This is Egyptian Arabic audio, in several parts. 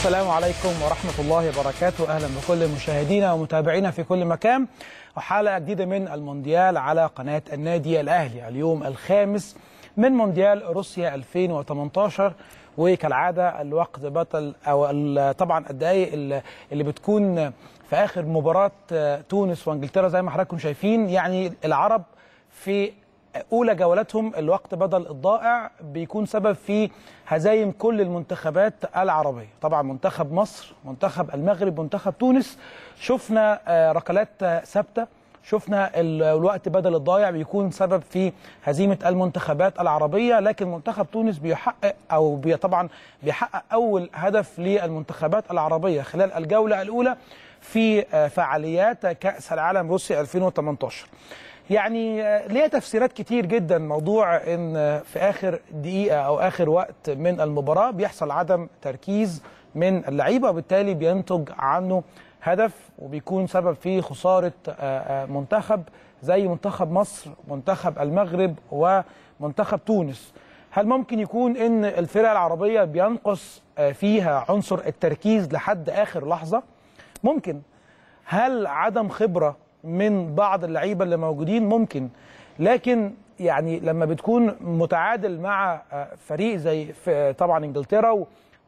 السلام عليكم ورحمة الله وبركاته أهلا بكل مشاهدينا ومتابعينا في كل مكان وحلقة جديدة من المونديال على قناة النادي الأهلي اليوم الخامس من مونديال روسيا 2018 وكالعادة الوقت بطل أو ال- طبعا الدقايق اللي اللي بتكون في آخر مباراة تونس وانجلترا زي ما حضراتكم شايفين يعني العرب في اولى جولاتهم الوقت بدل الضائع بيكون سبب في هزايم كل المنتخبات العربيه طبعا منتخب مصر منتخب المغرب منتخب تونس شفنا آه، ركلات آه، ثابته شفنا ال- الوقت بدل الضايع بيكون سبب في هزيمه المنتخبات العربيه لكن منتخب تونس بيحقق او بي طبعا بيحقق اول هدف للمنتخبات العربيه خلال الجوله الاولى في آه، فعاليات كاس العالم روسيا 2018 يعني آه، ليها تفسيرات كتير جدا موضوع ان آه، في اخر دقيقه او اخر وقت من المباراه بيحصل عدم تركيز من اللعيبه وبالتالي بينتج عنه هدف وبيكون سبب في خساره آه، آه، منتخب زي منتخب مصر منتخب المغرب ومنتخب تونس هل ممكن يكون ان الفرق العربيه بينقص آه، فيها عنصر التركيز لحد اخر لحظه ممكن هل عدم خبره من بعض اللعيبه اللي موجودين ممكن لكن يعني لما بتكون متعادل مع آه، فريق زي ف- طبعا انجلترا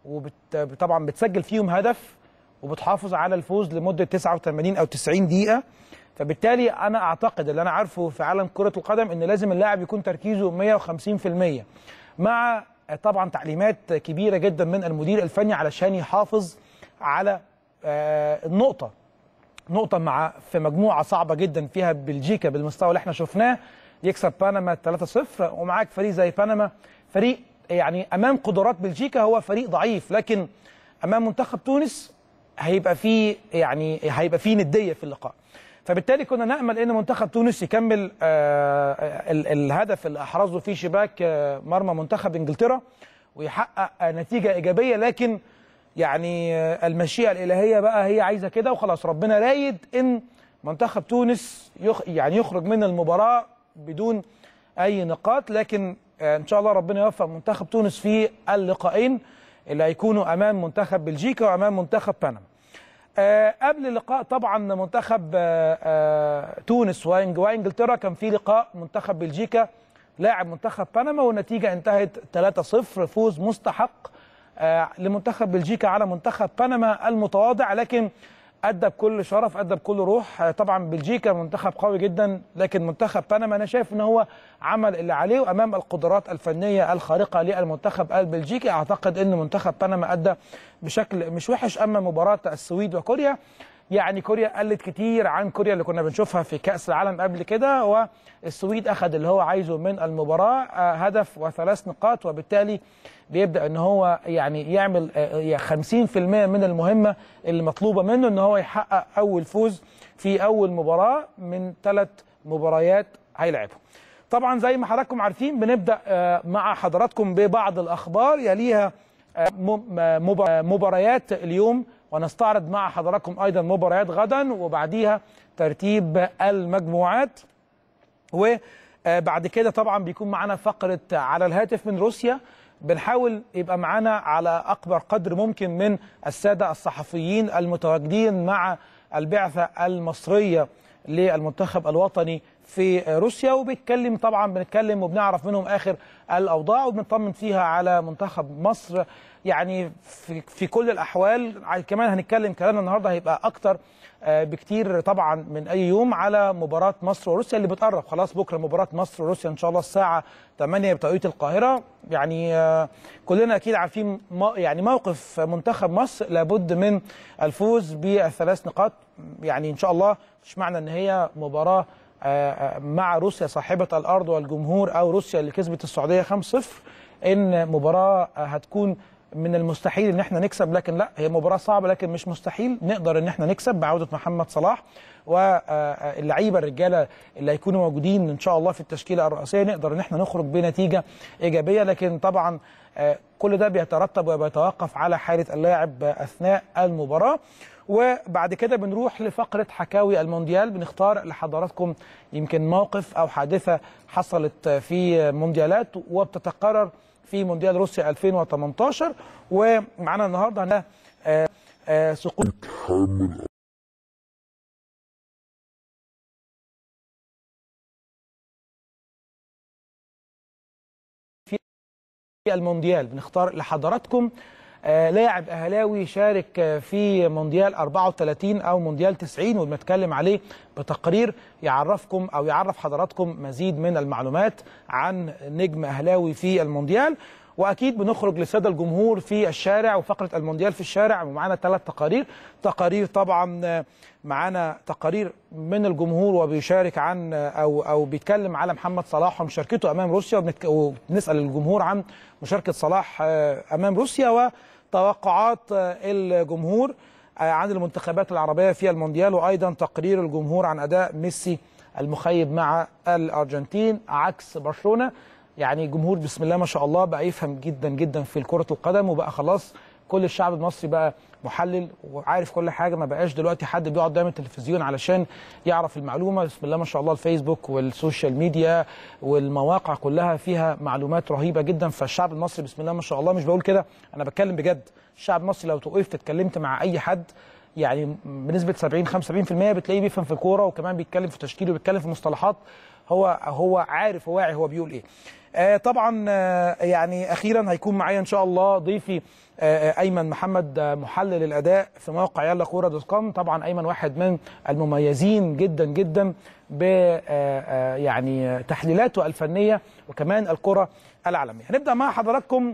وطبعا بتسجل فيهم هدف وبتحافظ على الفوز لمده 89 او 90 دقيقه فبالتالي انا اعتقد اللي انا عارفه في عالم كره القدم ان لازم اللاعب يكون تركيزه 150% مع آه، طبعا تعليمات كبيره جدا من المدير الفني علشان يحافظ على آه، النقطه نقطة مع في مجموعة صعبة جدا فيها بلجيكا بالمستوى اللي احنا شفناه يكسب بنما 3-0 ومعاك فريق زي بنما فريق يعني امام قدرات بلجيكا هو فريق ضعيف لكن امام منتخب تونس هيبقى فيه يعني هيبقى فيه ندية في اللقاء فبالتالي كنا نامل ان منتخب تونس يكمل آه، ال- الهدف اللي احرزه في شباك آه، مرمى منتخب انجلترا ويحقق آه، نتيجة ايجابية لكن يعني آه، المشيئه الالهيه بقى هي عايزه كده وخلاص ربنا رايد ان منتخب تونس يخ يعني يخرج من المباراه بدون اي نقاط لكن آه، ان شاء الله ربنا يوفق منتخب تونس في اللقاءين اللي هيكونوا امام منتخب بلجيكا وامام منتخب بنما. آه، قبل اللقاء طبعا منتخب آه، آه، تونس وإنج- وانجلترا كان في لقاء منتخب بلجيكا لاعب منتخب بنما والنتيجه انتهت 3-0 فوز مستحق آه، لمنتخب بلجيكا على منتخب بنما المتواضع لكن ادى بكل شرف ادى بكل روح آه، طبعا بلجيكا منتخب قوي جدا لكن منتخب بنما انا شايف ان هو عمل اللي عليه وامام القدرات الفنيه الخارقه للمنتخب البلجيكي اعتقد ان منتخب بنما ادى بشكل مش وحش اما مباراه السويد وكوريا يعني كوريا قلت كتير عن كوريا اللي كنا بنشوفها في كأس العالم قبل كده والسويد أخذ اللي هو عايزه من المباراة آه، هدف وثلاث نقاط وبالتالي بيبدأ ان هو يعني يعمل آه، يعني 50% من المهمة اللي مطلوبة منه ان هو يحقق أول فوز في أول مباراة من ثلاث مباريات هيلعبهم طبعا زي ما حضراتكم عارفين بنبدأ آه، مع حضراتكم ببعض الأخبار يليها م- مب- مباريات اليوم ونستعرض مع حضراتكم ايضا مباريات غدا وبعديها ترتيب المجموعات وبعد كده طبعا بيكون معانا فقره على الهاتف من روسيا بنحاول يبقى معانا على اكبر قدر ممكن من الساده الصحفيين المتواجدين مع البعثه المصريه للمنتخب الوطني في روسيا وبيتكلم طبعا بنتكلم وبنعرف منهم اخر الاوضاع وبنطمن فيها على منتخب مصر يعني في, في كل الاحوال ع- كمان هنتكلم كلامنا النهارده هيبقى اكتر آه، بكتير طبعا من اي يوم على مباراه مصر وروسيا اللي بتقرب خلاص بكره مباراه مصر وروسيا ان شاء الله الساعه 8 بتوقيت القاهره يعني آه، كلنا اكيد عارفين مو- يعني موقف منتخب مصر لابد من الفوز بالثلاث نقاط يعني ان شاء الله مش معنى ان هي مباراه آه، آه، مع روسيا صاحبه الارض والجمهور او روسيا اللي كسبت السعوديه 5-0 ان مباراه آه، هتكون من المستحيل ان احنا نكسب لكن لا هي مباراه صعبه لكن مش مستحيل نقدر ان احنا نكسب بعوده محمد صلاح واللعيبه الرجاله اللي هيكونوا موجودين ان شاء الله في التشكيله الرئيسيه نقدر ان احنا نخرج بنتيجه ايجابيه لكن طبعا آه، كل ده بيترتب وبيتوقف على حاله اللاعب اثناء المباراه وبعد كده بنروح لفقره حكاوي المونديال بنختار لحضراتكم يمكن موقف او حادثه حصلت في مونديالات وبتتكرر في مونديال روسيا 2018 ومعانا النهارده هنا آه، سقوط في المونديال بنختار لحضراتكم آه، لاعب اهلاوي شارك آه، في مونديال 34 او مونديال 90 وبنتكلم عليه بتقرير يعرفكم او يعرف حضراتكم مزيد من المعلومات عن نجم اهلاوي في المونديال واكيد بنخرج لساده الجمهور في الشارع وفقره المونديال في الشارع ومعانا ثلاث تقارير تقارير طبعا آه، معانا تقارير من الجمهور وبيشارك عن آه، او او بيتكلم على محمد صلاح ومشاركته امام روسيا وبنتك- وبنسال الجمهور عن مشاركه صلاح آه، امام روسيا وتوقعات آه، الجمهور آه، عن المنتخبات العربيه في المونديال وايضا تقرير الجمهور عن اداء ميسي المخيب مع الارجنتين عكس برشلونه يعني جمهور بسم الله ما شاء الله بقى يفهم جدا جدا في كرة القدم وبقى خلاص كل الشعب المصري بقى محلل وعارف كل حاجه ما بقاش دلوقتي حد بيقعد قدام التلفزيون علشان يعرف المعلومه بسم الله ما شاء الله الفيسبوك والسوشيال ميديا والمواقع كلها فيها معلومات رهيبه جدا فالشعب المصري بسم الله ما شاء الله مش بقول كده انا بتكلم بجد الشعب المصري لو وقفت اتكلمت مع اي حد يعني بنسبه 70 75% بتلاقيه بيفهم في الكوره وكمان بيتكلم في تشكيل وبيتكلم في مصطلحات هو هو عارف وواعي هو بيقول ايه آه طبعا آه يعني اخيرا هيكون معايا ان شاء الله ضيفي آه ايمن محمد آه محلل الاداء في موقع يلا كوره دوت كوم طبعا ايمن واحد من المميزين جدا جدا ب آه آه يعني تحليلاته الفنيه وكمان الكره العالميه هنبدا مع حضراتكم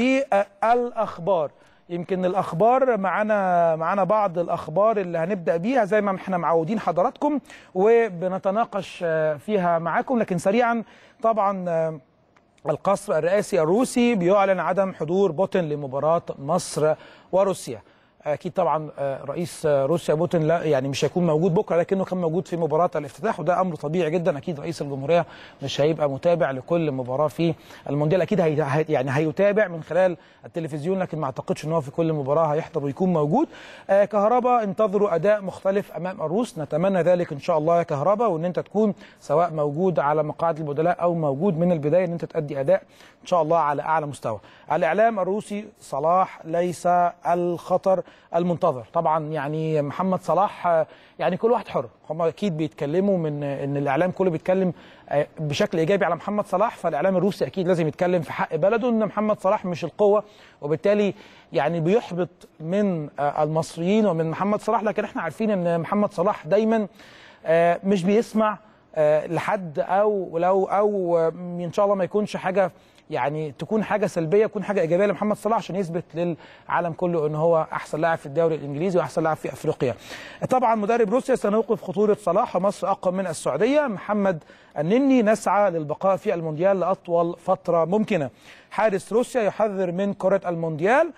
بالاخبار يمكن الاخبار معانا معانا بعض الاخبار اللي هنبدا بيها زي ما احنا معودين حضراتكم وبنتناقش آه، فيها معاكم لكن سريعا طبعا آه، القصر الرئاسي الروسي بيعلن عدم حضور بوتين لمباراة مصر وروسيا اكيد طبعا آه، رئيس آه، روسيا بوتين لا يعني مش هيكون موجود بكره لكنه كان موجود في مباراه الافتتاح وده امر طبيعي جدا اكيد رئيس الجمهوريه مش هيبقى متابع لكل مباراه في المونديال اكيد هي هي- يعني هيتابع من خلال التلفزيون لكن ما اعتقدش ان هو في كل مباراه هيحضر ويكون موجود آه، كهربا انتظروا اداء مختلف امام الروس نتمنى ذلك ان شاء الله يا كهربا وان انت تكون سواء موجود على مقاعد البدلاء او موجود من البدايه ان انت تادي اداء ان شاء الله على اعلى مستوى الاعلام الروسي صلاح ليس الخطر المنتظر طبعا يعني محمد صلاح آه، يعني كل واحد حر هم اكيد بيتكلموا من آه، ان الاعلام كله بيتكلم آه، بشكل ايجابي على محمد صلاح فالاعلام الروسي اكيد لازم يتكلم في حق بلده ان محمد صلاح مش القوه وبالتالي يعني بيحبط من آه، المصريين ومن محمد صلاح لكن احنا عارفين ان محمد صلاح دايما آه، مش بيسمع آه، لحد او لو او آه، ان شاء الله ما يكونش حاجه يعني تكون حاجه سلبيه تكون حاجه ايجابيه لمحمد صلاح عشان يثبت للعالم كله ان هو احسن لاعب في الدوري الانجليزي واحسن لاعب في افريقيا. طبعا مدرب روسيا سنوقف خطوره صلاح ومصر اقوى من السعوديه محمد النني نسعى للبقاء في المونديال لاطول فتره ممكنه. حارس روسيا يحذر من كره المونديال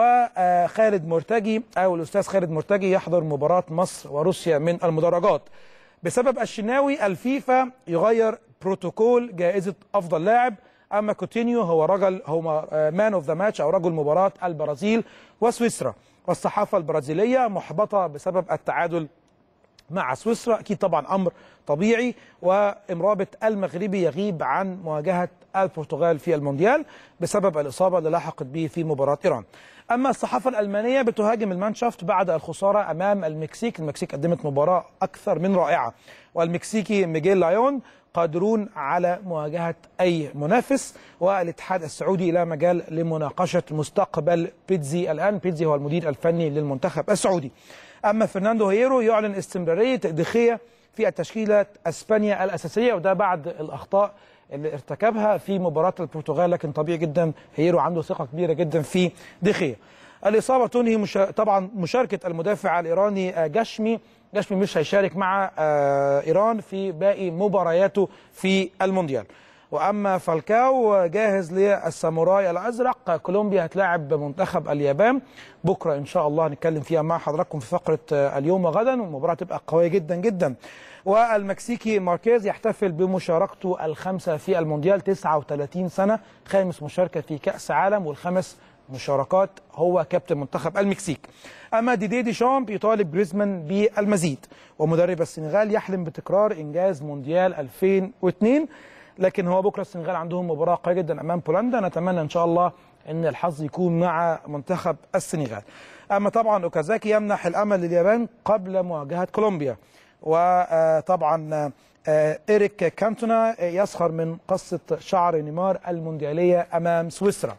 وخالد مرتجي او الاستاذ خالد مرتجي يحضر مباراه مصر وروسيا من المدرجات. بسبب الشناوي الفيفا يغير بروتوكول جائزة أفضل لاعب أما كوتينيو هو رجل هو مان اوف ذا ماتش أو رجل مباراة البرازيل وسويسرا والصحافة البرازيلية محبطة بسبب التعادل مع سويسرا اكيد طبعا امر طبيعي وامرابط المغربي يغيب عن مواجهه البرتغال في المونديال بسبب الاصابه اللي لحقت به في مباراه ايران. اما الصحافه الالمانيه بتهاجم المانشافت بعد الخساره امام المكسيك، المكسيك قدمت مباراه اكثر من رائعه والمكسيكي ميجيل لايون قادرون على مواجهه اي منافس والاتحاد السعودي لا مجال لمناقشه مستقبل بيتزي الان، بيتزي هو المدير الفني للمنتخب السعودي. اما فرناندو هيرو يعلن استمراريه دخيه في التشكيله اسبانيا الاساسيه وده بعد الاخطاء اللي ارتكبها في مباراه البرتغال لكن طبيعي جدا هيرو عنده ثقه كبيره جدا في دخيه. الاصابه تنهي مش... طبعا مشاركه المدافع الايراني آه، جشمي جشمي مش هيشارك مع آه، ايران في باقي مبارياته في المونديال. واما فالكاو جاهز للساموراي الازرق كولومبيا هتلاعب منتخب اليابان بكره ان شاء الله هنتكلم فيها مع حضراتكم في فقره آه، اليوم وغدا والمباراه تبقى قويه جدا جدا والمكسيكي ماركيز يحتفل بمشاركته الخامسه في المونديال 39 سنه خامس مشاركه في كاس عالم والخمس مشاركات هو كابتن منتخب المكسيك اما ديدي ديشامب يطالب جريزمان بالمزيد ومدرب السنغال يحلم بتكرار انجاز مونديال 2002 لكن هو بكره السنغال عندهم مباراه قويه جدا امام بولندا نتمنى ان شاء الله ان الحظ يكون مع منتخب السنغال اما طبعا اوكازاكي يمنح الامل لليابان قبل مواجهه كولومبيا وطبعا إيريك كانتونا يسخر من قصة شعر نيمار المونديالية أمام سويسرا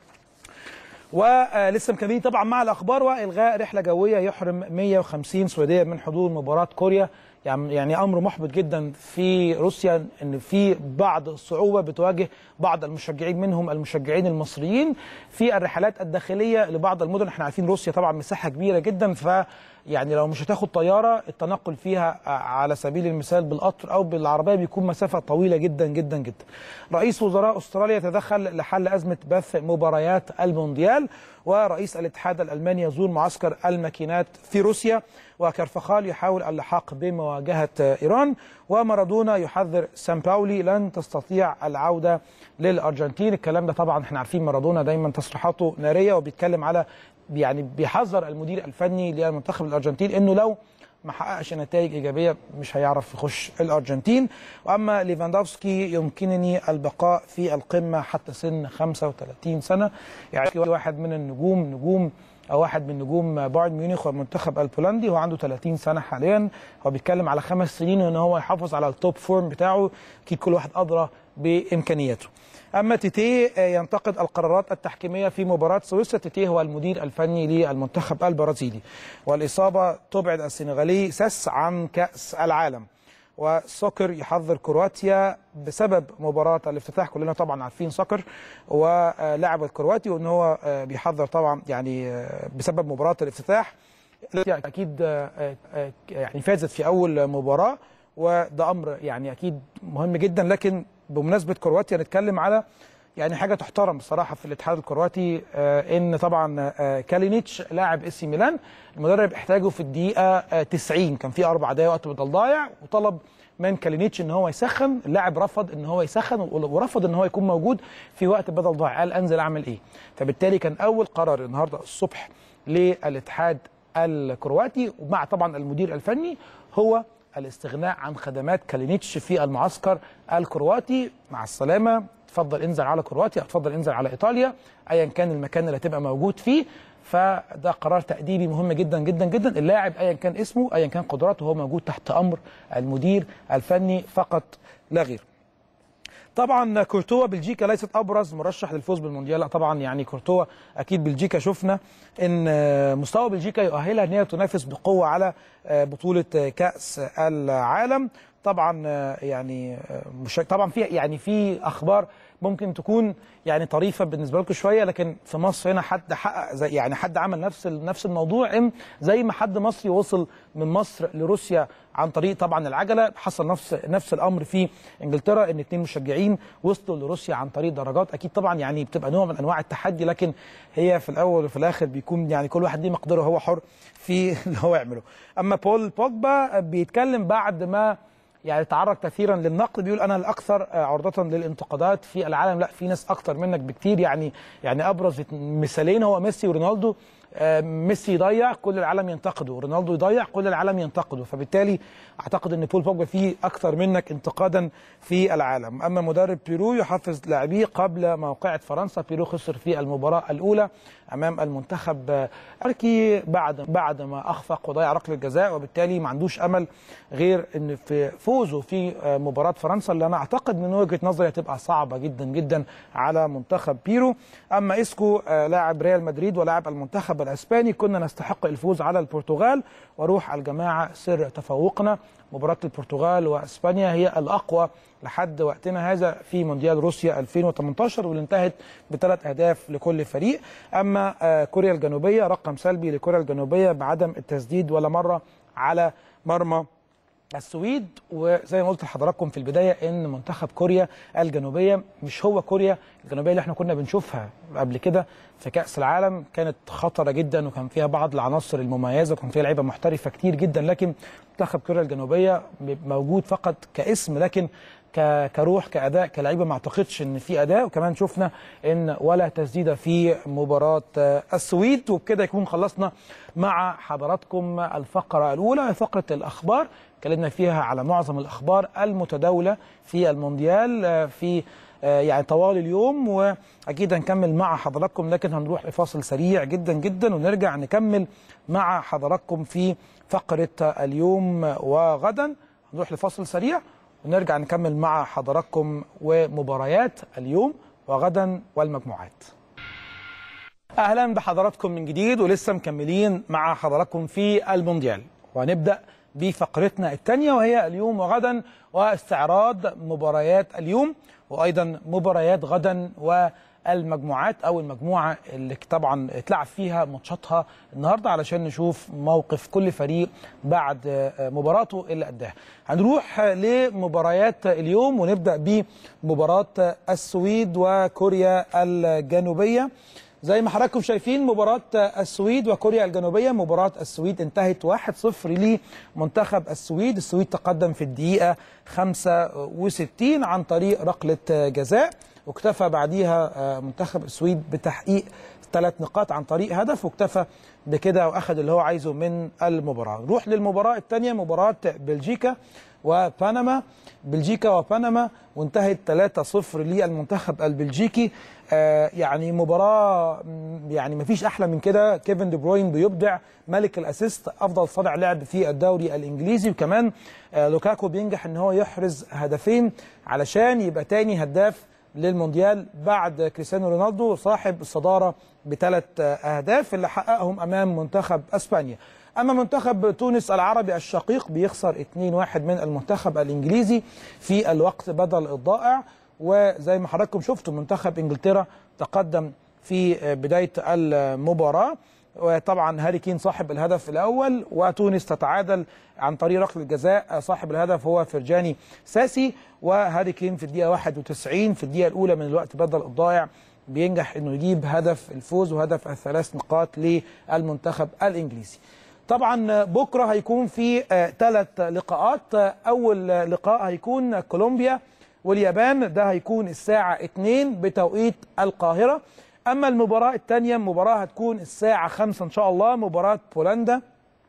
ولسه مكملين طبعا مع الأخبار وإلغاء رحلة جوية يحرم 150 سويدية من حضور مباراة كوريا يعني يعني امر محبط جدا في روسيا ان في بعض الصعوبه بتواجه بعض المشجعين منهم المشجعين المصريين في الرحلات الداخليه لبعض المدن احنا عارفين روسيا طبعا مساحه كبيره جدا ف يعني لو مش هتاخد طياره التنقل فيها على سبيل المثال بالقطر او بالعربيه بيكون مسافه طويله جدا جدا جدا. رئيس وزراء استراليا يتدخل لحل ازمه بث مباريات المونديال ورئيس الاتحاد الالماني يزور معسكر الماكينات في روسيا وكرفخال يحاول اللحاق بمواجهه ايران ومارادونا يحذر سان باولي لن تستطيع العوده للارجنتين الكلام ده طبعا احنا عارفين مارادونا دايما تصريحاته ناريه وبيتكلم على يعني بيحذر المدير الفني للمنتخب الارجنتين انه لو ما حققش نتائج ايجابيه مش هيعرف يخش الارجنتين واما ليفاندوفسكي يمكنني البقاء في القمه حتى سن 35 سنه يعني واحد من النجوم نجوم او واحد من نجوم بايرن ميونخ والمنتخب البولندي هو عنده 30 سنه حاليا هو بيتكلم على خمس سنين ان هو يحافظ على التوب فورم بتاعه اكيد كل واحد ادرى بامكانياته اما تيتي ينتقد القرارات التحكيميه في مباراه سويسرا تيتي هو المدير الفني للمنتخب البرازيلي والاصابه تبعد السنغالي ساس عن كاس العالم وسوكر يحذر كرواتيا بسبب مباراة الافتتاح كلنا طبعا عارفين سوكر ولاعب الكرواتي وان هو بيحذر طبعا يعني بسبب مباراة الافتتاح اكيد يعني فازت في اول مباراة وده امر يعني اكيد مهم جدا لكن بمناسبة كرواتيا نتكلم على يعني حاجه تحترم بصراحه في الاتحاد الكرواتي آه ان طبعا آه كالينيتش لاعب اسي ميلان المدرب احتاجه في الدقيقه آه 90 كان في اربع دقائق وقت بدل ضايع وطلب من كالينيتش ان هو يسخن اللاعب رفض ان هو يسخن ورفض ان هو يكون موجود في وقت بدل ضايع قال انزل اعمل ايه فبالتالي كان اول قرار النهارده الصبح للاتحاد الكرواتي ومع طبعا المدير الفني هو الاستغناء عن خدمات كالينيتش في المعسكر الكرواتي مع السلامه تفضل انزل على كرواتيا تفضل انزل على ايطاليا ايا كان المكان اللي هتبقى موجود فيه فده قرار تأديبي مهم جدا جدا جدا اللاعب ايا كان اسمه ايا كان قدراته هو موجود تحت امر المدير الفني فقط لا غير طبعا كورتوا بلجيكا ليست ابرز مرشح للفوز بالمونديال لا طبعا يعني كورتوا اكيد بلجيكا شفنا ان مستوى بلجيكا يؤهلها ان هي تنافس بقوه على بطوله كاس العالم طبعا يعني مش طبعا في يعني في اخبار ممكن تكون يعني طريفه بالنسبه لكم شويه لكن في مصر هنا حد حقق زي يعني حد عمل نفس نفس الموضوع ام زي ما حد مصري وصل من مصر لروسيا عن طريق طبعا العجله حصل نفس نفس الامر في انجلترا ان اثنين مشجعين وصلوا لروسيا عن طريق درجات اكيد طبعا يعني بتبقى نوع من انواع التحدي لكن هي في الاول وفي الاخر بيكون يعني كل واحد ليه مقدره هو حر في اللي هو يعمله اما بول بوجبا بيتكلم بعد ما يعني تعرض كثيرا للنقد بيقول انا الاكثر عرضه للانتقادات في العالم لا في ناس اكثر منك بكتير يعني يعني ابرز مثالين هو ميسي ورونالدو ميسي يضيع كل العالم ينتقده رونالدو يضيع كل العالم ينتقده فبالتالي اعتقد ان بول بوجبا فيه اكثر منك انتقادا في العالم اما مدرب بيرو يحفز لاعبيه قبل موقعة فرنسا بيرو خسر في المباراه الاولى امام المنتخب التركي بعد بعد ما اخفق وضيع ركله الجزاء وبالتالي ما عندوش امل غير ان في فوزه في مباراه فرنسا اللي انا اعتقد من وجهه نظري هتبقى صعبه جدا جدا على منتخب بيرو اما اسكو لاعب ريال مدريد ولاعب المنتخب الاسباني كنا نستحق الفوز على البرتغال وروح الجماعه سر تفوقنا مباراة البرتغال واسبانيا هي الاقوى لحد وقتنا هذا في مونديال روسيا 2018 واللي انتهت بثلاث اهداف لكل فريق اما كوريا الجنوبيه رقم سلبي لكوريا الجنوبيه بعدم التسديد ولا مره على مرمى السويد وزي ما قلت لحضراتكم في البدايه ان منتخب كوريا الجنوبيه مش هو كوريا الجنوبيه اللي احنا كنا بنشوفها قبل كده في كاس العالم كانت خطره جدا وكان فيها بعض العناصر المميزه وكان فيها لعيبه محترفه كتير جدا لكن منتخب كوريا الجنوبيه موجود فقط كاسم لكن كروح كاداء كلعيبه ما اعتقدش ان في اداء وكمان شفنا ان ولا تسديده في مباراه السويد وبكده يكون خلصنا مع حضراتكم الفقره الاولى فقره الاخبار اتكلمنا فيها على معظم الاخبار المتداوله في المونديال في يعني طوال اليوم واكيد هنكمل مع حضراتكم لكن هنروح لفاصل سريع جدا جدا ونرجع نكمل مع حضراتكم في فقره اليوم وغدا هنروح لفاصل سريع ونرجع نكمل مع حضراتكم ومباريات اليوم وغدا والمجموعات اهلا بحضراتكم من جديد ولسه مكملين مع حضراتكم في المونديال وهنبدا بفقرتنا الثانيه وهي اليوم وغدا واستعراض مباريات اليوم وايضا مباريات غدا والمجموعات او المجموعه اللي طبعا اتلعب فيها ماتشاتها النهارده علشان نشوف موقف كل فريق بعد مباراته اللي اداها. هنروح لمباريات اليوم ونبدا بمباراه السويد وكوريا الجنوبيه. زي ما حضراتكم شايفين مباراة السويد وكوريا الجنوبية مباراة السويد انتهت 1-0 لمنتخب السويد السويد تقدم في الدقيقة 65 عن طريق ركلة جزاء واكتفى بعديها منتخب السويد بتحقيق ثلاث نقاط عن طريق هدف واكتفى بكده واخذ اللي هو عايزه من المباراة نروح للمباراة الثانية مباراة بلجيكا وبنما بلجيكا وبنما وانتهت 3-0 للمنتخب البلجيكي آه يعني مباراة يعني ما فيش أحلى من كده كيفن دي بروين بيبدع ملك الأسيست أفضل صانع لعب في الدوري الإنجليزي وكمان آه لوكاكو بينجح إن هو يحرز هدفين علشان يبقى تاني هداف للمونديال بعد كريستيانو رونالدو صاحب الصدارة بثلاث أهداف اللي حققهم أمام منتخب أسبانيا اما منتخب تونس العربي الشقيق بيخسر 2-1 من المنتخب الانجليزي في الوقت بدل الضائع وزي ما حضراتكم شفتوا منتخب انجلترا تقدم في بدايه المباراه وطبعا هاري كين صاحب الهدف الاول وتونس تتعادل عن طريق ركله الجزاء صاحب الهدف هو فرجاني ساسي وهاري كين في الدقيقه 91 في الدقيقه الاولى من الوقت بدل الضائع بينجح انه يجيب هدف الفوز وهدف الثلاث نقاط للمنتخب الانجليزي. طبعا بكره هيكون في ثلاث لقاءات اول لقاء هيكون كولومبيا واليابان ده هيكون الساعه 2 بتوقيت القاهره اما المباراه الثانيه مباراه هتكون الساعه 5 ان شاء الله مباراه بولندا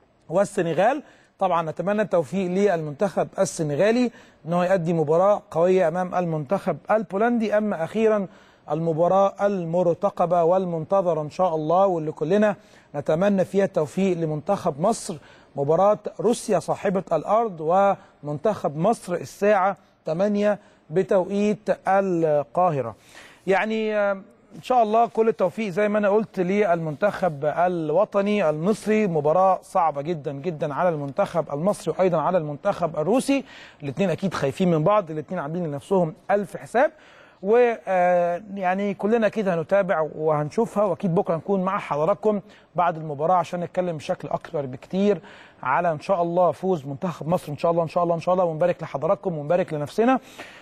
والسنغال طبعا نتمنى التوفيق للمنتخب السنغالي ان هو يؤدي مباراه قويه امام المنتخب البولندي اما اخيرا المباراة المرتقبة والمنتظرة إن شاء الله واللي كلنا نتمنى فيها التوفيق لمنتخب مصر مباراة روسيا صاحبة الأرض ومنتخب مصر الساعة 8 بتوقيت القاهرة يعني إن شاء الله كل التوفيق زي ما أنا قلت للمنتخب الوطني المصري مباراة صعبة جدا جدا على المنتخب المصري وأيضا على المنتخب الروسي الاثنين أكيد خايفين من بعض الاثنين عاملين لنفسهم ألف حساب ويعني كلنا اكيد هنتابع وهنشوفها واكيد بكره نكون مع حضراتكم بعد المباراه عشان نتكلم بشكل اكبر بكتير على ان شاء الله فوز منتخب مصر ان شاء الله ان شاء الله ان شاء الله ونبارك لحضراتكم ونبارك لنفسنا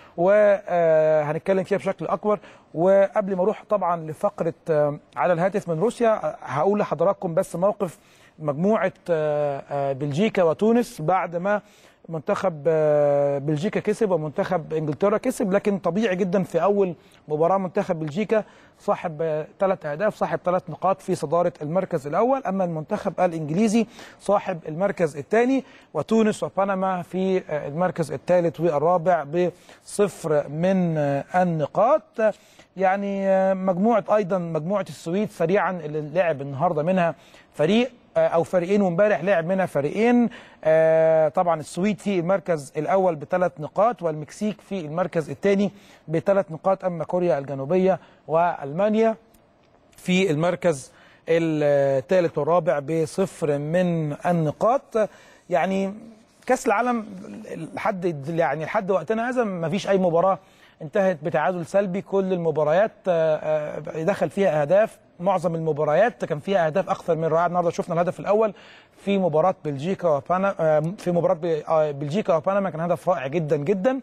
وهنتكلم فيها بشكل اكبر وقبل ما اروح طبعا لفقره على الهاتف من روسيا هقول لحضراتكم بس موقف مجموعه بلجيكا وتونس بعد ما منتخب بلجيكا كسب ومنتخب انجلترا كسب لكن طبيعي جدا في اول مباراه منتخب بلجيكا صاحب ثلاث اهداف صاحب ثلاث نقاط في صداره المركز الاول اما المنتخب الانجليزي صاحب المركز الثاني وتونس وبنما في المركز الثالث والرابع بصفر من النقاط يعني مجموعه ايضا مجموعه السويد سريعا اللي لعب النهارده منها فريق او فريقين وامبارح لعب منها فريقين آه طبعا السويد في المركز الاول بثلاث نقاط والمكسيك في المركز الثاني بثلاث نقاط اما كوريا الجنوبيه والمانيا في المركز الثالث والرابع بصفر من النقاط يعني كاس العالم لحد يعني لحد وقتنا هذا ما فيش اي مباراه انتهت بتعادل سلبي كل المباريات دخل فيها اهداف معظم المباريات كان فيها اهداف اكثر من رائعه النهارده شفنا الهدف الاول في مباراه بلجيكا وبانا في مباراه بلجيكا وبنما كان هدف رائع جدا جدا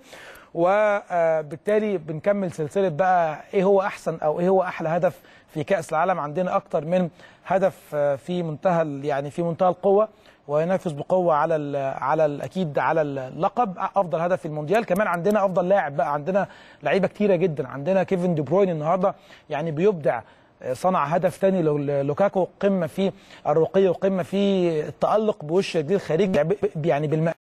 وبالتالي بنكمل سلسله بقى ايه هو احسن او ايه هو احلى هدف في كاس العالم عندنا اكتر من هدف في منتهى يعني في منتهى القوه وينافس بقوه على ال على ال اكيد على اللقب افضل هدف في المونديال كمان عندنا افضل لاعب بقى عندنا لعيبه كتيره جدا عندنا كيفن دي بروين النهارده يعني بيبدع صنع هدف ثاني لوكاكو قمه في الرقي وقمه في التالق بوش رجليه الخارجي يعني بالمقاس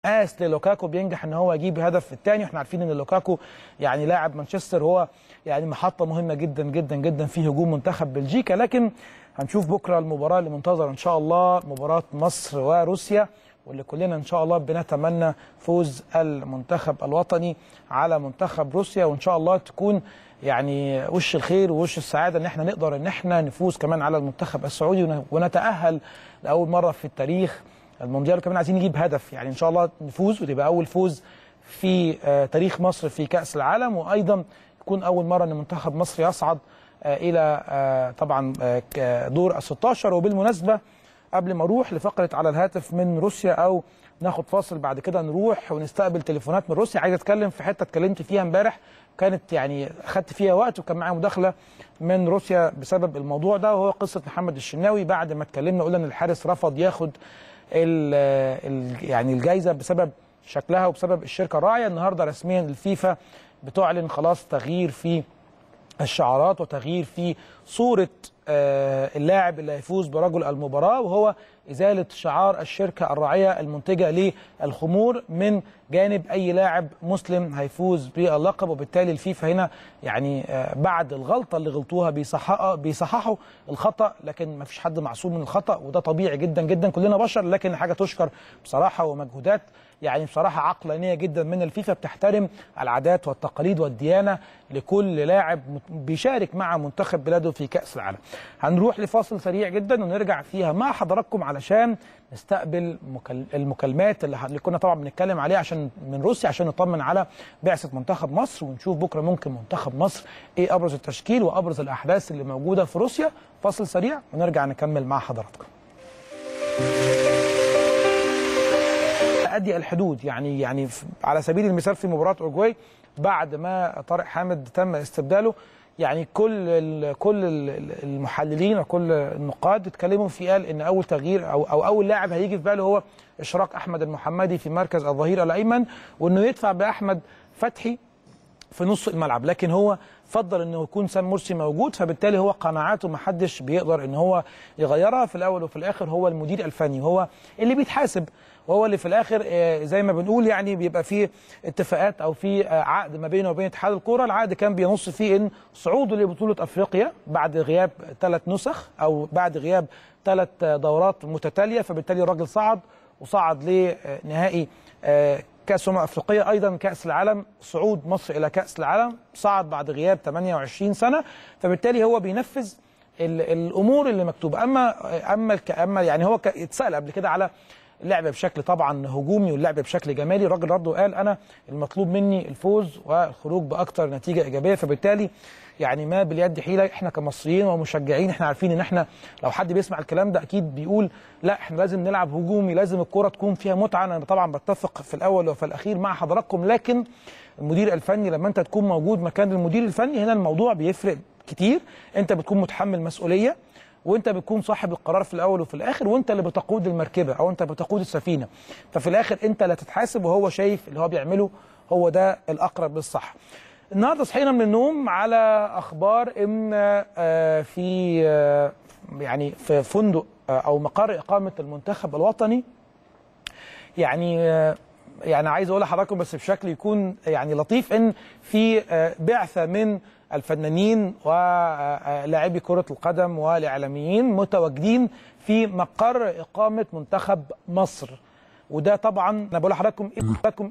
قاس للوكاكو بينجح ان هو يجيب هدف الثاني واحنا عارفين ان لوكاكو يعني لاعب مانشستر هو يعني محطه مهمه جدا جدا جدا في هجوم منتخب بلجيكا لكن هنشوف بكره المباراه اللي منتظره ان شاء الله مباراه مصر وروسيا واللي كلنا ان شاء الله بنتمنى فوز المنتخب الوطني على منتخب روسيا وان شاء الله تكون يعني وش الخير ووش السعاده ان احنا نقدر ان احنا نفوز كمان على المنتخب السعودي ونتاهل لاول مره في التاريخ المونديال وكمان عايزين نجيب هدف يعني ان شاء الله نفوز وتبقى اول فوز في آه تاريخ مصر في كاس العالم وايضا يكون اول مره ان منتخب مصر يصعد آه الى آه طبعا دور ال 16 وبالمناسبه قبل ما اروح لفقره على الهاتف من روسيا او ناخد فاصل بعد كده نروح ونستقبل تليفونات من روسيا عايز اتكلم في حته اتكلمت فيها امبارح كانت يعني اخدت فيها وقت وكان معايا مداخله من روسيا بسبب الموضوع ده وهو قصه محمد الشناوي بعد ما اتكلمنا قلنا ان الحارس رفض ياخد ال ال يعني الجائزه بسبب شكلها وبسبب الشركه الراعيه النهارده رسميا الفيفا بتعلن خلاص تغيير في الشعارات وتغيير في صوره اللاعب اللي هيفوز برجل المباراه وهو ازاله شعار الشركه الراعيه المنتجه للخمور من جانب اي لاعب مسلم هيفوز باللقب وبالتالي الفيفا هنا يعني بعد الغلطه اللي غلطوها بيصححوا بيصححوا الخطا لكن ما فيش حد معصوم من الخطا وده طبيعي جدا جدا كلنا بشر لكن حاجه تشكر بصراحه ومجهودات يعني بصراحه عقلانيه جدا من الفيفا بتحترم العادات والتقاليد والديانه لكل لاعب بيشارك مع منتخب بلاده في كاس العالم. هنروح لفاصل سريع جدا ونرجع فيها مع حضراتكم علشان نستقبل المكالمات اللي كنا طبعا بنتكلم عليها عشان من روسيا عشان نطمن على بعثه منتخب مصر ونشوف بكره ممكن منتخب مصر ايه ابرز التشكيل وابرز الاحداث اللي موجوده في روسيا فاصل سريع ونرجع نكمل مع حضراتكم. ادي الحدود يعني يعني على سبيل المثال في مباراه اوروجواي بعد ما طارق حامد تم استبداله يعني كل ال كل المحللين وكل النقاد اتكلموا في قال ان اول تغيير او او اول لاعب هيجي في باله هو اشراك احمد المحمدي في مركز الظهير الايمن وانه يدفع باحمد فتحي في نص الملعب لكن هو فضل انه يكون سام مرسي موجود فبالتالي هو قناعاته ما حدش بيقدر ان هو يغيرها في الاول وفي الاخر هو المدير الفني هو اللي بيتحاسب وهو اللي في الاخر زي ما بنقول يعني بيبقى فيه اتفاقات او في عقد ما بينه وبين اتحاد الكوره العقد كان بينص فيه ان صعوده لبطوله افريقيا بعد غياب ثلاث نسخ او بعد غياب ثلاث دورات متتاليه فبالتالي الراجل صعد وصعد لنهائي كاس امم افريقيه ايضا كاس العالم صعود مصر الى كاس العالم صعد بعد غياب 28 سنه فبالتالي هو بينفذ الامور اللي مكتوبه اما اما اما يعني هو اتسال قبل كده على اللعب بشكل طبعا هجومي واللعب بشكل جمالي الراجل رد وقال انا المطلوب مني الفوز والخروج باكثر نتيجه ايجابيه فبالتالي يعني ما باليد حيله احنا كمصريين ومشجعين احنا عارفين ان احنا لو حد بيسمع الكلام ده اكيد بيقول لا احنا لازم نلعب هجومي لازم الكره تكون فيها متعه انا طبعا بتفق في الاول وفي الاخير مع حضراتكم لكن المدير الفني لما انت تكون موجود مكان المدير الفني هنا الموضوع بيفرق كتير انت بتكون متحمل مسؤوليه وانت بتكون صاحب القرار في الاول وفي الاخر وانت اللي بتقود المركبه او انت بتقود السفينه ففي الاخر انت اللي هتتحاسب وهو شايف اللي هو بيعمله هو ده الاقرب للصح النهارده صحينا من النوم على اخبار ان في يعني في فندق او مقر اقامه المنتخب الوطني يعني يعني عايز اقول لحضراتكم بس بشكل يكون يعني لطيف ان في بعثه من الفنانين ولاعبي كرة القدم والإعلاميين متواجدين في مقر إقامة منتخب مصر وده طبعا أنا بقول لحضراتكم لكم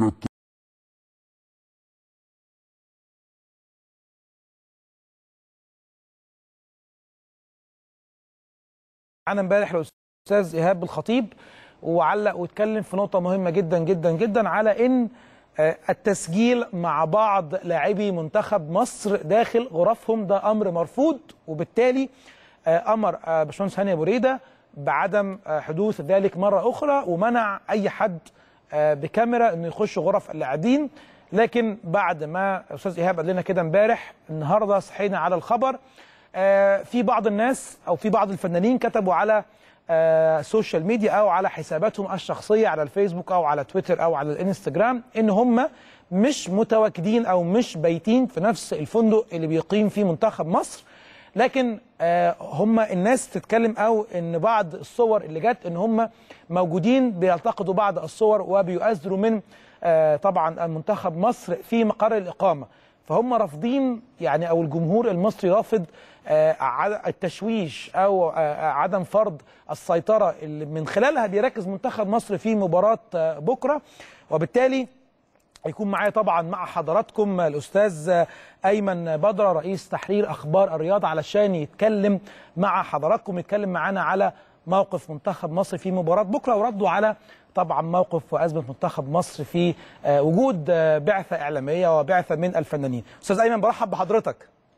أنا امبارح الأستاذ إيهاب الخطيب وعلق واتكلم في نقطة مهمة جدا جدا جدا على إن التسجيل مع بعض لاعبي منتخب مصر داخل غرفهم ده امر مرفوض وبالتالي امر باشمهندس هاني ابو ريده بعدم حدوث ذلك مره اخرى ومنع اي حد بكاميرا انه يخش غرف اللاعبين لكن بعد ما استاذ ايهاب قال لنا كده امبارح النهارده صحينا على الخبر في بعض الناس او في بعض الفنانين كتبوا على السوشيال ميديا او على حساباتهم الشخصيه على الفيسبوك او على تويتر او على الانستجرام ان هم مش متواجدين او مش بايتين في نفس الفندق اللي بيقيم فيه منتخب مصر لكن آه، هم الناس تتكلم او ان بعض الصور اللي جت ان هم موجودين بيلتقطوا بعض الصور وبيؤثروا من آه، طبعا المنتخب مصر في مقر الاقامه فهم رافضين يعني او الجمهور المصري رافض آه، عد- التشويش او آه، عدم فرض السيطره اللي من خلالها بيركز منتخب مصر في مباراه آه، بكره وبالتالي هيكون معايا طبعا مع حضراتكم الاستاذ ايمن بدره رئيس تحرير اخبار الرياضه علشان يتكلم مع حضراتكم يتكلم معانا على موقف منتخب مصر في مباراه بكره وردوا على طبعا موقف وازمه منتخب مصر في آه، وجود آه، بعثه اعلاميه وبعثه من الفنانين. استاذ ايمن برحب بحضرتك.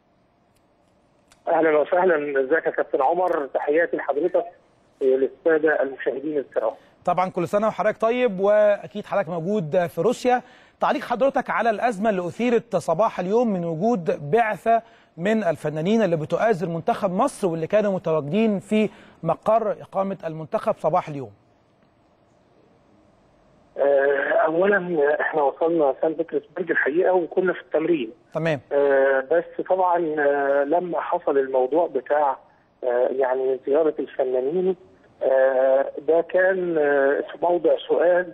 اهلا وسهلا ازيك يا كابتن عمر تحياتي لحضرتك وللساده المشاهدين الكرام طبعا كل سنه وحضرتك طيب واكيد حضرتك موجود في روسيا تعليق حضرتك على الازمه اللي اثيرت صباح اليوم من وجود بعثه من الفنانين اللي بتؤازر منتخب مصر واللي كانوا متواجدين في مقر اقامه المنتخب صباح اليوم آه، اولا احنا وصلنا سان بطرسبرج الحقيقه وكنا في التمرين تمام آه، بس طبعا آه، لما حصل الموضوع بتاع آه، يعني زياره الفنانين آه، ده كان آه، في موضع سؤال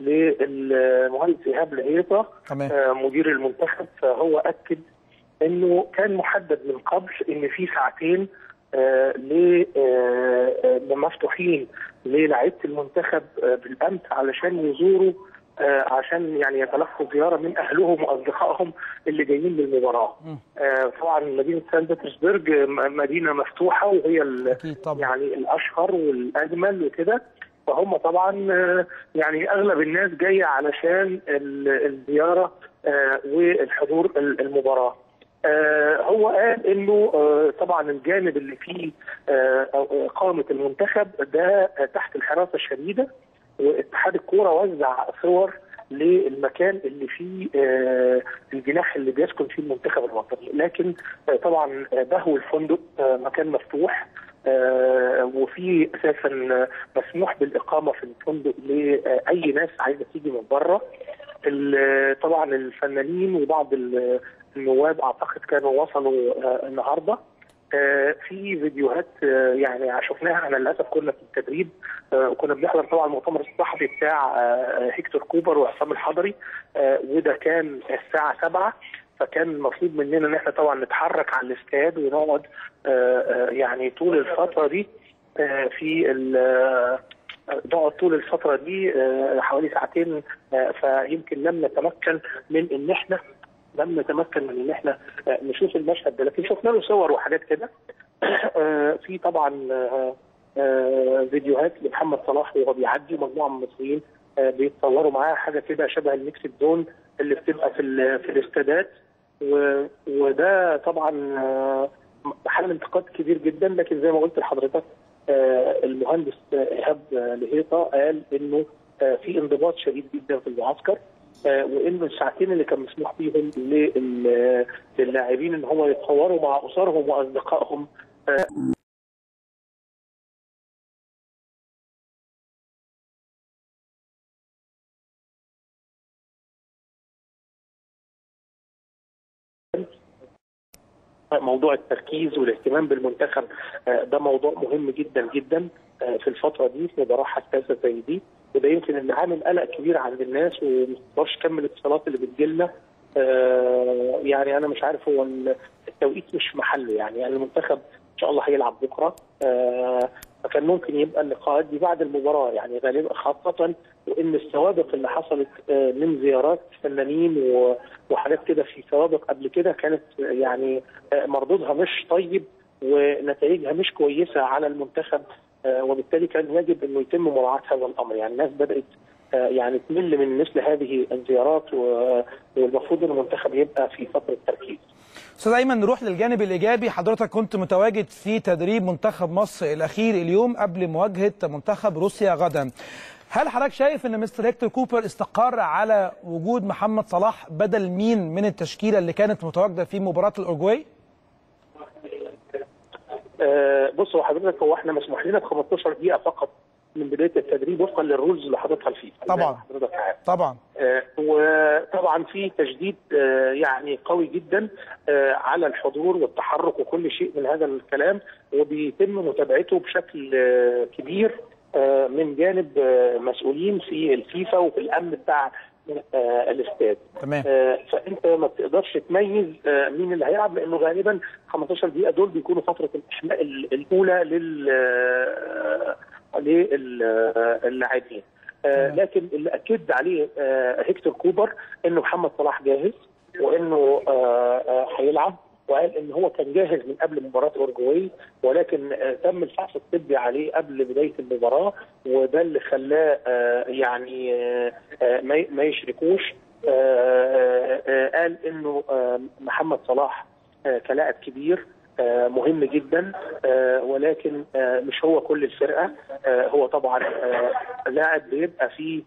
للمهندس ايهاب لهيطه تمام آه، مدير المنتخب فهو اكد انه كان محدد من قبل ان في ساعتين آه، ل- آه، آه، مفتوحين للاعيبه المنتخب آه، بالامس علشان يزوروا آه، عشان يعني يتلقوا زياره من اهلهم واصدقائهم اللي جايين للمباراه. مم. آه، طبعا مدينه سان بطرسبرج م- مدينه مفتوحه وهي ال- اكيد طبعا يعني الاشهر والاجمل وكده فهم طبعا آه، يعني اغلب الناس جايه علشان ال- الزياره آه، والحضور ال- المباراه. آه، هو قال انه آه، طبعا الجانب اللي فيه آه، أو اقامه المنتخب ده آه، تحت الحراسه الشديده واتحاد الكوره وزع صور للمكان اللي فيه آه، الجناح اللي بيسكن فيه المنتخب الوطني لكن آه، طبعا آه، بهو الفندق آه، مكان مفتوح آه، وفي اساسا آه، مسموح بالاقامه في الفندق لاي ناس عايزه تيجي من بره ال- طبعا الفنانين وبعض ال- النواب اعتقد كانوا وصلوا آه، النهارده آه، في فيديوهات آه، يعني شفناها انا للاسف كنا في التدريب آه، وكنا بنحضر طبعا المؤتمر الصحفي بتاع آه، هيكتور كوبر وعصام الحضري آه، وده كان الساعه 7 فكان المفروض مننا ان احنا طبعا نتحرك على الاستاد ونقعد آه، آه، يعني طول الفتره دي آه، في ال- آه، نقعد طول الفتره دي آه، حوالي ساعتين آه، فيمكن لم نتمكن من ان احنا لم نتمكن من ان احنا آه، نشوف المشهد ده لكن شفنا له صور وحاجات كده آه، في طبعا آه، آه، فيديوهات لمحمد صلاح وهو بيعدي مجموعه من المصريين آه، بيتصوروا معاه حاجه كده شبه الميكس زون اللي بتبقى في ال- في الاستادات و- وده طبعا آه، محل انتقاد كبير جدا لكن زي ما قلت لحضرتك آه، المهندس ايهاب لهيطه قال انه آه، في انضباط شديد جدا في المعسكر آه، وانه الساعتين اللي كان مسموح بيهم لل- للاعبين ان هم يتصوروا مع اسرهم واصدقائهم آه، موضوع التركيز والاهتمام بالمنتخب آه، ده موضوع مهم جدا جدا آه، في الفتره دي في مباراه حساسه زي دي وده يمكن اللي عامل قلق كبير عند الناس وما تقدرش تكمل الاتصالات اللي بتجيلنا آه، يعني انا مش عارف هو ال- التوقيت مش محله يعني يعني المنتخب ان شاء الله هيلعب بكره آه، فكان ممكن يبقى اللقاءات دي بعد المباراه يعني غالبا خاصه وان السوابق اللي حصلت آه، من زيارات فنانين و- وحاجات كده في سوابق قبل كده كانت آه، يعني آه، مردودها مش طيب ونتائجها مش كويسه على المنتخب آه، وبالتالي كان يجب انه يتم مراعاه هذا الامر يعني الناس بدات آه، يعني تمل من مثل هذه الزيارات و- والمفروض ان المنتخب يبقى في فتره تركيز. استاذ ايمن نروح للجانب الايجابي حضرتك كنت متواجد في تدريب منتخب مصر الاخير اليوم قبل مواجهه منتخب روسيا غدا هل حضرتك شايف ان مستر هيكتور كوبر استقر على وجود محمد صلاح بدل مين من التشكيله اللي كانت متواجده في مباراه الاورجواي آه، بص هو حضرتك هو احنا مسموح لنا ب 15 دقيقه فقط من بدايه التدريب وفقا للرولز اللي حاططها الفيفا زي ما طبعاً. حضرتك عارف طبعا آه، وطبعا في تشديد آه، يعني قوي جدا آه، على الحضور والتحرك وكل شيء من هذا الكلام وبيتم متابعته بشكل آه، كبير آه، من جانب آه، مسؤولين في الفيفا وفي الامن بتاع آه، الاستاد تمام آه، فانت ما بتقدرش تميز آه، مين اللي هيلعب لانه غالبا 15 دقيقه دول بيكونوا فتره الاحماء ال- الاولى لل آه، للاعبين آه، تمام. لكن اللي اكد عليه آه، هيكتور كوبر انه محمد صلاح جاهز وانه آه، آه، هيلعب وقال ان هو كان جاهز من قبل مباراه اورجواي ولكن آه، تم الفحص الطبي عليه قبل بدايه المباراه وده اللي خلاه آه، يعني آه، آه، ما ي- ما يشركوش آه، آه، آه، قال انه آه، محمد صلاح آه، كلاعب كبير آه، مهم جدا آه، ولكن آه، مش هو كل الفرقه آه، هو طبعا آه، لاعب بيبقى فيه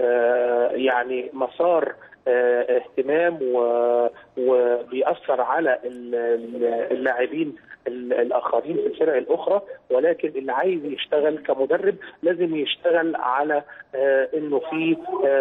آه، يعني مسار آه، اهتمام و- وبيأثر على ال- ال- اللاعبين ال- الاخرين في الفرق الاخرى ولكن اللي عايز يشتغل كمدرب لازم يشتغل على آه، انه في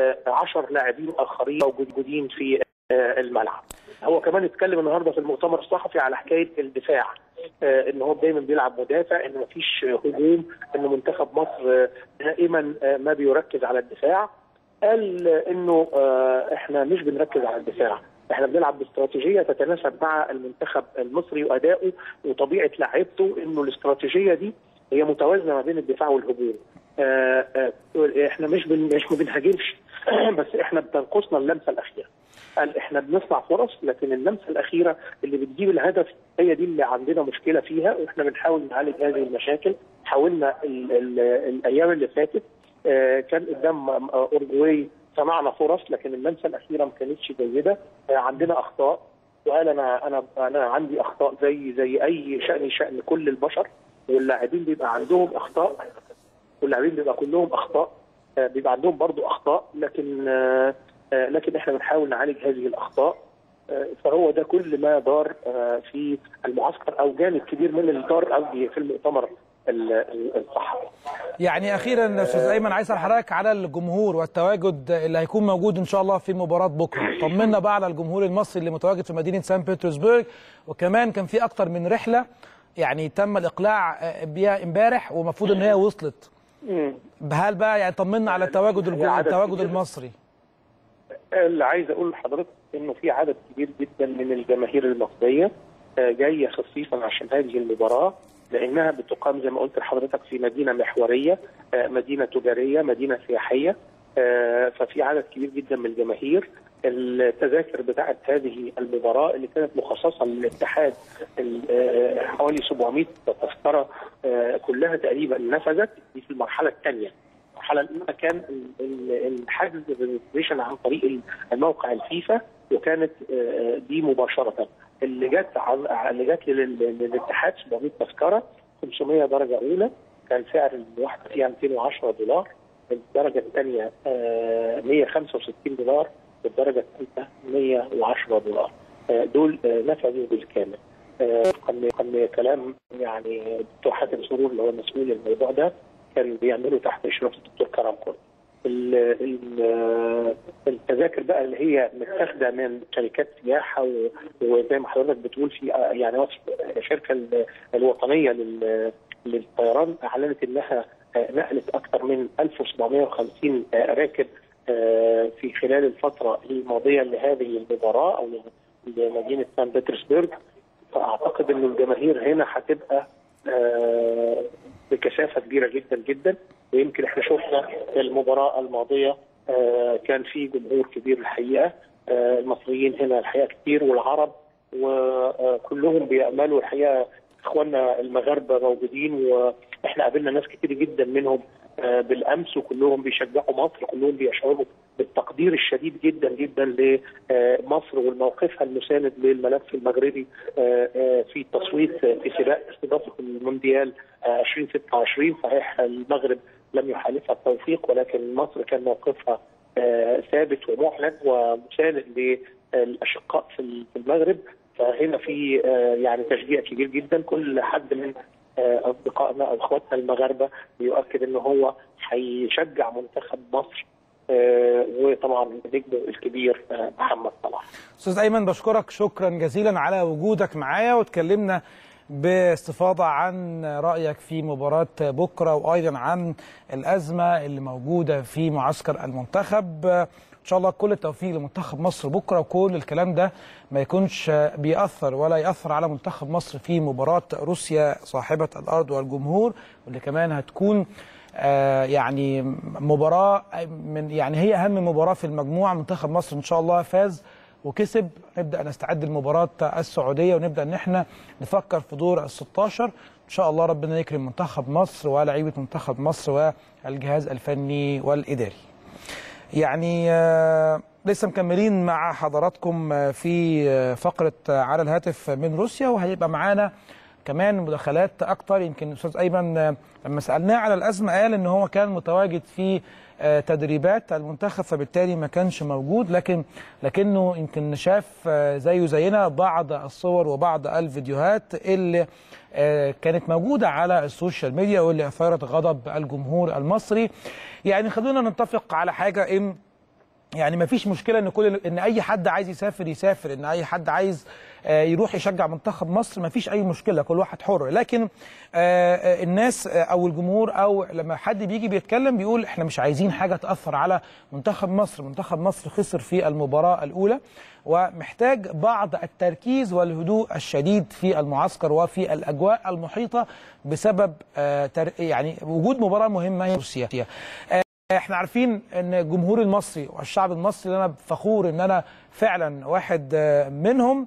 10 لاعبين اخرين موجودين في آه، الملعب هو كمان اتكلم النهارده في المؤتمر الصحفي على حكايه الدفاع آه، ان هو دايما بيلعب مدافع ان مفيش هجوم ان منتخب مصر آه، دائما آه، ما بيركز على الدفاع قال آه، انه آه، احنا مش بنركز على الدفاع احنا بنلعب باستراتيجيه تتناسب مع المنتخب المصري وادائه وطبيعه لعيبته انه الاستراتيجيه دي هي متوازنه ما بين الدفاع والهجوم آه، آه، احنا مش بن مش ما بنهاجمش بس احنا بتنقصنا اللمسه الاخيره قال احنا بنصنع فرص لكن اللمسه الاخيره اللي بتجيب الهدف هي دي اللي عندنا مشكله فيها واحنا بنحاول نعالج هذه المشاكل حاولنا ال ال الايام اللي فاتت آه، كان قدام آه، اورجواي صنعنا فرص لكن اللمسه الاخيره ما كانتش جيده آه، عندنا اخطاء وقال انا انا انا عندي اخطاء زي زي اي شان شان كل البشر واللاعبين بيبقى عندهم اخطاء واللاعبين بيبقى كلهم اخطاء آه، بيبقى عندهم برضو اخطاء لكن آه، آه، لكن احنا بنحاول نعالج هذه الاخطاء آه، فهو ده كل ما دار آه، في المعسكر او جانب كبير من اللي دار قصدي في المؤتمر ال- ال- الصحفي يعني اخيرا استاذ ايمن عايز اسال حضرتك على الجمهور والتواجد اللي هيكون موجود ان شاء الله في مباراه بكره طمنا بقى على الجمهور المصري اللي متواجد في مدينه سان بطرسبرغ وكمان كان في اكتر من رحله يعني تم الاقلاع آه، بيها امبارح ومفروض ان هي وصلت هل بقى يعني طمنا على التواجد الجو- هي عدد التواجد كبير. المصري اللي عايز اقول لحضرتك انه في عدد كبير جدا من الجماهير المصريه آه، جايه خصيصا عشان هذه المباراه لانها بتقام زي ما قلت لحضرتك في مدينه محوريه آه، مدينه تجاريه مدينه سياحيه آه، ففي عدد كبير جدا من الجماهير التذاكر بتاعت هذه المباراه اللي كانت مخصصه للاتحاد ال- آه، حوالي 700 تذكره آه، كلها تقريبا نفذت دي في المرحله الثانيه المرحله الاولى كان ال- ال- الحجز الريزرفيشن عن طريق الموقع الفيفا وكانت آه، دي مباشره اللي جت عن- اللي جت لل- للاتحاد 700 تذكره 500 درجه اولى كان سعر الواحده فيها 210 دولار الدرجه الثانيه 165 دولار والدرجه الثالثه 110 دولار آه، دول آه، نفذوا بالكامل آه، وفقا وفقا لكلام يعني الدكتور حاتم سرور اللي هو مسؤول الموضوع ده كان بيعمله تحت اشراف الدكتور كرم كل ال- ال- التذاكر بقى اللي هي متاخده من شركات سياحه و- وزي ما حضرتك بتقول في يعني وصف الشركه ال- الوطنيه لل- للطيران اعلنت انها آه، نقلت اكثر من 1750 آه، راكب آه، في خلال الفتره الماضيه لهذه المباراه او لمدينه سان بطرسبرغ فاعتقد ان الجماهير هنا هتبقى آه، بكثافه كبيره جدا جدا ويمكن احنا شفنا المباراه الماضيه آه، كان في جمهور كبير الحقيقه آه، المصريين هنا الحقيقه كتير والعرب وكلهم بيأملوا الحقيقه اخواننا المغاربه موجودين واحنا قابلنا ناس كتير جدا منهم آه، بالامس وكلهم بيشجعوا مصر كلهم بيشعروا بالتقدير الشديد جدا جدا لمصر وموقفها المساند للملف المغربي آه، آه، في التصويت في سباق استضافه المونديال آه، 2026 صحيح المغرب لم يحالفها التوفيق ولكن مصر كان موقفها آه، ثابت ومعلن ومساند للاشقاء في في المغرب فهنا في آه، يعني تشجيع كبير جدا كل حد من اصدقائنا او اخواتنا المغاربه بيؤكد ان هو هيشجع منتخب مصر آه، وطبعا نجمه الكبير آه، محمد صلاح. استاذ ايمن بشكرك شكرا جزيلا على وجودك معايا واتكلمنا باستفاضه عن رايك في مباراه بكره وايضا عن الازمه اللي موجوده في معسكر المنتخب ان شاء الله كل التوفيق لمنتخب مصر بكره وكل الكلام ده ما يكونش بيأثر ولا يأثر على منتخب مصر في مباراه روسيا صاحبه الارض والجمهور واللي كمان هتكون آه يعني مباراه من يعني هي اهم مباراه في المجموعه منتخب مصر ان شاء الله فاز وكسب نبدا نستعد لمباراه السعوديه ونبدا ان احنا نفكر في دور ال 16 ان شاء الله ربنا يكرم منتخب مصر ولاعيبه منتخب مصر والجهاز الفني والاداري. يعني آه لسه مكملين مع حضراتكم في فقره على الهاتف من روسيا وهيبقى معانا كمان مداخلات اكتر يمكن الاستاذ ايمن لما سالناه على الازمه قال ان هو كان متواجد في تدريبات المنتخب فبالتالي ما كانش موجود لكن لكنه يمكن شاف زيه زينا بعض الصور وبعض الفيديوهات اللي كانت موجوده على السوشيال ميديا واللي اثارت غضب الجمهور المصري يعني خلونا نتفق على حاجه ان يعني ما فيش مشكله ان كل ان اي حد عايز يسافر يسافر ان اي حد عايز يروح يشجع منتخب مصر ما فيش اي مشكله كل واحد حر لكن الناس او الجمهور او لما حد بيجي بيتكلم بيقول احنا مش عايزين حاجه تاثر على منتخب مصر منتخب مصر خسر في المباراه الاولى ومحتاج بعض التركيز والهدوء الشديد في المعسكر وفي الاجواء المحيطه بسبب يعني وجود مباراه مهمه هي روسيا احنا عارفين ان الجمهور المصري والشعب المصري انا فخور ان انا فعلا واحد منهم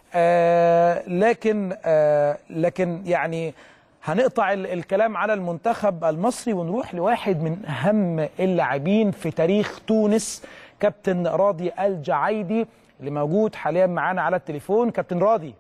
آه لكن آه لكن يعني هنقطع الكلام على المنتخب المصري ونروح لواحد من اهم اللاعبين في تاريخ تونس كابتن راضي الجعيدي اللي موجود حاليا معانا على التليفون كابتن راضي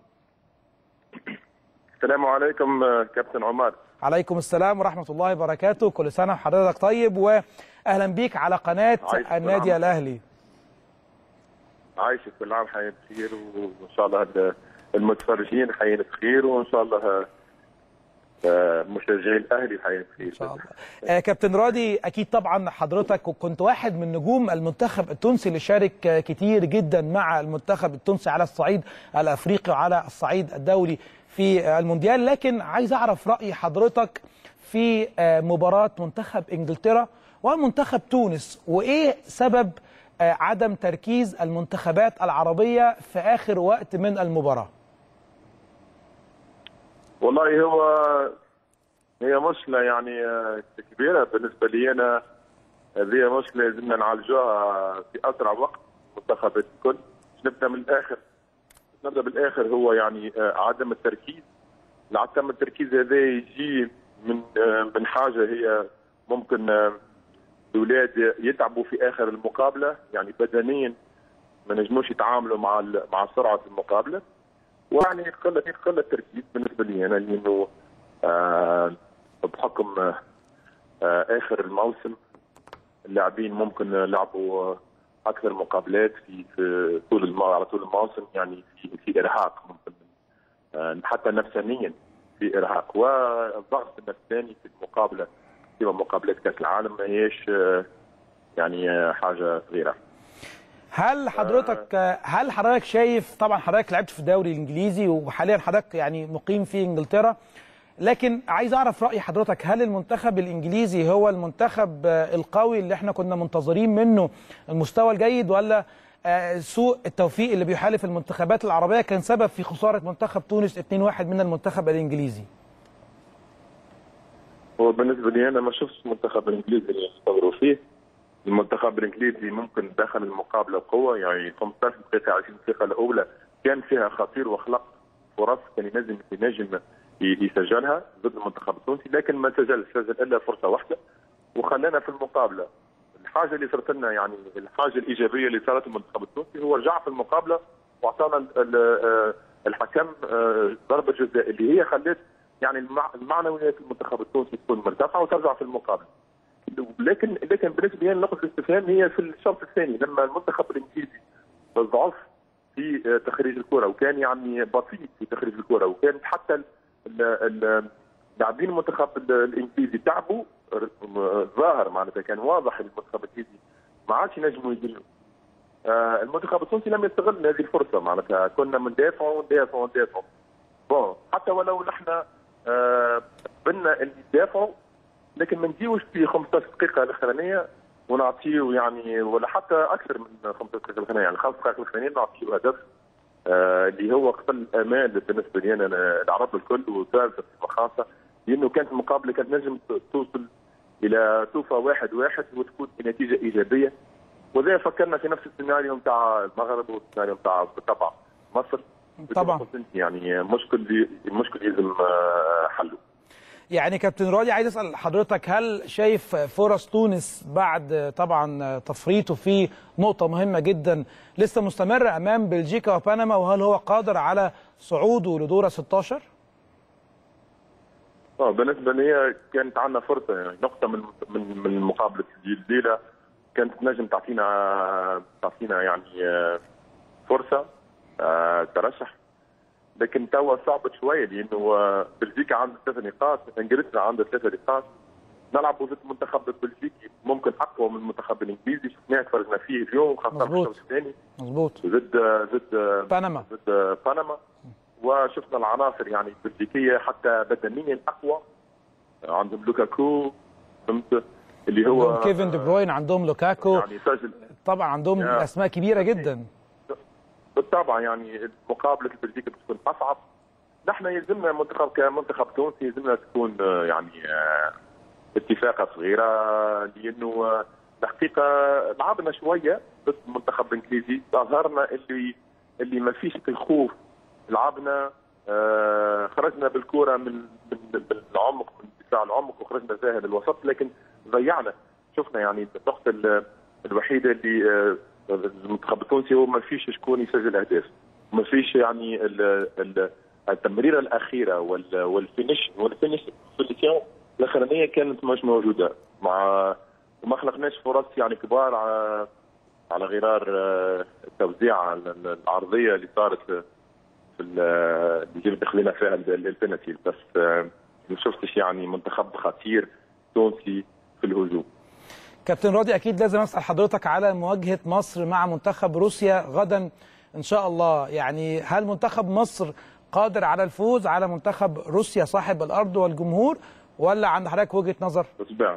السلام عليكم كابتن عمر عليكم السلام ورحمه الله وبركاته كل سنه وحضرتك طيب واهلا بيك على قناه النادي الاهلي عايشك كل عام حياة بخير وان شاء الله المتفرجين حيين بخير وان شاء الله مشجعي الاهلي حيين بخير ان شاء الله آه كابتن راضي اكيد طبعا حضرتك كنت واحد من نجوم المنتخب التونسي اللي شارك كتير جدا مع المنتخب التونسي على الصعيد الافريقي وعلى الصعيد الدولي في المونديال لكن عايز اعرف راي حضرتك في مباراه منتخب انجلترا ومنتخب تونس وايه سبب عدم تركيز المنتخبات العربية في آخر وقت من المباراة والله هو هي مشكلة يعني كبيرة بالنسبة لي أنا هذه مشكلة لازمنا نعالجوها في أسرع وقت منتخبات الكل نبدأ من الآخر نبدأ بالآخر هو يعني عدم التركيز عدم التركيز هذا يجي من من حاجة هي ممكن الاولاد يتعبوا في اخر المقابله يعني بدنيا ما نجموش يتعاملوا مع مع سرعه المقابله ويعني قله قله تركيز بالنسبه لي انا لانه آه بحكم آه اخر الموسم اللاعبين ممكن لعبوا اكثر مقابلات في في طول الم... على طول الموسم يعني في في ارهاق ممكن آه حتى نفسانيا في ارهاق والضغط النفساني في المقابله في مقابلات كاس العالم ما هيش يعني حاجه صغيره هل حضرتك هل حضرتك شايف طبعا حضرتك لعبت في الدوري الانجليزي وحاليا حضرتك يعني مقيم في انجلترا لكن عايز اعرف راي حضرتك هل المنتخب الانجليزي هو المنتخب القوي اللي احنا كنا منتظرين منه المستوى الجيد ولا سوء التوفيق اللي بيحالف المنتخبات العربيه كان سبب في خساره منتخب تونس 2-1 من المنتخب الانجليزي هو بالنسبه لي انا ما شفتش المنتخب الانجليزي اللي يختبروا فيه المنتخب الانجليزي ممكن دخل المقابله بقوه يعني 15 دقيقه 20 دقيقه الاولى كان فيها خطير وخلق فرص كان ينجم ينجم يسجلها ضد المنتخب التونسي لكن ما سجل سجل الا فرصه واحده وخلانا في المقابله الحاجه اللي صارت لنا يعني الحاجه الايجابيه اللي صارت المنتخب التونسي هو رجع في المقابله واعطانا الحكم ضربه جزاء اللي هي خلت يعني المعنويات المنتخب التونسي تكون مرتفعه وترجع في المقابله. لكن لكن بالنسبه لي نقطه الاستفهام هي في الشرط الثاني لما المنتخب الانجليزي ضعف في تخريج الكره وكان يعني بطيء في تخريج الكره وكان حتى لاعبين المنتخب ال- الانجليزي تعبوا ر- ظاهر معناتها كان واضح إن المنتخب الانجليزي ما عادش ينجموا يجلوا آه المنتخب التونسي لم يستغل هذه الفرصه معناتها كنا مندافعوا ندافعوا ندافعوا بون حتى ولو نحن آه بنا اللي ندافعوا لكن ما نجيوش في 15 دقيقه الاخرانيه ونعطيه يعني ولا حتى اكثر من 15 دقيقه الاخرانيه يعني خمس دقائق الاخرانيه نعطيه هدف آه اللي هو قتل امال بالنسبه لي انا العرب الكل وثالثه خاصه لانه كانت المقابله كانت نجم توصل الى توفى واحد واحد وتكون بنتيجه ايجابيه وزي فكرنا في نفس السيناريو نتاع المغرب والسيناريو نتاع بالطبع مصر طبعا. قلت انت يعني مشكل مشكل يلزم آه، حله يعني كابتن راضي عايز اسال حضرتك هل شايف فرص تونس بعد طبعا تفريطه في نقطه مهمه جدا لسه مستمره امام بلجيكا وبنما وهل هو قادر على صعوده لدور 16 اه بالنسبه لي كانت عندنا فرصه يعني نقطه من من من مقابله الليله كانت نجم تعطينا تعطينا يعني آه، فرصه آه، ترشح لكن توا صعبت شويه لانه آه، بلجيكا عندها ثلاثة نقاط انجلترا عندها ثلاثة نقاط نلعب ضد المنتخب البلجيكي ممكن اقوى من المنتخب الانجليزي شفناه تفرجنا فيه اليوم خاصه في مظبوط. الشوط الثاني مظبوط ضد ضد بنما ضد بنما وشفنا العناصر يعني البلجيكيه حتى بدنيا اقوى عندهم لوكاكو فهمت اللي هو عندهم كيفن دي بروين عندهم لوكاكو يعني سجل طبعا عندهم يا. اسماء كبيره جدا بالطبع يعني مقابله البلجيكا بتكون اصعب نحن يلزمنا منتخب كمنتخب تونسي يلزمنا تكون آه، يعني آه، اتفاقه صغيره لانه آه، الحقيقه لعبنا شويه ضد المنتخب الانجليزي اظهرنا اللي اللي ما فيش الخوف لعبنا آه، خرجنا بالكره من من من العمق من دفاع العمق وخرجنا زاهد الوسط لكن ضيعنا شفنا يعني النقطه ال- الوحيده اللي آه، المنتخب التونسي هو ما فيش شكون يسجل اهداف ما فيش يعني ال- ال- التمريره الاخيره وال- والفينش والفينش الفينيسيون الاخرانيه كانت مش موجوده مع وما خلقناش فرص يعني كبار على على غرار آه، التوزيع ال- العرضيه اللي صارت في ال- اللي دخلنا فيها ال- البنالتي بس آه، ما شفتش يعني منتخب خطير تونسي في الهجوم كابتن راضي اكيد لازم اسال حضرتك على مواجهه مصر مع منتخب روسيا غدا ان شاء الله يعني هل منتخب مصر قادر على الفوز على منتخب روسيا صاحب الارض والجمهور ولا عند حضرتك وجهه نظر بالطبيعة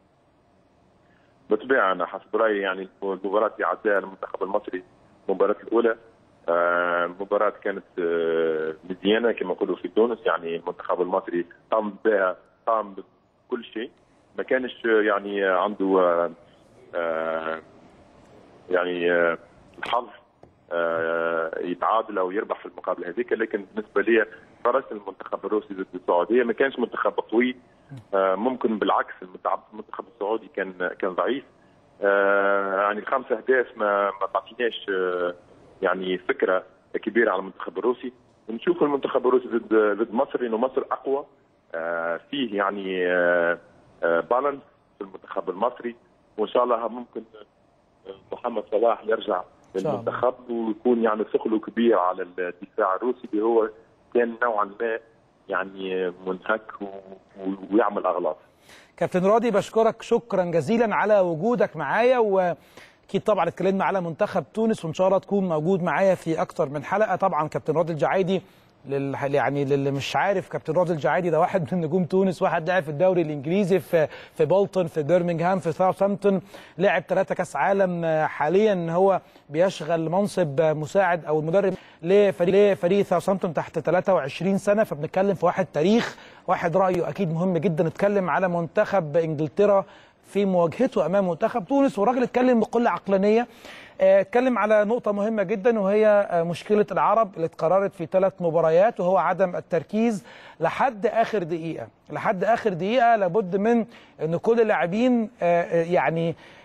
بالطبيعة أنا حسب رأيي يعني المباراة اللي عداها المنتخب المصري المباراة الأولى آه، مباراة كانت آه، مزيانة كما يقولوا في تونس يعني المنتخب المصري قام بها قام بكل شيء ما كانش آه، يعني آه، عنده آه، آه، يعني آه، الحظ آه، يتعادل او يربح في المقابله هذيك لكن بالنسبه لي فرص المنتخب الروسي ضد السعوديه ما كانش منتخب قوي آه، ممكن بالعكس المنتخب المنتخب السعودي كان كان ضعيف آه، يعني الخمس اهداف ما ما تعطيناش آه، يعني فكره كبيره على المنتخب الروسي نشوف المنتخب الروسي ضد ضد مصر انه مصر اقوى آه، فيه يعني آه، آه، بالانس في المنتخب المصري وان شاء الله ممكن آه، محمد صلاح يرجع شاء الله. للمنتخب ويكون يعني ثقله كبير على الدفاع الروسي اللي هو كان نوعا ما يعني منهك و- و- ويعمل اغلاط كابتن راضي بشكرك شكرا جزيلا على وجودك معايا واكيد طبعا اتكلمنا على منتخب تونس وان شاء الله تكون موجود معايا في اكتر من حلقه طبعا كابتن راضي الجعيدي لل... يعني للي مش عارف كابتن راضي الجعيدي ده واحد من نجوم تونس واحد لعب في الدوري الانجليزي في في بولتون في بيرمنغهام في ساوثهامبتون لعب ثلاثة كاس عالم آه، حاليا هو بيشغل منصب آه، مساعد او المدرب لفريق لفريق ساوثهامبتون تحت 23 سنه فبنتكلم في واحد تاريخ واحد رايه اكيد مهم جدا نتكلم على منتخب انجلترا في مواجهته امام منتخب تونس والراجل اتكلم بكل عقلانيه آه، اتكلم على نقطه مهمه جدا وهي آه، مشكله العرب اللي اتقررت في ثلاث مباريات وهو عدم التركيز لحد اخر دقيقه لحد اخر دقيقه لابد من ان كل اللاعبين آه، آه، يعني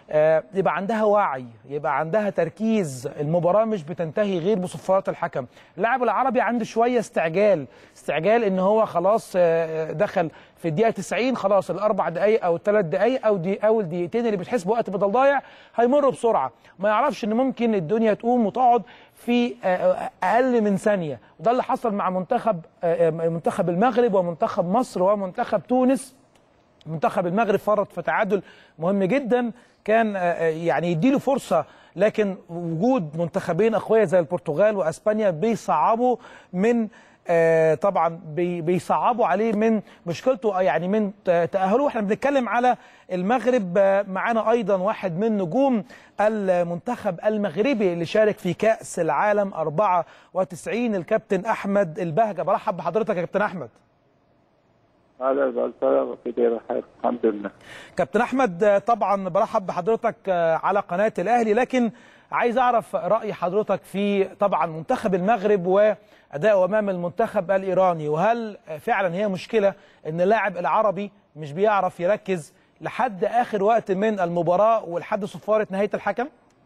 آه، يبقى عندها وعي يبقى عندها تركيز المباراة مش بتنتهي غير بصفارات الحكم اللاعب العربي عنده شوية استعجال استعجال ان هو خلاص آه، دخل في الدقيقة 90 خلاص الأربع دقايق أو الثلاث دقايق أو دي أول دقيقتين اللي بتحسب وقت بدل ضايع هيمروا بسرعة ما يعرفش ان ممكن الدنيا تقوم وتقعد في آه، أقل من ثانية وده اللي حصل مع منتخب آه، آه، منتخب المغرب ومنتخب مصر ومنتخب تونس منتخب المغرب فرط في تعادل مهم جدا كان آه، آه، يعني يديله فرصه لكن وجود منتخبين اقوياء زي البرتغال واسبانيا بيصعبوا من آه، طبعا بي- بيصعبوا عليه من مشكلته آه، يعني من ت- تاهله احنا بنتكلم على المغرب آه، معانا ايضا واحد من نجوم المنتخب المغربي اللي شارك في كاس العالم 94 الكابتن احمد البهجه برحب بحضرتك يا كابتن احمد هلا بالسلامة في دير الخير الحمد لله كابتن احمد آه، طبعا برحب بحضرتك آه، على قناه الاهلي لكن عايز اعرف راي حضرتك في طبعا منتخب المغرب واداؤه امام المنتخب الايراني وهل آه، فعلا هي مشكله ان اللاعب العربي مش بيعرف يركز لحد اخر وقت من المباراه ولحد صفاره نهايه الحكم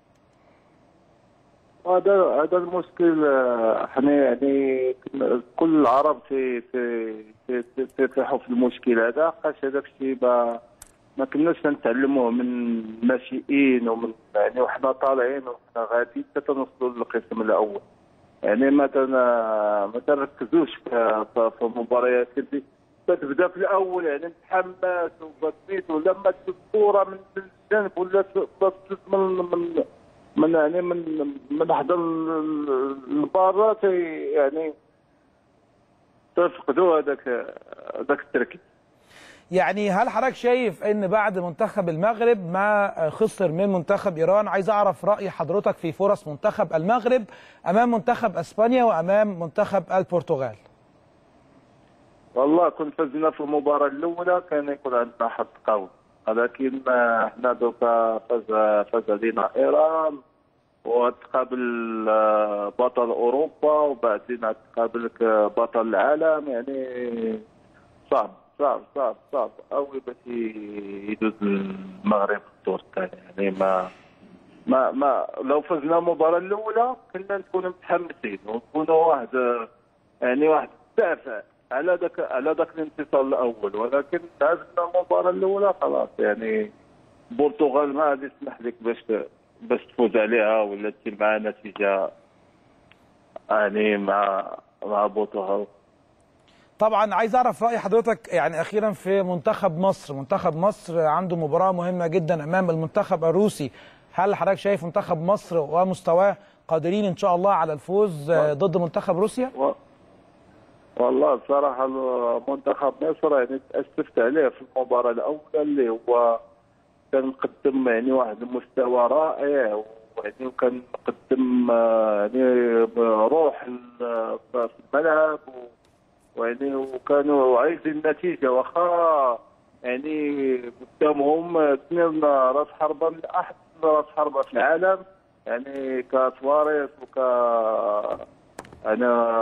هذا هذا المشكل آه، احنا يعني كنا- كل العرب في في في في- تيطيحوا في المشكل هذا قاش هذاك الشيء ما ما كناش نتعلموه من الناشئين ومن يعني وحنا طالعين وحنا غاديين حتى نوصلوا للقسم الاول يعني ما تن ما تركزوش في في- في المباريات اللي تبدا في الاول يعني متحمس وبسيط ولما تشوف كوره من من الجانب ولا تصل من من من يعني من من احد البارات يعني تفقدوا هذاك هذاك التركيز يعني هل حضرتك شايف ان بعد منتخب المغرب ما خسر من منتخب ايران عايز اعرف راي حضرتك في فرص منتخب المغرب امام منتخب اسبانيا وامام منتخب البرتغال والله كنت فزنا في المباراة الأولى كان يكون عندنا حظ قوي ولكن آه، احنا دوكا فاز فاز علينا إيران وتقابل آه، بطل أوروبا وبعدين تقابلك آه، بطل العالم يعني صعب صعب صعب صعب أوي باش يدوز المغرب في الدور الثاني يعني ما ما ما لو فزنا المباراة الأولى كنا نكونوا متحمسين ونكونوا واحد آه، يعني واحد دافع على ذاك على ذاك الانتصار الاول ولكن هزمنا المباراه الاولى خلاص يعني البرتغال ما غادي تسمح لك باش باش تفوز عليها ولا تجي مع نتيجه يعني مع مع البرتغال طبعا عايز اعرف راي حضرتك يعني اخيرا في منتخب مصر منتخب مصر عنده مباراه مهمه جدا امام المنتخب الروسي هل حضرتك شايف منتخب مصر ومستواه قادرين ان شاء الله على الفوز آه، ضد منتخب روسيا و... والله بصراحة منتخب مصر يعني تأسفت عليه في المباراة الأولى اللي هو كان مقدم يعني واحد المستوى رائع ويعني وكان مقدم آه، يعني روح ال- في الملعب و- ويعني وكانوا عايزين النتيجة واخا يعني قدامهم اثنين راس حربة من أحسن راس حربة في العالم يعني كسواريز وك انا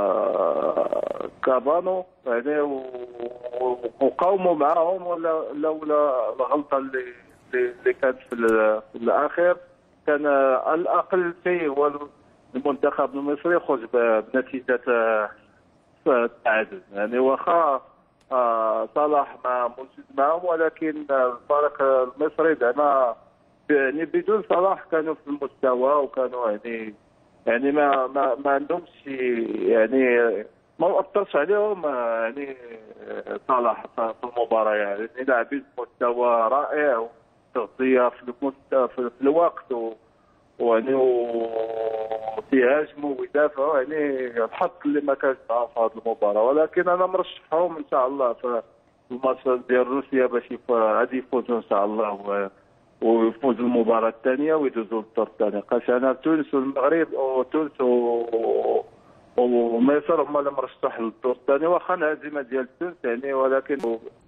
كابانو يعني و- و- وقاوموا معاهم ولا لولا الغلطه اللي اللي اللي كانت في, ال- في الاخير كان الاقل شيء هو المنتخب المصري يخرج ب- بنتيجه آه، التعادل يعني واخا آه، صلاح ما موجود معهم ولكن الفريق المصري زعما يعني بدون صلاح كانوا في المستوى وكانوا يعني يعني ما ما ما عندهمش يعني ما اثرش عليهم آه، يعني آه، صلاح في المباراه يعني لاعبين بمستوى رائع وتغطيه في المست- في في الوقت و ويعني ويهاجموا ويدافعوا يعني الحظ اللي ما كانش معاهم في هذه المباراه ولكن انا مرشحهم ان شاء الله في الماتش ديال روسيا باش يف- غادي يفوزوا ان شاء الله و- ويفوزوا المباراه الثانيه ويدوزوا للدور الثاني قاش انا تونس والمغرب وتونس و- ومصر هما اللي مرشح للدور الثاني واخا الهزيمه ديال تونس يعني ولكن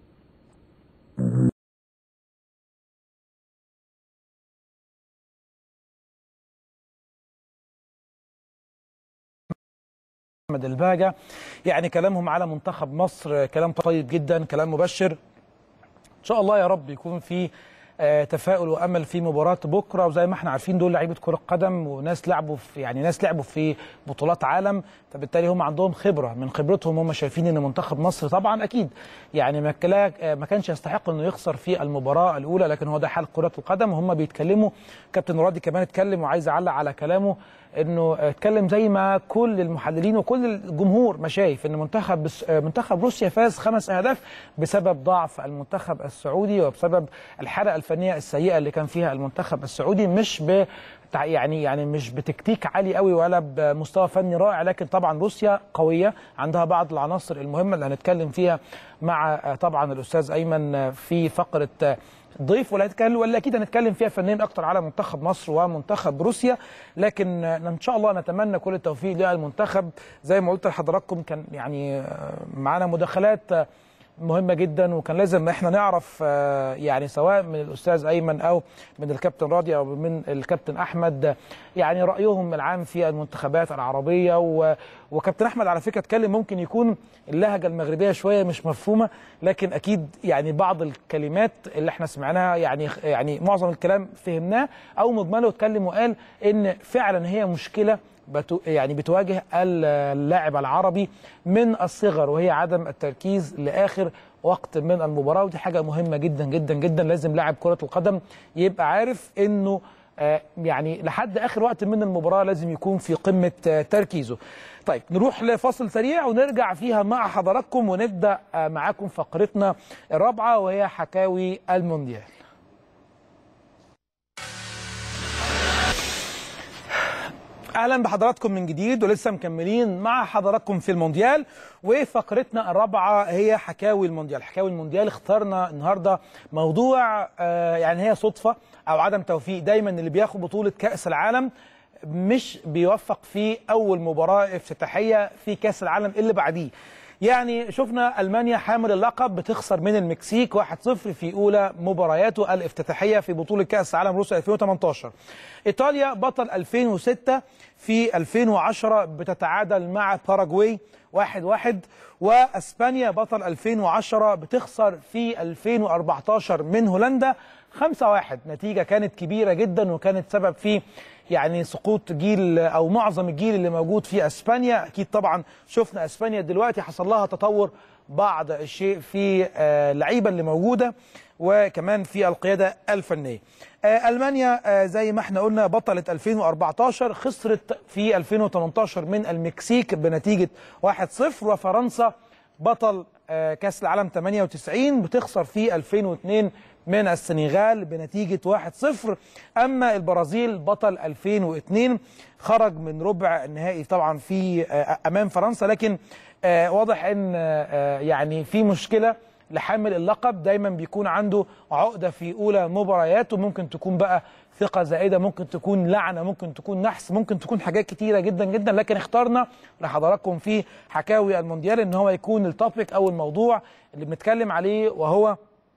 احمد الباجة يعني كلامهم على منتخب مصر كلام طيب جدا كلام مبشر ان شاء الله يا رب يكون في آه، تفاؤل وامل في مباراه بكره وزي ما احنا عارفين دول لعيبه كره قدم وناس لعبوا في يعني ناس لعبوا في بطولات عالم فبالتالي هم عندهم خبره من خبرتهم هم شايفين ان منتخب مصر طبعا اكيد يعني ما كلا- آه، ما كانش يستحق انه يخسر في المباراه الاولى لكن هو ده حال كره القدم وهم بيتكلموا كابتن راضي كمان اتكلم وعايز اعلق على كلامه انه اتكلم زي ما كل المحللين وكل الجمهور ما شايف ان منتخب بس- آه، منتخب روسيا فاز خمس اهداف بسبب ضعف المنتخب السعودي وبسبب الحلقه الفنيه السيئه اللي كان فيها المنتخب السعودي مش ب تع- يعني يعني مش بتكتيك عالي قوي ولا بمستوى فني رائع لكن طبعا روسيا قويه عندها بعض العناصر المهمه اللي هنتكلم فيها مع آه، طبعا الاستاذ ايمن آه، في فقره آه، ضيف ولا هتكلم ولا اكيد هنتكلم فيها فنيا اكتر على منتخب مصر ومنتخب روسيا لكن آه، ان شاء الله نتمنى كل التوفيق للمنتخب زي ما قلت لحضراتكم كان يعني آه، معانا مداخلات آه، مهمه جدا وكان لازم احنا نعرف آه، يعني سواء من الاستاذ ايمن او من الكابتن راضي او من الكابتن احمد آه، يعني رايهم العام في المنتخبات العربيه و- وكابتن احمد على فكره اتكلم ممكن يكون اللهجه المغربيه شويه مش مفهومه لكن اكيد يعني بعض الكلمات اللي احنا سمعناها يعني يعني معظم الكلام فهمناه او مجمله اتكلم وقال ان فعلا هي مشكله بتو يعني بتواجه اللاعب العربي من الصغر وهي عدم التركيز لاخر وقت من المباراه ودي حاجه مهمه جدا جدا جدا لازم لاعب كره القدم يبقى عارف انه آه، يعني لحد اخر وقت من المباراه لازم يكون في قمه آه، تركيزه. طيب نروح لفاصل سريع ونرجع فيها مع حضراتكم ونبدا آه، معاكم فقرتنا الرابعه وهي حكاوي المونديال. اهلا بحضراتكم من جديد ولسه مكملين مع حضراتكم في المونديال وفقرتنا الرابعه هي حكاوي المونديال حكاوي المونديال اخترنا النهارده موضوع آه، يعني هي صدفه او عدم توفيق دايما اللي بياخد بطوله كاس العالم مش بيوفق في اول مباراه افتتاحيه في كاس العالم اللي بعديه يعني شفنا المانيا حامل اللقب بتخسر من المكسيك 1-0 في اولى مبارياته الافتتاحيه في بطوله كاس العالم روسيا 2018 ايطاليا بطل 2006 في 2010 بتتعادل مع باراجواي 1-1 واسبانيا بطل 2010 بتخسر في 2014 من هولندا 5-1 نتيجه كانت كبيره جدا وكانت سبب في يعني سقوط جيل او معظم الجيل اللي موجود في اسبانيا اكيد طبعا شفنا اسبانيا دلوقتي حصل لها تطور بعض الشيء في آه، اللعيبه اللي موجوده وكمان في القياده الفنيه آه، المانيا آه، زي ما احنا قلنا بطله 2014 خسرت في 2018 من المكسيك بنتيجه 1-0 وفرنسا بطل آه، كاس العالم 98 بتخسر في 2002 من السنغال بنتيجة 1-0 أما البرازيل بطل 2002 خرج من ربع النهائي طبعا في آه، أمام فرنسا لكن آه، واضح أن آه، يعني في مشكلة لحامل اللقب دايما بيكون عنده عقدة في أولى مبارياته ممكن تكون بقى ثقة زائدة ممكن تكون لعنة ممكن تكون نحس ممكن تكون حاجات كتيرة جدا جدا لكن اخترنا لحضراتكم في حكاوي المونديال ان هو يكون التوبيك او الموضوع اللي بنتكلم عليه وهو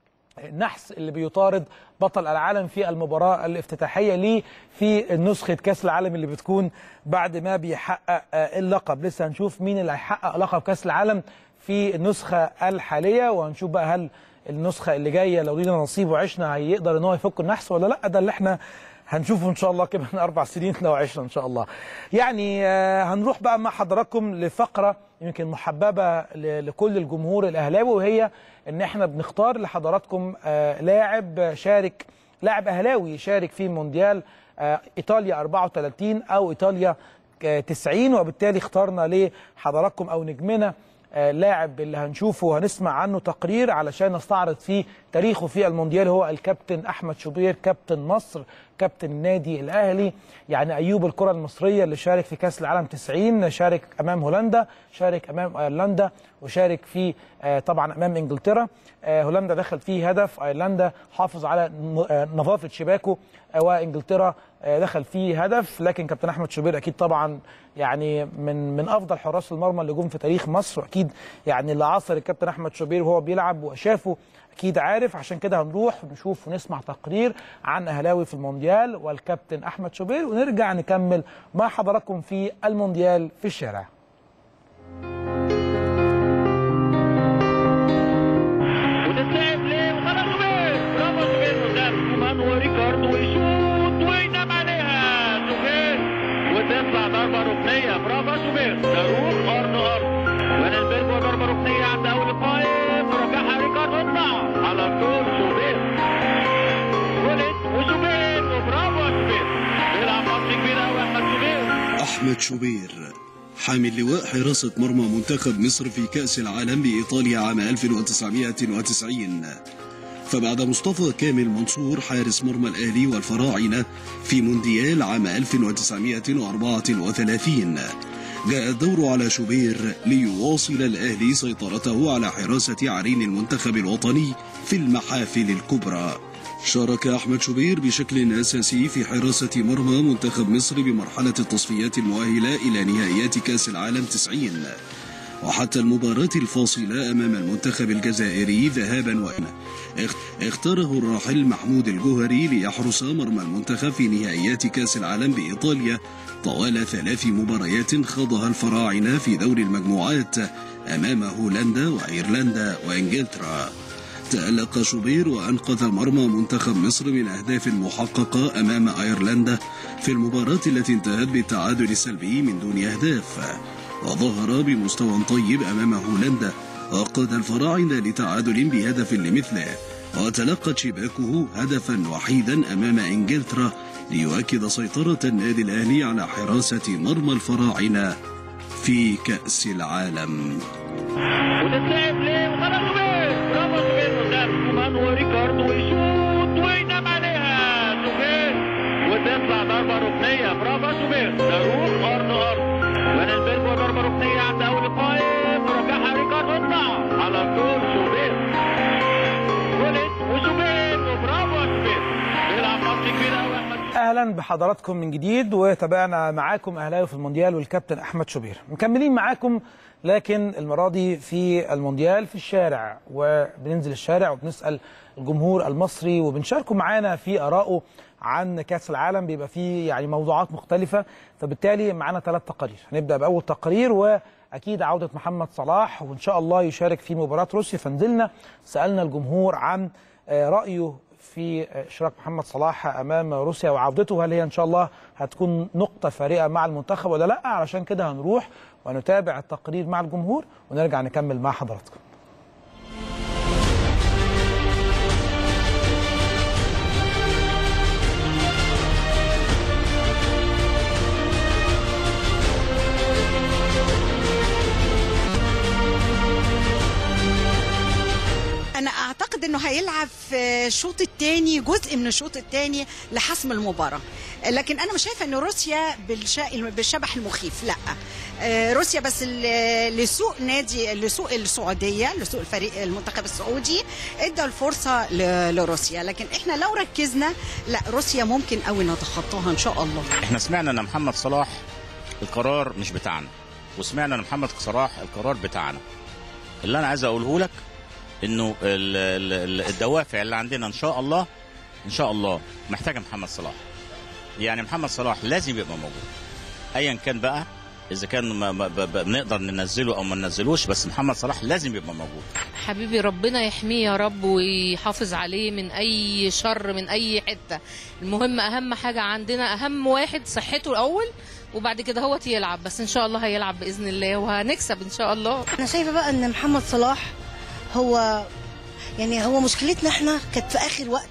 النحس اللي بيطارد بطل العالم في المباراة الافتتاحية ليه في نسخة كأس العالم اللي بتكون بعد ما بيحقق آه، اللقب لسه هنشوف مين اللي هيحقق لقب كأس العالم في النسخة الحالية وهنشوف بقى هل النسخة اللي جاية لو لينا نصيب وعشنا هيقدر ان هو يفك النحس ولا لا ده اللي احنا هنشوفه ان شاء الله كمان اربع سنين لو عشنا ان شاء الله. يعني آه، هنروح بقى مع حضراتكم لفقره يمكن محببه ل- لكل الجمهور الاهلاوي وهي ان احنا بنختار لحضراتكم آه، لاعب شارك لاعب اهلاوي شارك في مونديال آه، ايطاليا 34 او ايطاليا آه، 90 وبالتالي اخترنا لحضراتكم او نجمنا آه، لاعب اللي هنشوفه وهنسمع عنه تقرير علشان نستعرض فيه تاريخه في المونديال هو الكابتن احمد شوبير كابتن مصر كابتن النادي الاهلي يعني ايوب الكره المصريه اللي شارك في كاس العالم 90 شارك امام هولندا شارك امام ايرلندا وشارك في آه، طبعا امام انجلترا آه، هولندا دخل فيه هدف ايرلندا حافظ على ن- آه، نظافه شباكه آه، وانجلترا آه، دخل فيه هدف لكن كابتن احمد شوبير اكيد طبعا يعني من من افضل حراس المرمى اللي جم في تاريخ مصر واكيد يعني اللي عاصر الكابتن احمد شوبير وهو بيلعب وشافه اكيد عارف عشان كده هنروح نشوف ونسمع تقرير عن اهلاوي في المونديال والكابتن احمد شوبير ونرجع نكمل مع حضراتكم في المونديال في الشارع وتتلعب ليه وخلاص روبير برافو روبير قدام على طول شوبير ولد وشوبير وبرافو يا شوبير بيلعب ماتش كبير قوي احمد شوبير أحمد شوبير حامل لواء حراسة مرمى منتخب مصر في كأس العالم بإيطاليا عام 1990 فبعد مصطفى كامل منصور حارس مرمى الأهلي والفراعنة في مونديال عام 1934 جاء الدور على شوبير ليواصل الأهلي سيطرته على حراسة عرين المنتخب الوطني في المحافل الكبرى شارك أحمد شوبير بشكل أساسي في حراسة مرمى منتخب مصر بمرحلة التصفيات المؤهلة إلى نهائيات كأس العالم 90 وحتى المباراة الفاصلة أمام المنتخب الجزائري ذهابا وإن اختاره الراحل محمود الجوهري ليحرس مرمى المنتخب في نهائيات كأس العالم بإيطاليا طوال ثلاث مباريات خاضها الفراعنة في دور المجموعات أمام هولندا وأيرلندا وإنجلترا تألق شوبير وأنقذ مرمى منتخب مصر من أهداف محققة أمام أيرلندا في المباراة التي انتهت بالتعادل السلبي من دون أهداف وظهر بمستوى طيب أمام هولندا وقاد الفراعنة لتعادل بهدف لمثله وتلقت شباكه هدفا وحيدا أمام إنجلترا ليؤكد سيطرة النادي الأهلي على حراسة مرمى الفراعنة في كأس العالم وتتلعب ليه وخلاص شوبير برافو شوبير قدام كومان وريكاردو ويشوط وينام عليها شوبير وتطلع ضربة ركنية برافو شوبير صاروخ أرض أرض وانا البلبو ضربة ركنية عند أول القائم ورجعها ريكاردو اطلع على طول شوبير ولد وشوبير وبرافو يا شوبير بيلعب ماتش كبير قوي احمد اهلا بحضراتكم من جديد وتابعنا معاكم اهلاوي في المونديال والكابتن احمد شوبير مكملين معاكم لكن المره دي في المونديال في الشارع وبننزل الشارع وبنسال الجمهور المصري وبنشاركوا معانا في ارائه عن كاس العالم بيبقى فيه يعني موضوعات مختلفه فبالتالي معانا ثلاث تقارير هنبدا باول تقرير واكيد عوده محمد صلاح وان شاء الله يشارك في مباراه روسيا فنزلنا سالنا الجمهور عن آه، رايه في اشراك محمد صلاح امام روسيا وعودته هل هي ان شاء الله هتكون نقطه فارقه مع المنتخب ولا لا علشان كده هنروح ونتابع التقرير مع الجمهور ونرجع نكمل مع حضراتكم انا اعتقد انه هيلعب في الشوط الثاني جزء من الشوط الثاني لحسم المباراه لكن انا مش شايفه ان روسيا بالش- بالشبح المخيف لا آه، روسيا بس ل- لسوء نادي لسوء السعوديه لسوء الفريق المنتخب السعودي ادى الفرصه ل- لروسيا لكن احنا لو ركزنا لا روسيا ممكن قوي نتخطاها ان شاء الله احنا سمعنا ان محمد صلاح القرار مش بتاعنا وسمعنا ان محمد صلاح القرار بتاعنا اللي انا عايز اقوله لك انه ال- ال- ال- الدوافع اللي عندنا ان شاء الله ان شاء الله محتاجه محمد صلاح يعني محمد صلاح لازم يبقى موجود ايا كان بقى اذا كان ما ما- ب- ب- بنقدر ننزله او ما ننزلوش بس محمد صلاح لازم يبقى موجود حبيبي ربنا يحميه يا رب ويحافظ عليه من اي شر من اي حته المهم اهم حاجه عندنا اهم واحد صحته الاول وبعد كده هو يلعب بس ان شاء الله هيلعب باذن الله وهنكسب ان شاء الله انا شايفه بقى ان محمد صلاح هو يعني هو مشكلتنا احنا كانت في اخر وقت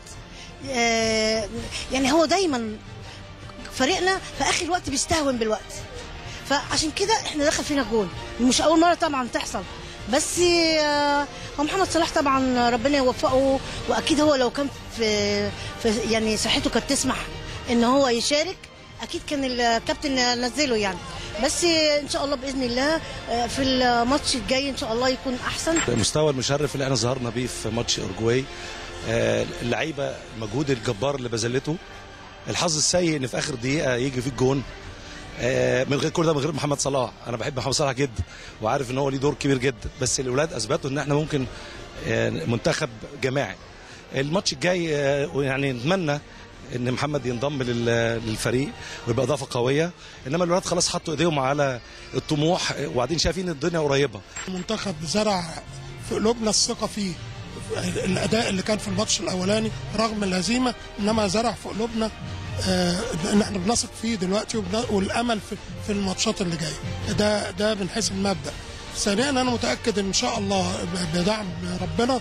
آه، يعني هو دايما فريقنا في اخر وقت بيستهون بالوقت فعشان كده احنا دخل فينا جول مش اول مره طبعا تحصل بس آه، هو محمد صلاح طبعا ربنا يوفقه واكيد هو لو كان في, في يعني صحته كانت تسمح ان هو يشارك اكيد كان الكابتن نزله يعني بس ان شاء الله باذن الله آه، في الماتش الجاي ان شاء الله يكون احسن المستوى المشرف اللي احنا ظهرنا بيه في ماتش اورجواي آه، اللعيبه المجهود الجبار اللي بذلته الحظ السيء ان في اخر دقيقه يجي في الجون آه، من غير كل ده من غير محمد صلاح انا بحب محمد صلاح جدا وعارف ان هو ليه دور كبير جدا بس الاولاد اثبتوا ان احنا ممكن آه، منتخب جماعي الماتش الجاي آه، يعني نتمنى ان محمد ينضم لل- للفريق ويبقى اضافه قويه انما الولاد خلاص حطوا ايديهم على الطموح آه، وبعدين شايفين الدنيا قريبه المنتخب زرع في قلوبنا الثقة فيه الأداء اللي كان في الماتش الأولاني رغم الهزيمة إنما زرع في قلوبنا آه، إن إحنا بنثق فيه دلوقتي وبن- والأمل في, في الماتشات اللي جاية ده ده من حيث المبدأ ثانيا أنا متأكد إن شاء الله ب- بدعم ربنا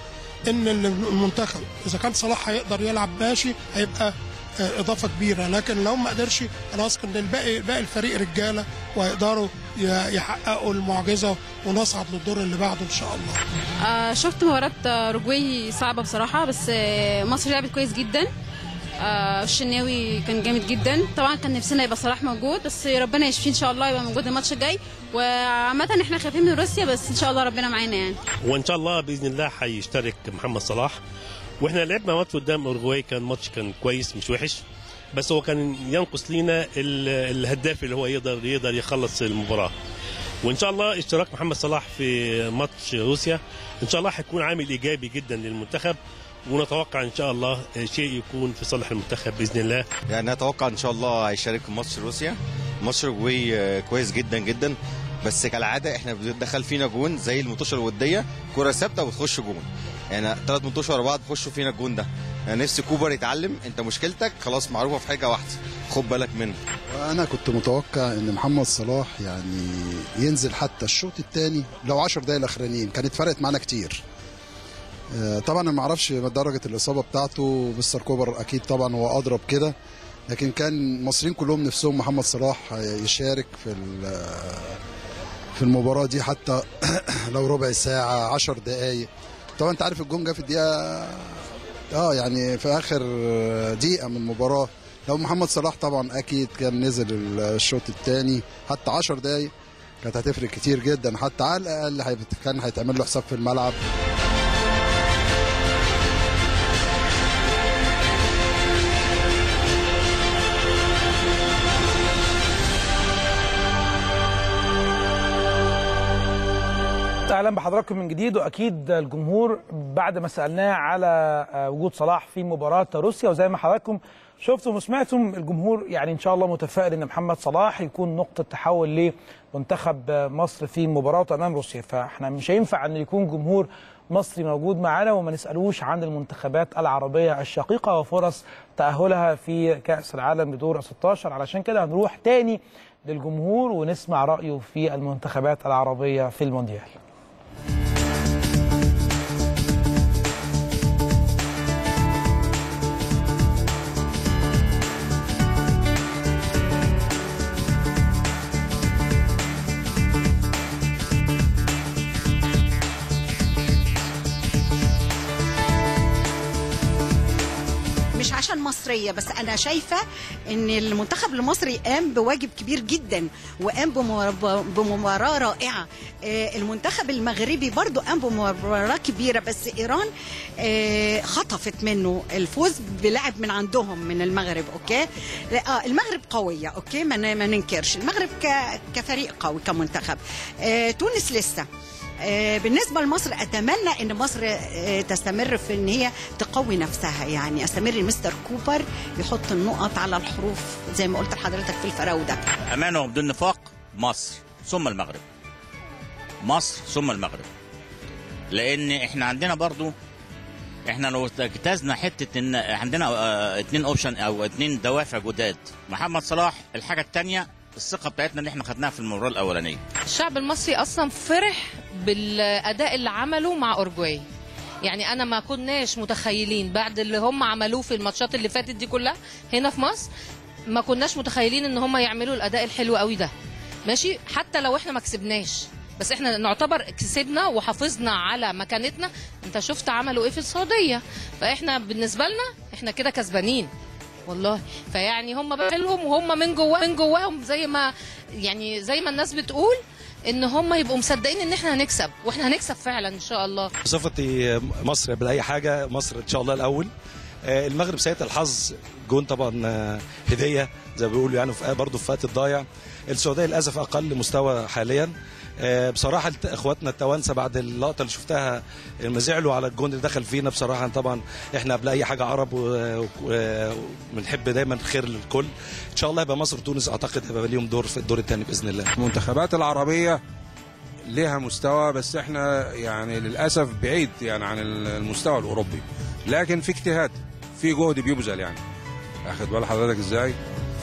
ان المنتخب اذا كان صلاح هيقدر يلعب ماشي هيبقى آه، اضافه كبيره لكن لو ما قدرش انا واثق ان الباقي باقي الفريق رجاله وهيقدروا ي- يحققوا المعجزه ونصعد للدور اللي بعده ان شاء الله آه شفت مباراة آه، أوروجواي صعبة بصراحة بس آه مصر لعبت كويس جدا آه الشناوي كان جامد جدا طبعا كان نفسنا يبقى صلاح موجود بس ربنا يشفيه ان شاء الله يبقى موجود الماتش الجاي وعامة احنا خايفين من روسيا بس ان شاء الله ربنا معانا يعني وان شاء الله باذن الله هيشترك محمد صلاح واحنا لعبنا ماتش قدام اورجواي كان ماتش كان كويس مش وحش بس هو كان ينقص لينا ال- الهداف اللي هو يقدر يقدر يخلص المباراه وان شاء الله اشتراك محمد صلاح في ماتش روسيا ان شاء الله هيكون عامل ايجابي جدا للمنتخب ونتوقع ان شاء الله شيء يكون في صالح المنتخب باذن الله يعني اتوقع ان شاء الله هيشارك في ماتش روسيا ماتش اوروجواي آه، كويس جدا جدا بس كالعاده احنا بيدخل فينا جون زي الماتش الوديه كره ثابته وتخش جون يعني ثلاث ماتشات ورا بعض بيخشوا فينا الجون ده يعني نفسي كوبر يتعلم انت مشكلتك خلاص معروفه في حاجه واحده خد بالك منها انا كنت متوقع ان محمد صلاح يعني ينزل حتى الشوط الثاني لو 10 دقايق الاخرانيين كانت فرقت معانا كتير آه، طبعا انا ما اعرفش درجه الاصابه بتاعته مستر كوبر اكيد طبعا هو اضرب كده لكن كان المصريين كلهم نفسهم محمد صلاح يشارك في ال- في المباراه دي حتى لو ربع ساعه 10 دقائق طبعا انت عارف الجون جه في الدقيقه اه يعني في اخر دقيقه من المباراه لو محمد صلاح طبعا اكيد كان نزل الشوط الثاني حتى 10 دقايق كانت هتفرق كتير جدا حتى على الاقل هيبت- كان هيتعمل له حساب في الملعب اهلا بحضراتكم من جديد واكيد الجمهور بعد ما سالناه على آه، وجود صلاح في مباراه روسيا وزي ما حضراتكم شفتم وسمعتم الجمهور يعني ان شاء الله متفائل ان محمد صلاح يكون نقطه تحول لمنتخب آه، مصر في مباراته امام روسيا فاحنا مش هينفع ان يكون جمهور مصري موجود معانا وما نسالوش عن المنتخبات العربيه الشقيقه وفرص تاهلها في كاس العالم لدور 16 علشان كده هنروح تاني للجمهور ونسمع رايه في المنتخبات العربيه في المونديال مش عشان مصريه بس انا شايفه ان المنتخب المصري قام بواجب كبير جدا وقام بمبار- بمباراه رائعه آه، المنتخب المغربي برضو قام بمباراه كبيره بس ايران آه، خطفت منه الفوز بلعب من عندهم من المغرب اوكي لا، اه المغرب قويه اوكي ما ن- ما ننكرش المغرب ك- كفريق قوي كمنتخب آه، تونس لسه آه، بالنسبه لمصر اتمنى ان مصر آه، تستمر في ان هي تقوي نفسها يعني استمر مستر كوبر يحط النقط على الحروف زي ما قلت لحضرتك في الفراوده امانه وبدون نفاق مصر ثم المغرب مصر ثم المغرب لان احنا عندنا برضو احنا لو اجتزنا حته ان عندنا اه اتنين اوبشن او اتنين دوافع جداد محمد صلاح الحاجه الثانيه الثقه بتاعتنا اللي احنا خدناها في المباراه الاولانيه الشعب المصري اصلا فرح بالاداء اللي عمله مع اورجواي يعني انا ما كناش متخيلين بعد اللي هم عملوه في الماتشات اللي فاتت دي كلها هنا في مصر ما كناش متخيلين ان هم يعملوا الاداء الحلو قوي ده ماشي حتى لو احنا ما كسبناش بس احنا نعتبر كسبنا وحافظنا على مكانتنا انت شفت عملوا ايه في السعوديه فاحنا بالنسبه لنا احنا كده كسبانين والله فيعني هم بحلهم وهم من جوا من جواهم زي ما يعني زي ما الناس بتقول ان هم يبقوا مصدقين ان احنا هنكسب واحنا هنكسب فعلا ان شاء الله بصفتي مصر قبل اي حاجه مصر ان شاء الله الاول آه، المغرب سيئة الحظ جون طبعا آه، هديه زي ما بيقولوا يعني في برضه في وقت الضايع السعوديه للاسف اقل مستوى حاليا آه، بصراحه الت- اخواتنا التوانسه بعد اللقطه اللي شفتها لما زعلوا على الجون اللي دخل فينا بصراحه طبعا احنا قبل اي حاجه عرب و- و- وبنحب دايما الخير للكل ان شاء الله يبقى مصر وتونس اعتقد هيبقى ليهم دور في الدور الثاني باذن الله المنتخبات العربية لها مستوى بس احنا يعني للأسف بعيد يعني عن المستوى الأوروبي لكن في اجتهاد في جهد بيبذل يعني أخد بال حضرتك ازاي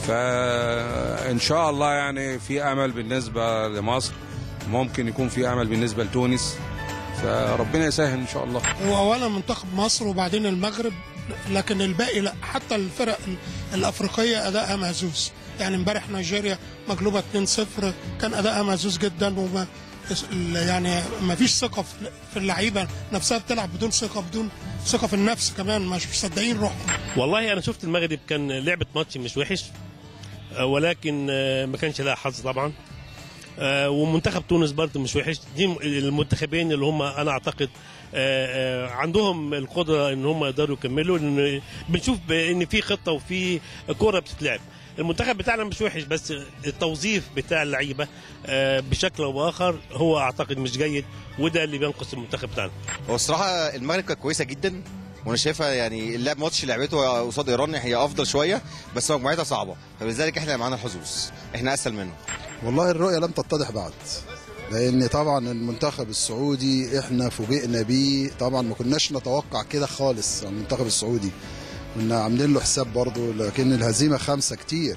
فإن شاء الله يعني في أمل بالنسبة لمصر ممكن يكون في أمل بالنسبة لتونس فربنا يسهل ان شاء الله هو اولا منتخب مصر وبعدين المغرب لكن الباقي لا حتى الفرق ال- الافريقيه ادائها مهزوز يعني امبارح نيجيريا مغلوبه 2-0 كان ادائها مهزوز جدا وما ال- يعني ما فيش ثقه في- في اللعيبه نفسها بتلعب بدون ثقه بدون ثقه في النفس كمان مش مصدقين روحهم والله انا شفت المغرب كان لعبه ماتش مش وحش آه، ولكن آه، ما كانش لها حظ طبعا آه، ومنتخب تونس برضه مش وحش دي المنتخبين اللي هم انا اعتقد آه، آه، عندهم القدره ان هم يقدروا يكملوا لان بنشوف ب- ان في خطه وفي كوره بتتلعب المنتخب بتاعنا مش وحش بس التوظيف بتاع اللعيبه آه، بشكل او باخر هو اعتقد مش جيد وده اللي بينقص المنتخب بتاعنا هو الصراحه المغرب كانت كويسه جدا وانا شايفها يعني اللعب ماتش لعبته قصاد ايران هي افضل شويه بس مجموعتها صعبه فلذلك احنا معانا الحظوظ احنا اسهل منهم والله الرؤية لم تتضح بعد لأن طبعا المنتخب السعودي احنا فوجئنا بيه طبعا ما كناش نتوقع كده خالص عن المنتخب السعودي كنا عاملين له حساب برضه لكن الهزيمة خمسة كتير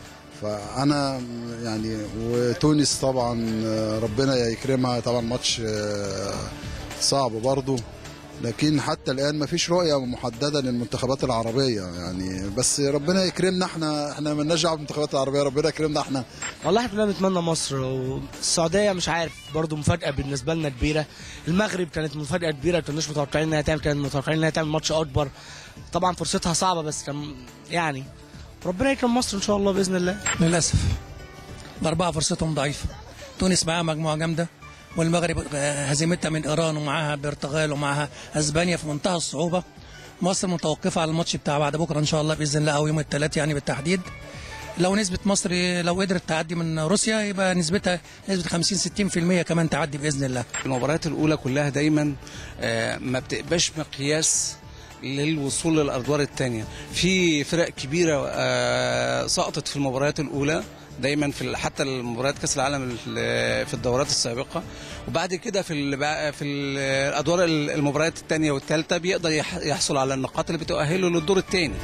فأنا يعني وتونس طبعا ربنا يكرمها طبعا ماتش آه، صعب برضه لكن حتى الان ما فيش رؤيه محدده للمنتخبات العربيه يعني بس ربنا يكرمنا احنا احنا مالناش دعوه بالمنتخبات العربيه ربنا يكرمنا احنا والله احنا كلنا بنتمنى مصر والسعوديه مش عارف برضو مفاجاه بالنسبه لنا كبيره المغرب كانت مفاجاه كبيره ما كناش متوقعين انها تعمل كانت متوقعين انها تعمل ماتش اكبر طبعا فرصتها صعبه بس كان يعني ربنا يكرم مصر ان شاء الله باذن الله للاسف الاربعه فرصتهم ضعيفه تونس معاها مجموعه جامده والمغرب آه، هزيمتها من ايران ومعاها البرتغال ومعاها اسبانيا في منتهى الصعوبه مصر متوقفه على الماتش بتاع بعد بكره ان شاء الله باذن الله او يوم الثلاث يعني بالتحديد لو نسبة مصر لو قدرت تعدي من روسيا يبقى نسبتها نسبة 50 60% كمان تعدي بإذن الله المباريات الاولى كلها دايما آه، ما بتبقاش مقياس للوصول للادوار الثانيه في فرق كبيره آه، سقطت في المباريات الاولى دايما في ال- حتى المباريات كاس العالم ال- في الدورات السابقه وبعد كده في ال- بقى في ال- الادوار ال- المباريات الثانيه والثالثه بيقدر يح- يحصل على النقاط اللي بتؤهله للدور الثاني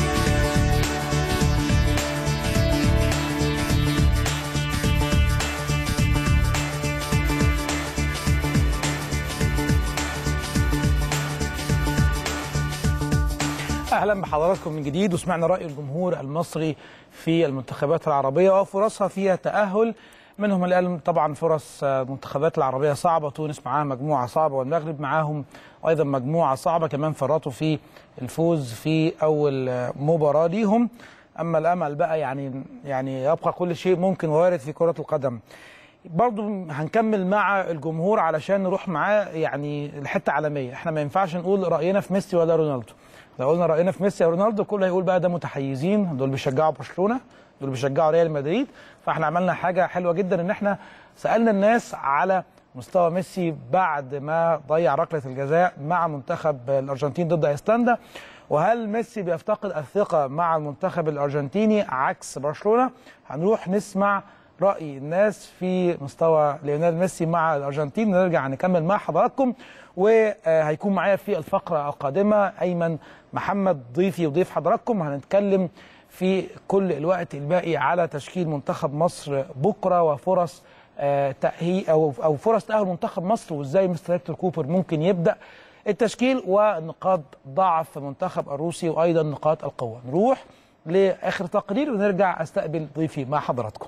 اهلا بحضراتكم من جديد وسمعنا راي الجمهور المصري في المنتخبات العربيه وفرصها فيها تاهل منهم اللي قال طبعا فرص آه، المنتخبات العربيه صعبه تونس معاها مجموعه صعبه والمغرب معاهم ايضا مجموعه صعبه كمان فرطوا في الفوز في اول آه، مباراه ليهم اما الامل بقى يعني يعني يبقى كل شيء ممكن وارد في كره القدم برضو هنكمل مع الجمهور علشان نروح معاه يعني الحته عالميه احنا ما ينفعش نقول راينا في ميسي ولا رونالدو لو قلنا راينا في ميسي او رونالدو كله هيقول بقى ده متحيزين دول بيشجعوا برشلونه دول بيشجعوا ريال مدريد فاحنا عملنا حاجه حلوه جدا ان احنا سالنا الناس على مستوى ميسي بعد ما ضيع ركله الجزاء مع منتخب الارجنتين ضد ايسلندا وهل ميسي بيفتقد الثقه مع المنتخب الارجنتيني عكس برشلونه هنروح نسمع راي الناس في مستوى ليونيل ميسي مع الارجنتين نرجع نكمل مع حضراتكم وهيكون معايا في الفقره القادمه ايمن محمد ضيفي وضيف حضراتكم هنتكلم في كل الوقت الباقي على تشكيل منتخب مصر بكره وفرص آه، تأهي او او فرص تاهل منتخب مصر وازاي مستر هيكتور كوبر ممكن يبدا التشكيل ونقاط ضعف المنتخب الروسي وايضا نقاط القوه نروح لاخر تقرير ونرجع استقبل ضيفي مع حضراتكم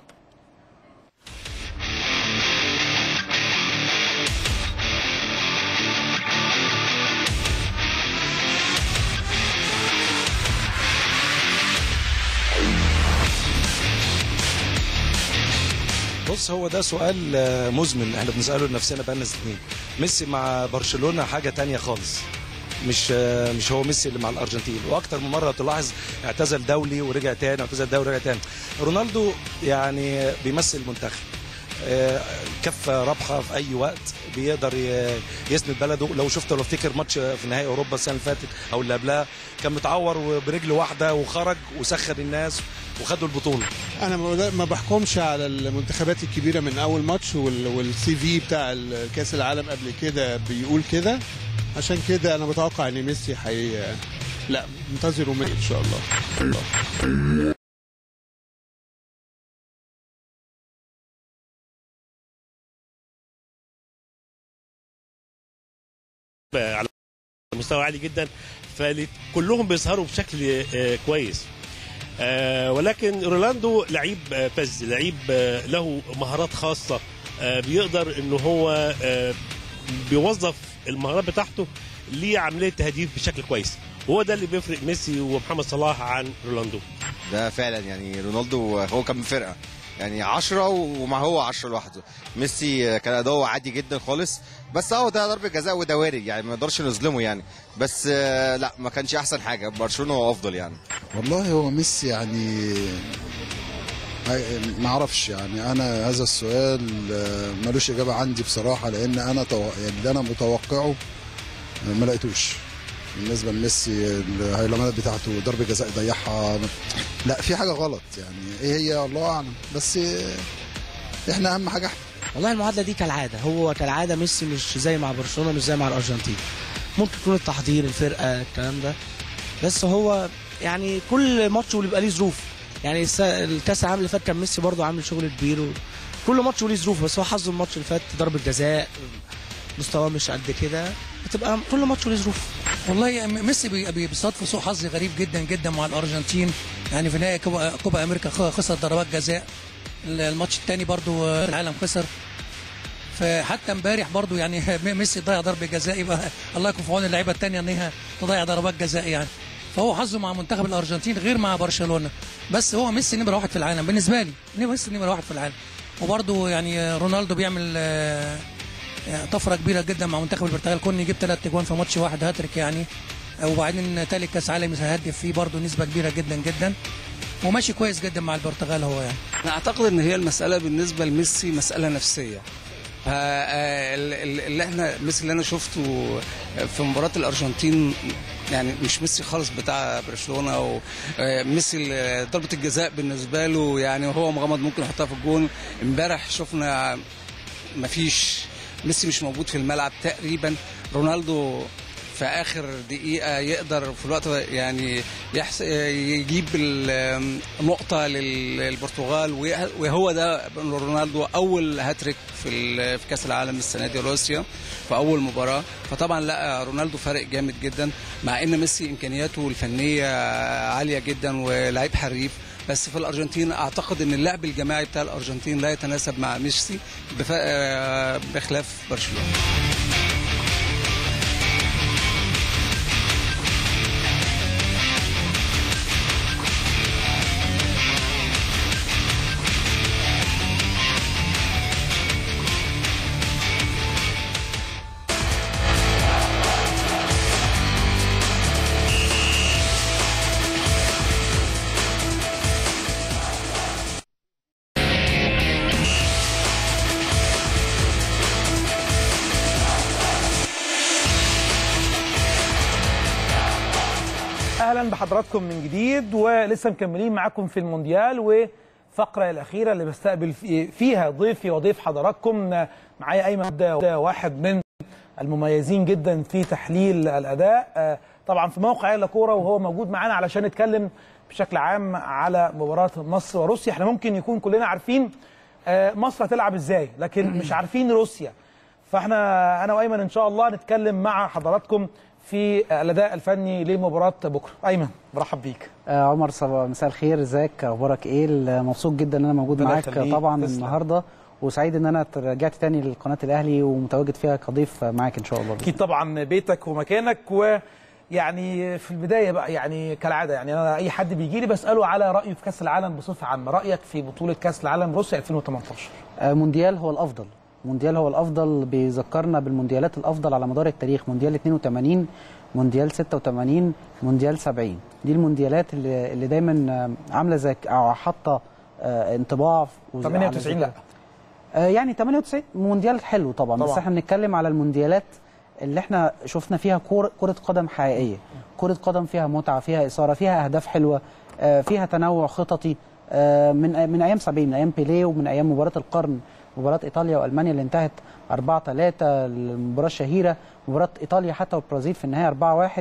بص هو ده سؤال آه، مزمن احنا بنساله لنفسنا بقالنا سنين ميسي مع برشلونه حاجه تانية خالص مش آه، مش هو ميسي اللي مع الارجنتين واكتر من مره تلاحظ اعتزل دولي ورجع تاني اعتزل دولي ورجع تاني رونالدو يعني بيمثل المنتخب آه، كفه رابحه في اي وقت بيقدر ي- يسند بلده لو شفت لو افتكر ماتش في نهائي اوروبا السنه اللي فاتت او اللي قبلها كان متعور وبرجل واحده وخرج وسخن الناس وخدوا البطوله انا ما ما بحكمش على المنتخبات الكبيره من اول ماتش وال- والسي في بتاع كاس العالم قبل كده بيقول كده عشان كده انا بتوقع ان ميسي حي لا انتظروا مني ان شاء الله مستوى عالي جدا فكلهم بيظهروا بشكل آه، كويس آه، ولكن رونالدو لعيب آه، فز لعيب آه، له مهارات خاصه آه، بيقدر ان هو آه، بيوظف المهارات بتاعته لعمليه تهديف بشكل كويس وهو ده اللي بيفرق ميسي ومحمد صلاح عن رونالدو ده فعلا يعني رونالدو هو كان بفرقه يعني 10 وما هو 10 لوحده ميسي كان اداؤه عادي جدا خالص بس اه ده ضربه جزاء وده وارد يعني ما نقدرش نظلمه يعني بس آه، لا ما كانش احسن حاجه برشلونه هو افضل يعني والله هو ميسي يعني ما اعرفش يعني انا هذا السؤال آه، ملوش اجابه عندي بصراحه لان انا تو... يعني اللي انا متوقعه آه، ما لقيتوش بالنسبه لميسي الهيلمانات بتاعته ضربه جزاء يضيعها لا في حاجه غلط يعني ايه هي الله اعلم بس آه، احنا اهم حاجه والله المعادله دي كالعاده هو كالعاده ميسي مش زي مع برشلونه مش زي مع الارجنتين ممكن يكون التحضير الفرقه الكلام ده بس هو يعني كل ماتش بيبقى ليه ظروف يعني الس- الكاس العالم اللي فات كان ميسي برضه عامل شغل كبير و... كل ماتش وليه ظروف بس هو حظه الماتش اللي فات ضربه جزاء مستواه مش قد كده بتبقى كل ماتش وليه ظروف والله م- ميسي بي- بي- بيصادف سوء حظ غريب جدا جدا مع الارجنتين يعني في نهائي كوبا, كوبا امريكا خ- خسر ضربات جزاء ال- الماتش الثاني برضو آه، العالم خسر فحتى امبارح برضو يعني م- ميسي ضيع ضربه جزاء يبقى الله يكون في عون اللعيبه الثانيه ان هي تضيع ضربات جزاء يعني فهو حظه مع منتخب الارجنتين غير مع برشلونه بس هو ميسي نمره واحد في العالم بالنسبه لي ميسي نمره واحد في العالم وبرضو يعني رونالدو بيعمل آه، يعني طفره كبيره جدا مع منتخب البرتغال كون يجيب ثلاث اجوان في ماتش واحد هاتريك يعني وبعدين تالت كاس عالم هيهدف فيه برضه نسبه كبيره جدا جدا وماشي كويس جدا مع البرتغال هو يعني انا اعتقد ان هي المساله بالنسبه لميسي مساله نفسيه ف- آه، ال- ال- اللي احنا ميسي اللي انا شفته في مباراه الارجنتين يعني مش ميسي خالص بتاع برشلونه وميسي ال- ضربه الجزاء بالنسبه له يعني وهو مغمض ممكن يحطها في الجون امبارح شفنا مفيش ميسي مش موجود في الملعب تقريبا رونالدو في اخر دقيقه يقدر في الوقت يعني يحس يجيب النقطه للبرتغال وهو ده رونالدو اول هاتريك في ال- في كاس العالم السنه دي روسيا في اول مباراه فطبعا لا رونالدو فارق جامد جدا مع ان ميسي امكانياته الفنيه عاليه جدا ولاعيب حريف بس في الارجنتين اعتقد ان اللعب الجماعي بتاع الارجنتين لا يتناسب مع ميسي بف- آه، بخلاف برشلونه اهلا بحضراتكم من جديد ولسه مكملين معاكم في المونديال وفقره الاخيره اللي بستقبل في- فيها ضيفي وضيف حضراتكم معايا ايمن ده ده واحد من المميزين جدا في تحليل الاداء آه، طبعا في موقع يلا كوره وهو موجود معانا علشان نتكلم بشكل عام على مباراه مصر وروسيا احنا ممكن يكون كلنا عارفين آه، مصر هتلعب ازاي لكن مش عارفين روسيا فاحنا انا وايمن ان شاء الله نتكلم مع حضراتكم في الاداء الفني لمباراه بكره ايمن برحب بيك آه عمر صباح مساء الخير ازيك اخبارك ايه مبسوط جدا ان انا موجود ربنا معاك يخليك. طبعا تسلم. النهارده وسعيد ان انا رجعت تاني لقناه الاهلي ومتواجد فيها كضيف معاك ان شاء الله اكيد طبعا بيتك ومكانك ويعني في البدايه بقى يعني كالعاده يعني انا اي حد بيجي لي بساله على رايه في كاس العالم بصفه عامه رايك في بطوله كاس العالم روسيا 2018 آه مونديال هو الافضل مونديال هو الافضل بيذكرنا بالمونديالات الافضل على مدار التاريخ مونديال 82 مونديال 86 مونديال 70 دي المونديالات اللي, اللي دايما آه، عامله زي او حاطه آه، انطباع وز- على 98 لا آه، يعني 98 مونديال حلو طبعا, طبعا. بس طبعاً. احنا بنتكلم على المونديالات اللي احنا شفنا فيها كرة كرة قدم حقيقية كرة قدم فيها متعة فيها إثارة فيها أهداف حلوة آه، فيها تنوع خططي آه، من من أيام 70 من أيام بيليه ومن أيام مباراة القرن مباراة إيطاليا وألمانيا اللي انتهت 4 3 المباراة الشهيرة مباراة إيطاليا حتى والبرازيل في النهاية 4 1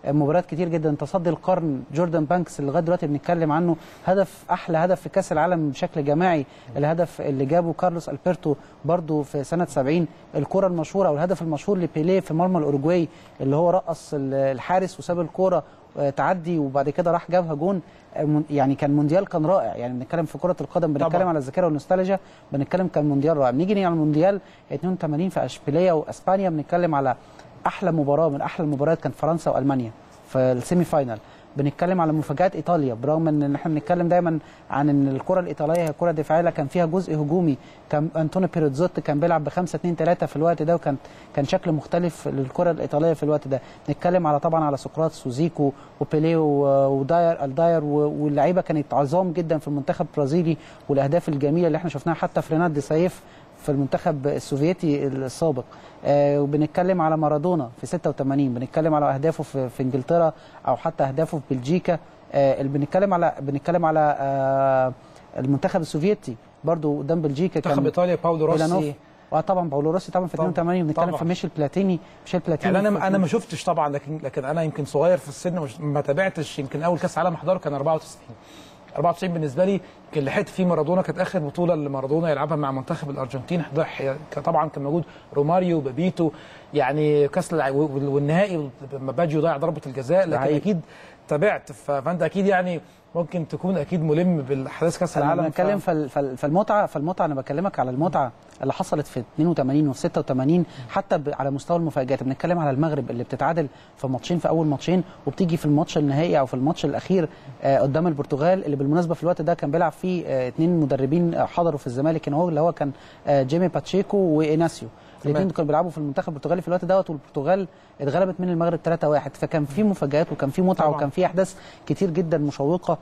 مباريات كتير جدا تصدي القرن جوردان بانكس اللي لغايه دلوقتي بنتكلم عنه هدف احلى هدف في كاس العالم بشكل جماعي الهدف اللي جابه كارلوس البرتو برضو في سنه 70 الكره المشهوره او الهدف المشهور لبيليه في مرمى الاوروجواي اللي هو رقص ال- الحارس وساب الكوره آه، تعدي وبعد كده راح جابها جون آه، من- يعني كان مونديال كان رائع يعني بنتكلم في كره القدم بنتكلم طبعاً. على الذاكره والنوستالجيا بنتكلم كان مونديال رائع بنيجي نيجي على المونديال 82 في اشبيليه واسبانيا بنتكلم على احلى مباراه من احلى المباريات كانت فرنسا والمانيا في السيمي فاينال بنتكلم على مفاجات ايطاليا برغم ان احنا بنتكلم دايما عن ان الكره الايطاليه هي كره دفاعيه لكن فيها جزء هجومي كان انطونيو بيريتزوت كان بيلعب ب 5 2 3 في الوقت ده وكان كان شكل مختلف للكره الايطاليه في الوقت ده نتكلم على طبعا على سقراط وزيكو وبيليه و- وداير الداير و- واللعيبه كانت عظام جدا في المنتخب البرازيلي والاهداف الجميله اللي احنا شفناها حتى في ريناد دي سايف في المنتخب السوفيتي السابق آه وبنتكلم على مارادونا في 86 بنتكلم على اهدافه في, في انجلترا او حتى اهدافه في بلجيكا آه اللي بنتكلم على بنتكلم على آه المنتخب السوفيتي برضو قدام بلجيكا منتخب إيطاليا باولو روسي. بيلانوف. اه طبعا باولو روسي طبعا في طبعاً. 82 بنتكلم طبعاً. في ميشيل بلاتيني ميشيل بلاتيني يعني انا في- انا ما شفتش طبعا لكن لكن انا يمكن صغير في السن مش- ما تابعتش يمكن اول كاس عالم احضره كان 94 94 بالنسبه لي يمكن لحقت فيه مارادونا كانت اخر بطوله اللي مارادونا يلعبها مع منتخب الارجنتين حضر كان طبعا كان موجود روماريو بابيتو يعني كاس الع... وال- والنهائي لما باجيو ضيع ضربه الجزاء لكن صحيح. اكيد تابعت ف- فانت اكيد يعني ممكن تكون اكيد ملم بالاحداث كاس انا العالم بتكلم فال- فال- فالمتعه فالمتعه انا بكلمك على المتعه اللي حصلت في 82 وفي 86 حتى ب- على مستوى المفاجات بنتكلم على المغرب اللي بتتعادل في ماتشين في اول ماتشين وبتيجي في الماتش النهائي او في الماتش الاخير آه، قدام البرتغال اللي بالمناسبه في الوقت ده كان بيلعب فيه آه، اتنين مدربين آه، حضروا في الزمالك هنا هو اللي هو كان آه، جيمي باتشيكو وإيناسيو الاثنين كانوا بيلعبوا في المنتخب البرتغالي في الوقت دوت والبرتغال اتغلبت من المغرب 3-1 فكان في مفاجآت وكان في متعه طبعاً. وكان في احداث كتير جدا مشوقه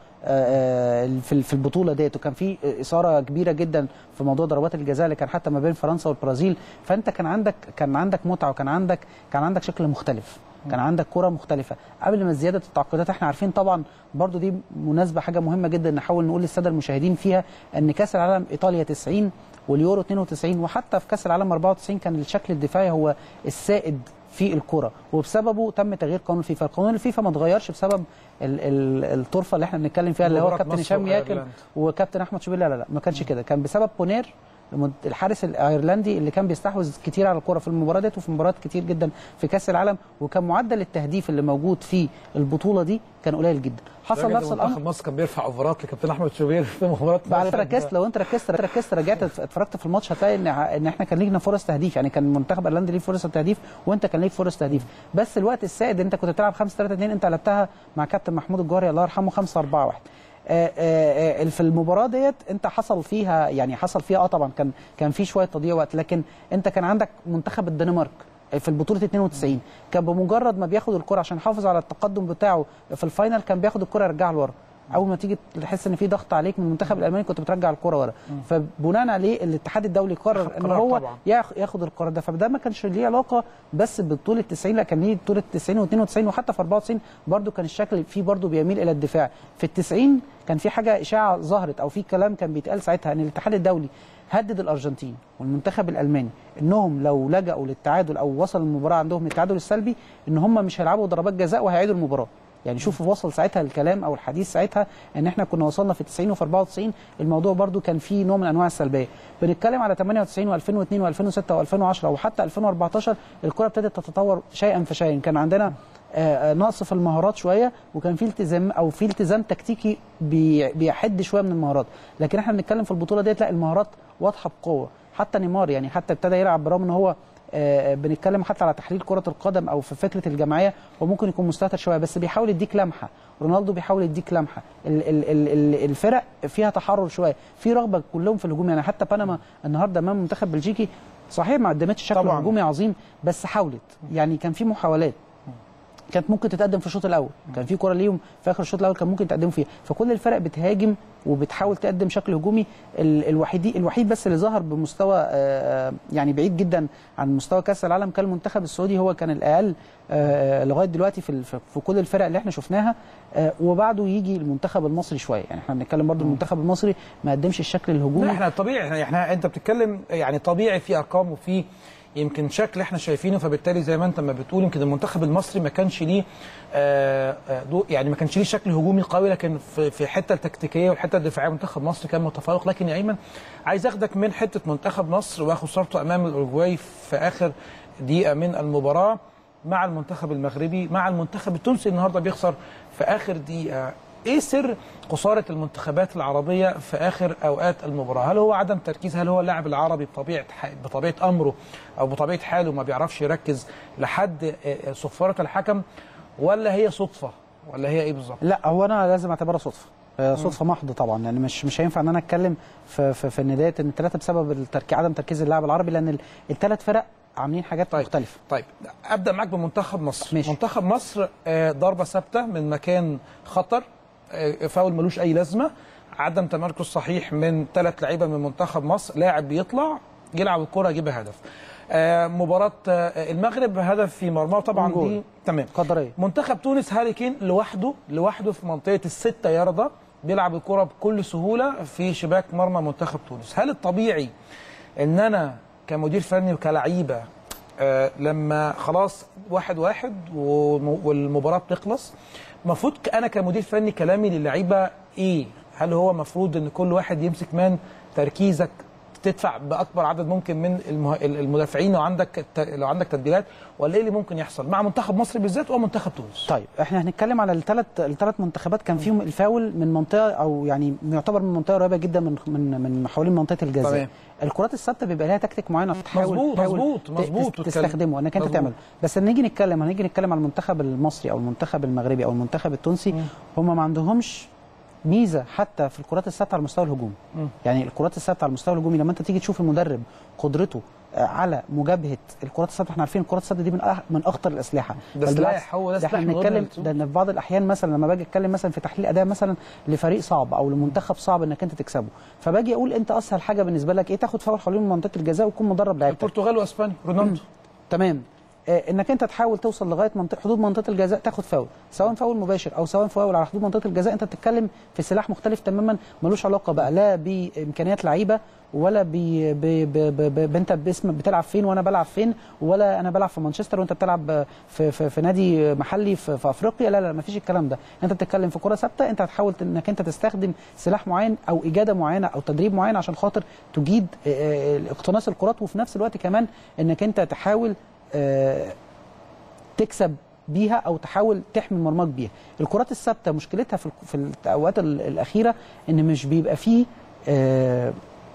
آه، آه، في في البطوله ديت وكان في اثاره كبيره جدا في موضوع ضربات الجزاء اللي كان حتى ما بين فرنسا والبرازيل فانت كان عندك كان عندك متعه وكان عندك كان عندك شكل مختلف كان عندك كرة مختلفة قبل ما زيادة التعقيدات احنا عارفين طبعا برضو دي مناسبة حاجة مهمة جدا نحاول نقول للسادة المشاهدين فيها ان كأس العالم ايطاليا 90 واليورو 92 وحتى في كأس العالم 94 كان الشكل الدفاعي هو السائد في الكرة وبسببه تم تغيير قانون الفيفا قانون الفيفا ما اتغيرش بسبب ال ال الطرفة اللي احنا بنتكلم فيها اللي هو مباراة كابتن مصر هشام ياكل وأيرلندا. وكابتن احمد شوبير لا لا لا ما كانش كده كان بسبب بونير المد- الحارس الايرلندي اللي كان بيستحوذ كتير على الكره في المباراه ديت وفي مباريات كتير جدا في كاس العالم وكان معدل التهديف اللي موجود في البطوله دي كان قليل جدا حصل راجل نفس الامر منتخب مصر كان بيرفع اوفرات لكابتن احمد شوبير في مباراه بعد مصر. ركزت لو انت ركزت ركزت رجعت اتفرجت في الماتش هتلاقي ان ان احنا كان لينا فرص تهديف يعني كان منتخب ايرلندا ليه فرص تهديف وانت كان ليك فرص تهديف بس الوقت السائد انت كنت بتلعب 5 3 2 انت قلبتها مع كابتن محمود الجوهري الله يرحمه 5 4 1 آه، آه، آه، في المباراه ديت انت حصل فيها يعني حصل فيها اه طبعا كان كان في شويه تضييع وقت لكن انت كان عندك منتخب الدنمارك في البطوله 92 كان بمجرد ما بياخد الكره عشان يحافظ على التقدم بتاعه في الفاينل كان بياخد الكره يرجعها لورا اول ما تيجي تحس ان في ضغط عليك من المنتخب الالماني كنت بترجع الكره ورا فبناء عليه الاتحاد الدولي قرر ان قرار هو طبعاً. ياخ- ياخد القرار ده فده ما كانش ليه علاقه بس ببطوله 90 لا كان ليه بطوله 90 و92 وحتى في 94 برده كان الشكل فيه برده بيميل الى الدفاع في ال 90 كان في حاجه اشاعه ظهرت او في كلام كان بيتقال ساعتها ان الاتحاد الدولي هدد الارجنتين والمنتخب الالماني انهم لو لجأوا للتعادل او وصل المباراه عندهم للتعادل السلبي ان هم مش هيلعبوا ضربات جزاء وهيعيدوا المباراه يعني شوف وصل ساعتها الكلام او الحديث ساعتها ان احنا كنا وصلنا في 90 وفي 94 الموضوع برده كان فيه نوع من انواع السلبيه بنتكلم على 98 و2002 و2006 و2010 وحتى 2014 الكره ابتدت تتطور شيئا فشيئا كان عندنا آه، آه، نقص في المهارات شويه وكان في التزام او في التزام تكتيكي بي- بيحد شويه من المهارات لكن احنا بنتكلم في البطوله ديت لا المهارات واضحه بقوه حتى نيمار يعني حتى ابتدى يلعب برغم ان هو آه، بنتكلم حتى على تحليل كره القدم او في فكره الجماعيه وممكن يكون مستهتر شويه بس بيحاول يديك لمحه رونالدو بيحاول يديك لمحه ال- ال- ال- ال- الفرق فيها تحرر شويه في رغبه كلهم في الهجوم يعني حتى بنما النهارده امام منتخب بلجيكي صحيح ما قدمتش شكل طبعاً. هجومي عظيم بس حاولت يعني كان في محاولات كانت ممكن تتقدم في الشوط الاول كان في كره ليهم في اخر الشوط الاول كان ممكن تقدموا فيها فكل الفرق بتهاجم وبتحاول تقدم شكل هجومي ال- الوحيد الوحيد بس اللي ظهر بمستوى آه، يعني بعيد جدا عن مستوى كاس العالم كان المنتخب السعودي هو كان الاقل آه، لغايه دلوقتي في ال- في كل الفرق اللي احنا شفناها آه، وبعده يجي المنتخب المصري شويه يعني احنا بنتكلم برضو المنتخب المصري ما قدمش الشكل لا الهجومي احنا طبيعي احنا, احنا انت بتتكلم يعني طبيعي في ارقام وفي يمكن شكل احنا شايفينه فبالتالي زي ما انت ما بتقول يمكن المنتخب المصري ما كانش ليه آه، آه، دو- يعني ما كانش ليه شكل هجومي قوي لكن في في الحته التكتيكيه والحته الدفاعيه منتخب مصر كان متفوق لكن يا ايمن عايز اخدك من حته منتخب مصر وخسارته امام الاوروجواي في اخر دقيقه من المباراه مع المنتخب المغربي مع المنتخب التونسي النهارده بيخسر في اخر دقيقه ايه سر خساره المنتخبات العربيه في اخر اوقات المباراه هل هو عدم تركيز هل هو اللاعب العربي بطبيعه ح- بطبيعه امره او بطبيعه حاله ما بيعرفش يركز لحد آه، آه، صفاره الحكم ولا هي صدفه ولا هي ايه بالظبط لا هو انا لازم اعتبرها صدفه آه، صدفه محضه طبعا يعني مش مش هينفع ان انا اتكلم في في, في ان ديت ان الثلاثه بسبب التركي عدم تركيز اللاعب العربي لان الثلاث فرق عاملين حاجات طيب. مختلفه طيب ابدا معاك بمنتخب مصر ماشي. منتخب مصر آه، ضربه ثابته من مكان خطر آه، فاول ملوش اي لازمه عدم تمركز صحيح من ثلاث لعيبه من منتخب مصر لاعب بيطلع يلعب الكره يجيب هدف آه، مباراه آه، المغرب هدف في مرمى طبعا جول. دي تمام قدريه منتخب تونس هاري كين لوحده لوحده في منطقه الستة ياردة بيلعب الكره بكل سهوله في شباك مرمى منتخب تونس هل الطبيعي ان انا كمدير فني وكلعيبه آه لما خلاص واحد واحد وم- والمباراه بتخلص المفروض ك- انا كمدير فني كلامي للعيبه ايه هل هو المفروض ان كل واحد يمسك من تركيزك تدفع باكبر عدد ممكن من المه... المدافعين لو عندك الت- لو عندك تبديلات ولا ايه اللي ممكن يحصل مع منتخب مصر بالذات ومنتخب تونس طيب احنا هنتكلم على الثلاث الثلاث منتخبات كان فيهم الفاول من منطقه او يعني يعتبر من منطقه قريبه جدا من من من حوالين منطقه الجزاء تمام. الكرات الثابته بيبقى لها تكتيك معينه تحاول مظبوط، تحاول مظبوط، ت- مظبوط، تس- وتتكلم. تستخدمه انك انت مظبوط. تعمله بس لما نيجي نتكلم هنيجي نتكلم على المنتخب المصري او المنتخب المغربي او المنتخب التونسي هم ما عندهمش ميزه حتى في الكرات الثابته على المستوى الهجومي مم. يعني الكرات الثابته على المستوى الهجومي لما انت تيجي تشوف المدرب قدرته آه، على مجابهه الكرات الثابته احنا عارفين الكرات الثابته دي من أه- من اخطر الاسلحه ده بل سلاح، بالعكس، هو ده احنا سلاح من غير بنتكلم ما ده ان في بعض الاحيان مثلا لما باجي اتكلم مثلا في تحليل اداء مثلا لفريق صعب او لمنتخب صعب انك انت تكسبه فباجي اقول انت اسهل حاجه بالنسبه لك ايه تاخد فاول حوالين منطقه الجزاء وتكون مدرب لعيبتك البرتغال واسبانيا رونالدو تمام آه، انك انت تحاول توصل لغايه منطقه حدود منطقه الجزاء تاخد فاول سواء فاول مباشر او سواء فاول على حدود منطقه الجزاء انت بتتكلم في سلاح مختلف تماما ملوش علاقه بقى لا بامكانيات لعيبه ولا ب ب ب ب ب انت باسم بتلعب فين وانا بلعب فين ولا انا بلعب في مانشستر وانت بتلعب في في, في نادي محلي في, في افريقيا لا لا مفيش الكلام ده انت بتتكلم في كره ثابته انت هتحاول انك انت تستخدم سلاح معين او اجاده معينه او تدريب معين عشان خاطر تجيد آه، آه، اقتناص الكرات وفي نفس الوقت كمان انك انت تحاول آه، تكسب بيها او تحاول تحمي مرماك بيها الكرات الثابته مشكلتها في الك- في الاوقات ال- الاخيره ان مش بيبقى فيه آه،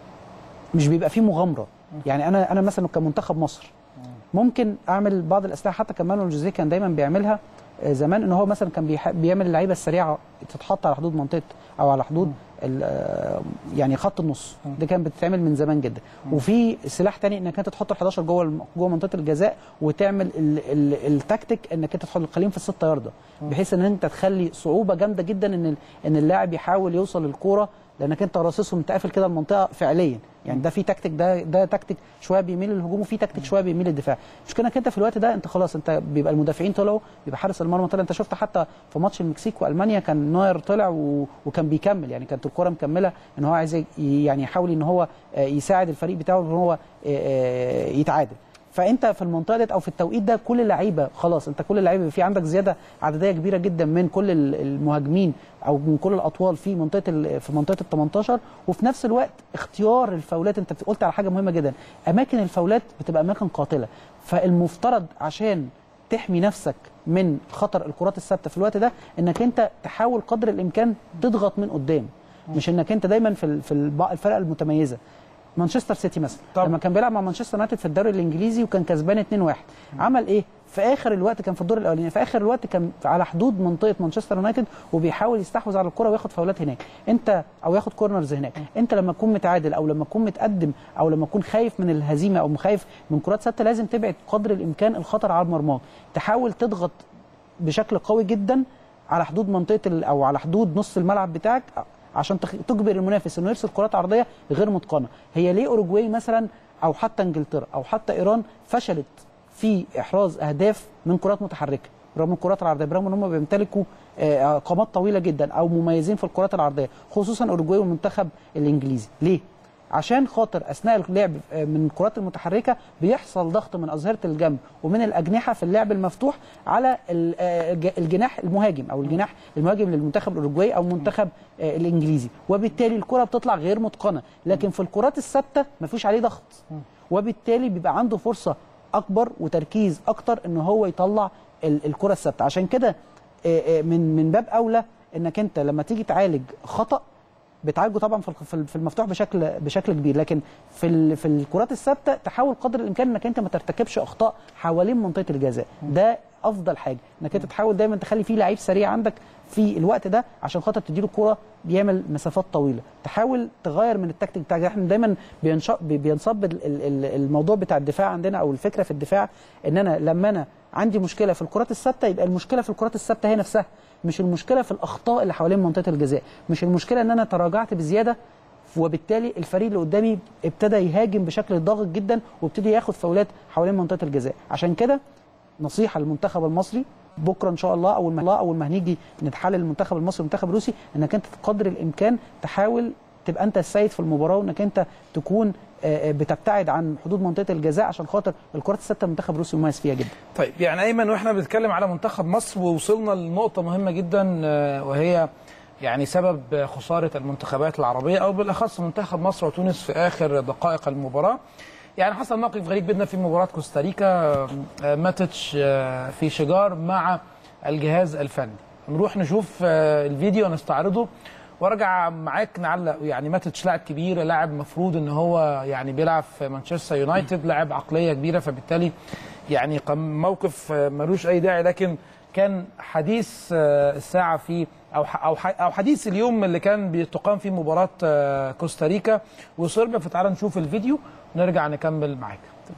مش بيبقى فيه مغامره يعني انا انا مثلا كمنتخب مصر ممكن اعمل بعض الاسلحه حتى كمان الجوزيه كان دايما بيعملها آه، زمان ان هو مثلا كان بيح- بيعمل اللعيبه السريعه تتحط على حدود منطقه او على حدود ال- آه، يعني خط النص ده كان بتتعمل من زمان جدا وفي سلاح تاني انك انت تحط ال 11 جوه الم- جوه منطقه الجزاء وتعمل ال ال التكتيك انك انت تحط القليم في الستة ياردة بحيث ان انت تخلي صعوبه جامده جدا ان ال- ان اللاعب يحاول يوصل للكوره لانك انت راصصهم انت قافل كده المنطقه فعليا يعني ده في تكتيك ده ده تكتيك شويه بيميل للهجوم وفي تكتيك شويه بيميل للدفاع المشكله انك انت في الوقت ده انت خلاص انت بيبقى المدافعين طلعوا بيبقى حارس المرمى طلع انت شفت حتى في ماتش المكسيك والمانيا كان نوير طلع و... وكان بيكمل يعني كانت الكره مكمله ان هو عايز ي- يعني يحاول ان هو آه، يساعد الفريق بتاعه ان هو آه، آه، يتعادل فانت في المنطقه ديت او في التوقيت ده كل اللعيبه خلاص انت كل اللعيبه في عندك زياده عدديه كبيره جدا من كل ال- المهاجمين او من كل الاطوال في منطقه ال- في منطقه ال 18 وفي نفس الوقت اختيار الفاولات انت قلت على حاجه مهمه جدا اماكن الفاولات بتبقى اماكن قاتله فالمفترض عشان تحمي نفسك من خطر الكرات الثابته في الوقت ده انك انت تحاول قدر الامكان تضغط من قدام مش انك انت دايما في ال- في الب- الفرق المتميزه مانشستر سيتي مثلا طبعا. لما كان بيلعب مع مانشستر يونايتد في الدوري الانجليزي وكان كسبان 2-1 عمل ايه في اخر الوقت كان في الدور الاولاني في اخر الوقت كان على حدود منطقه مانشستر يونايتد وبيحاول يستحوذ على الكره وياخد فاولات هناك انت او ياخد كورنرز هناك انت لما تكون متعادل او لما تكون متقدم او لما تكون خايف من الهزيمه او خايف من كرات ثابته لازم تبعد قدر الامكان الخطر على مرماك تحاول تضغط بشكل قوي جدا على حدود منطقه ال- او على حدود نص الملعب بتاعك عشان تخ- تجبر المنافس انه يرسل كرات عرضيه غير متقنه هي ليه اوروجواي مثلا او حتى انجلترا او حتى ايران فشلت في احراز اهداف من كرات متحركه رغم الكرات العرضيه برغم ان هم بيمتلكوا آه، قامات طويله جدا او مميزين في الكرات العرضيه خصوصا اوروجواي والمنتخب الانجليزي ليه عشان خاطر اثناء اللعب آه، من الكرات المتحركه بيحصل ضغط من اظهره الجنب ومن الاجنحه في اللعب المفتوح على ال- آه، الج- الجناح المهاجم او الجناح المهاجم للمنتخب الاوروجواي او المنتخب آه، الانجليزي وبالتالي الكره بتطلع غير متقنه لكن في الكرات الثابته مفيش عليه ضغط وبالتالي بيبقى عنده فرصه اكبر وتركيز اكتر ان هو يطلع ال- الكره الثابته عشان كده آه، آه، من من باب اولى انك انت لما تيجي تعالج خطا بتعالجه طبعا في الخ- في ال- في المفتوح بشكل بشكل كبير لكن في ال- في الكرات الثابته تحاول قدر الامكان انك انت ما ترتكبش اخطاء حوالين منطقه الجزاء ده افضل حاجه انك انت تحاول دايما تخلي فيه لعيب سريع عندك في الوقت ده عشان خاطر تديله الكوره بيعمل مسافات طويله تحاول تغير من التكتيك بتاعك احنا دايما بينش- بي- بينصب ال- ال- ال- الموضوع بتاع الدفاع عندنا او الفكره في الدفاع ان انا لما انا عندي مشكله في الكرات الثابته يبقى المشكله في الكرات الثابته هي نفسها مش المشكله في الاخطاء اللي حوالين منطقه الجزاء مش المشكله ان انا تراجعت بزياده وبالتالي الفريق اللي قدامي ابتدى يهاجم بشكل ضاغط جدا وابتدي ياخد فاولات حوالين منطقه الجزاء عشان كده نصيحه للمنتخب المصري بكره ان شاء الله اول ما الله اول ما هنيجي نتحلل المنتخب المصري والمنتخب الروسي انك انت قدر الامكان تحاول تبقى انت السيد في المباراه وانك انت تكون آه، آه، بتبتعد عن حدود منطقه الجزاء عشان خاطر الكرات الثابته المنتخب الروسي مميز فيها جدا طيب يعني ايمن واحنا بنتكلم على منتخب مصر ووصلنا لنقطه مهمه جدا آه، وهي يعني سبب خساره المنتخبات العربيه او بالاخص منتخب مصر وتونس في اخر دقائق المباراه يعني حصل موقف غريب جدا في مباراه كوستاريكا آه، ماتتش آه، في شجار مع الجهاز الفني نروح نشوف آه، الفيديو نستعرضه وارجع معاك نعلق يعني ماتتش لاعب كبير لاعب مفروض ان هو يعني بيلعب في مانشستر يونايتد لاعب عقليه كبيره فبالتالي يعني كان موقف آه، ملوش اي داعي لكن كان حديث آه، الساعه في او ح- او ح- او حديث اليوم اللي كان بتقام فيه مباراه آه، كوستاريكا وصربيا فتعالى نشوف الفيديو ونرجع نكمل معاك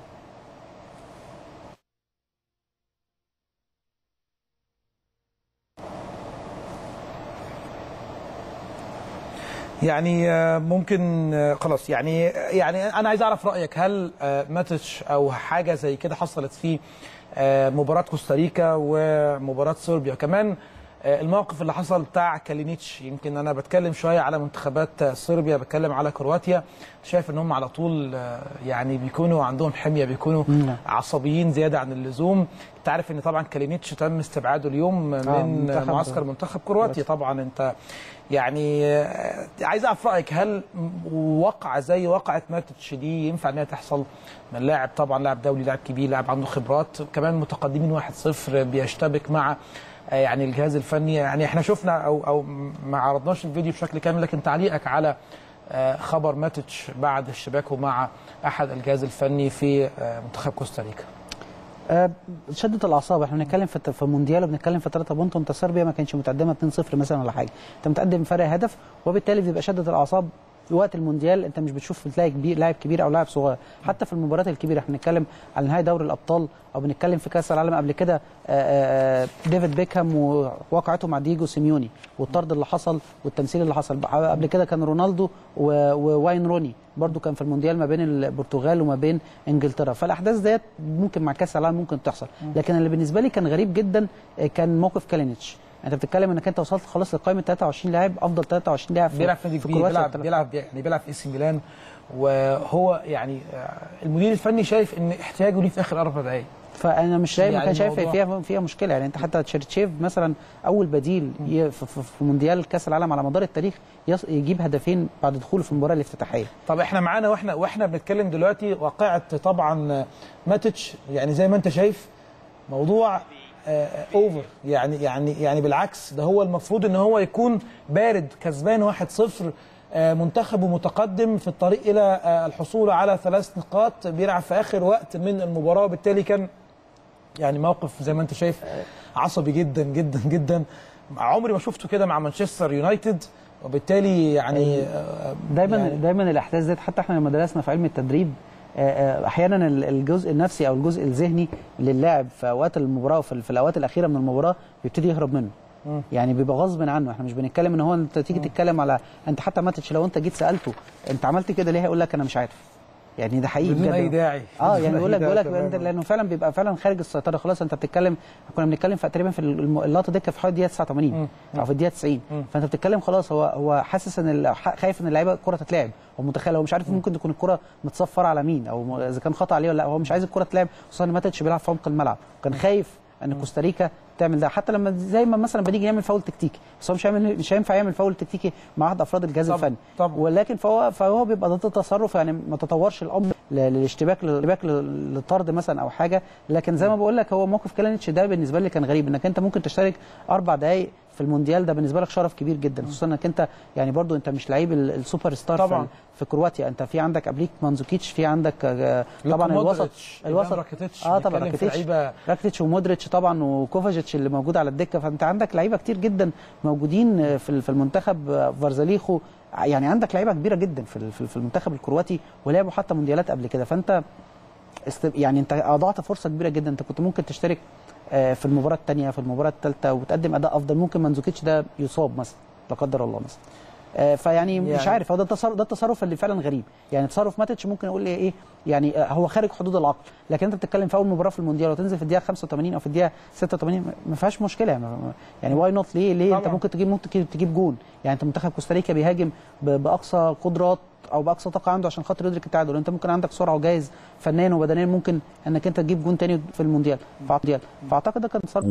يعني آه، ممكن آه، خلاص يعني يعني انا عايز اعرف رايك هل آه، ماتش او حاجه زي كده حصلت في آه، مباراه كوستاريكا ومباراه صربيا كمان آه، الموقف اللي حصل بتاع كالينيتش يمكن انا بتكلم شويه على منتخبات آه، صربيا بتكلم على كرواتيا شايف ان هم على طول آه، يعني بيكونوا عندهم حميه بيكونوا عصبيين زياده عن اللزوم انت عارف ان طبعا كالينيتش تم استبعاده اليوم آه، من منتخب- معسكر منتخب كرواتيا طبعا انت يعني آه، عايز اعرف رايك هل وقعه زي وقعه ماتش دي ينفع انها تحصل من لاعب طبعا لاعب دولي لاعب كبير لاعب عنده خبرات كمان متقدمين 1-0 بيشتبك مع آه، يعني الجهاز الفني يعني احنا شفنا او او ما عرضناش الفيديو بشكل كامل لكن تعليقك على آه، خبر ماتش بعد اشتباكه مع احد الجهاز الفني في آه، منتخب كوستاريكا آه، شدة الأعصاب احنا بنتكلم في في مونديال وبنتكلم في 3 بونت وانت صربيا ما كانش متقدمة 2-0 مثلا ولا حاجة انت متقدم فرق هدف وبالتالي بيبقى شدة الأعصاب وقت المونديال انت مش بتشوف تلاقي كبير لاعب كبير او لاعب صغير حتى في المباريات الكبيره احنا بنتكلم على نهائي دوري الابطال او بنتكلم في كاس العالم قبل كده آه، آه، ديفيد بيكهام وواقعته مع دييجو سيميوني والطرد اللي حصل والتمثيل اللي حصل قبل كده كان رونالدو و- وواين روني برضو كان في المونديال ما بين البرتغال وما بين انجلترا فالاحداث ديت ممكن مع كاس العالم ممكن تحصل لكن اللي بالنسبه لي كان غريب جدا آه، كان موقف كالينيتش انت بتتكلم انك انت وصلت خلاص لقائمه 23 لاعب افضل 23 لاعب في بيلعب في نادي في كبير كرواتيا بيلعب بيلعب يعني بيلعب في اي سي ميلان وهو يعني آه، المدير الفني شايف ان احتياجه ليه في اخر اربع دقائق فانا مش شايف ما يعني كان شايف الموضوع- فيها فيها مشكله يعني انت حتى تشيرتشيف مثلا اول بديل ي- في- في في مونديال كاس العالم على مدار التاريخ يص- يجيب هدفين بعد دخوله في المباراه الافتتاحيه طب احنا معانا واحنا واحنا بنتكلم دلوقتي واقعه طبعا ماتش يعني زي ما انت شايف موضوع اوفر يعني يعني يعني بالعكس ده هو المفروض ان هو يكون بارد كسبان 1-0 آه، منتخبه متقدم في الطريق الى آه، الحصول على ثلاث نقاط بيلعب في اخر وقت من المباراه وبالتالي كان يعني موقف زي ما انت شايف عصبي جدا جدا جدا عمري ما شفته كده مع مانشستر يونايتد وبالتالي يعني آه، دايما يعني يعني دايما الاحداث ديت حتى احنا لما درسنا في علم التدريب آه، آه، احيانا ال- الجزء النفسي او الجزء الذهني للاعب في اوقات المباراه وفي في الاوقات الاخيره من المباراه بيبتدي يهرب منه مم. يعني بيبقى غصب عنه احنا مش بنتكلم ان هو انت تيجي تتكلم على انت حتى ماتش لو انت جيت سالته انت عملت كده ليه هيقول لك انا مش عارف يعني ده حقيقي بدون بجد. أي داعي. اه بدون يعني أي بيقول لك داعي بيقول لك تماماً. لانه فعلا بيبقى فعلا خارج السيطره خلاص انت بتتكلم كنا بنتكلم في تقريبا في الم- اللقطه دي كانت في حوالي الدقيقه 89 او في الدقيقه 90 فانت بتتكلم خلاص هو هو حاسس ان ال- ح- خايف ان اللعيبه الكره تتلعب هو متخيل هو مش عارف ممكن تكون الكره متصفره على مين او م- اذا كان خطا عليه ولا لا هو مش عايز الكره تتلعب خصوصا ان ماتش بيلعب في عمق الملعب كان خايف ان كوستاريكا تعمل ده حتى لما زي ما مثلا بنيجي يعمل فاول تكتيكي بس هو مش هيعمل مش هينفع يعمل فاول تكتيكي مع احد افراد الجهاز طبعاً، الفني طبعاً. ولكن فهو فهو بيبقى ضد التصرف يعني ما تطورش الامر ل- للاشتباك للاشتباك لل- للطرد مثلا او حاجه لكن زي ما بقول لك هو موقف كلانيتش ده بالنسبه لي كان غريب انك انت ممكن تشترك اربع دقائق في المونديال ده بالنسبه لك شرف كبير جدا خصوصا انك انت يعني برضو انت مش لعيب ال- السوبر ستار طبعاً. في, في كرواتيا انت في عندك قبليك مانزوكيتش في عندك آه، طبعا لوكا الوسط مودريتش، الوسط إيفان راكيتيتش، اه طبعا بنتكلم في راكيتيتش لعيبة- راكيتيتش ومودريتش طبعا وكوفاجيتش اللي موجود على الدكه فانت عندك لعيبه كتير جدا موجودين في في المنتخب فارزاليخو يعني عندك لعيبه كبيره جدا في ال- في المنتخب الكرواتي ولعبوا حتى مونديالات قبل كده فانت است... يعني انت اضعت فرصه كبيره جدا انت كنت ممكن تشترك آه، في المباراه الثانيه في المباراه الثالثه وتقدم اداء افضل ممكن مانزوكيتش ده يصاب مثلا لا قدر الله مثلا آه، فيعني مش يعني- عارف هو ده التصرف ده التصرف اللي فعلا غريب يعني تصرف ماتش ممكن اقول ايه يعني آه، هو خارج حدود العقل لكن انت بتتكلم في اول مباراه في المونديال وتنزل في الدقيقه 85 او في الدقيقه 86 ما- ما فيهاش مشكله يعني, يعني واي نوت ليه ليه انت طبعاً. ممكن تجيب ممكن تجيب- تجيب جون يعني انت منتخب كوستاريكا بيهاجم ب- باقصى قدرات او باقصى طاقه عنده عشان خاطر يدرك التعادل انت ممكن عندك سرعه وجاهز فنيا وبدنيا ممكن انك انت تجيب جون تاني في المونديال فأعتقد- فاعتقد ده كان تصرف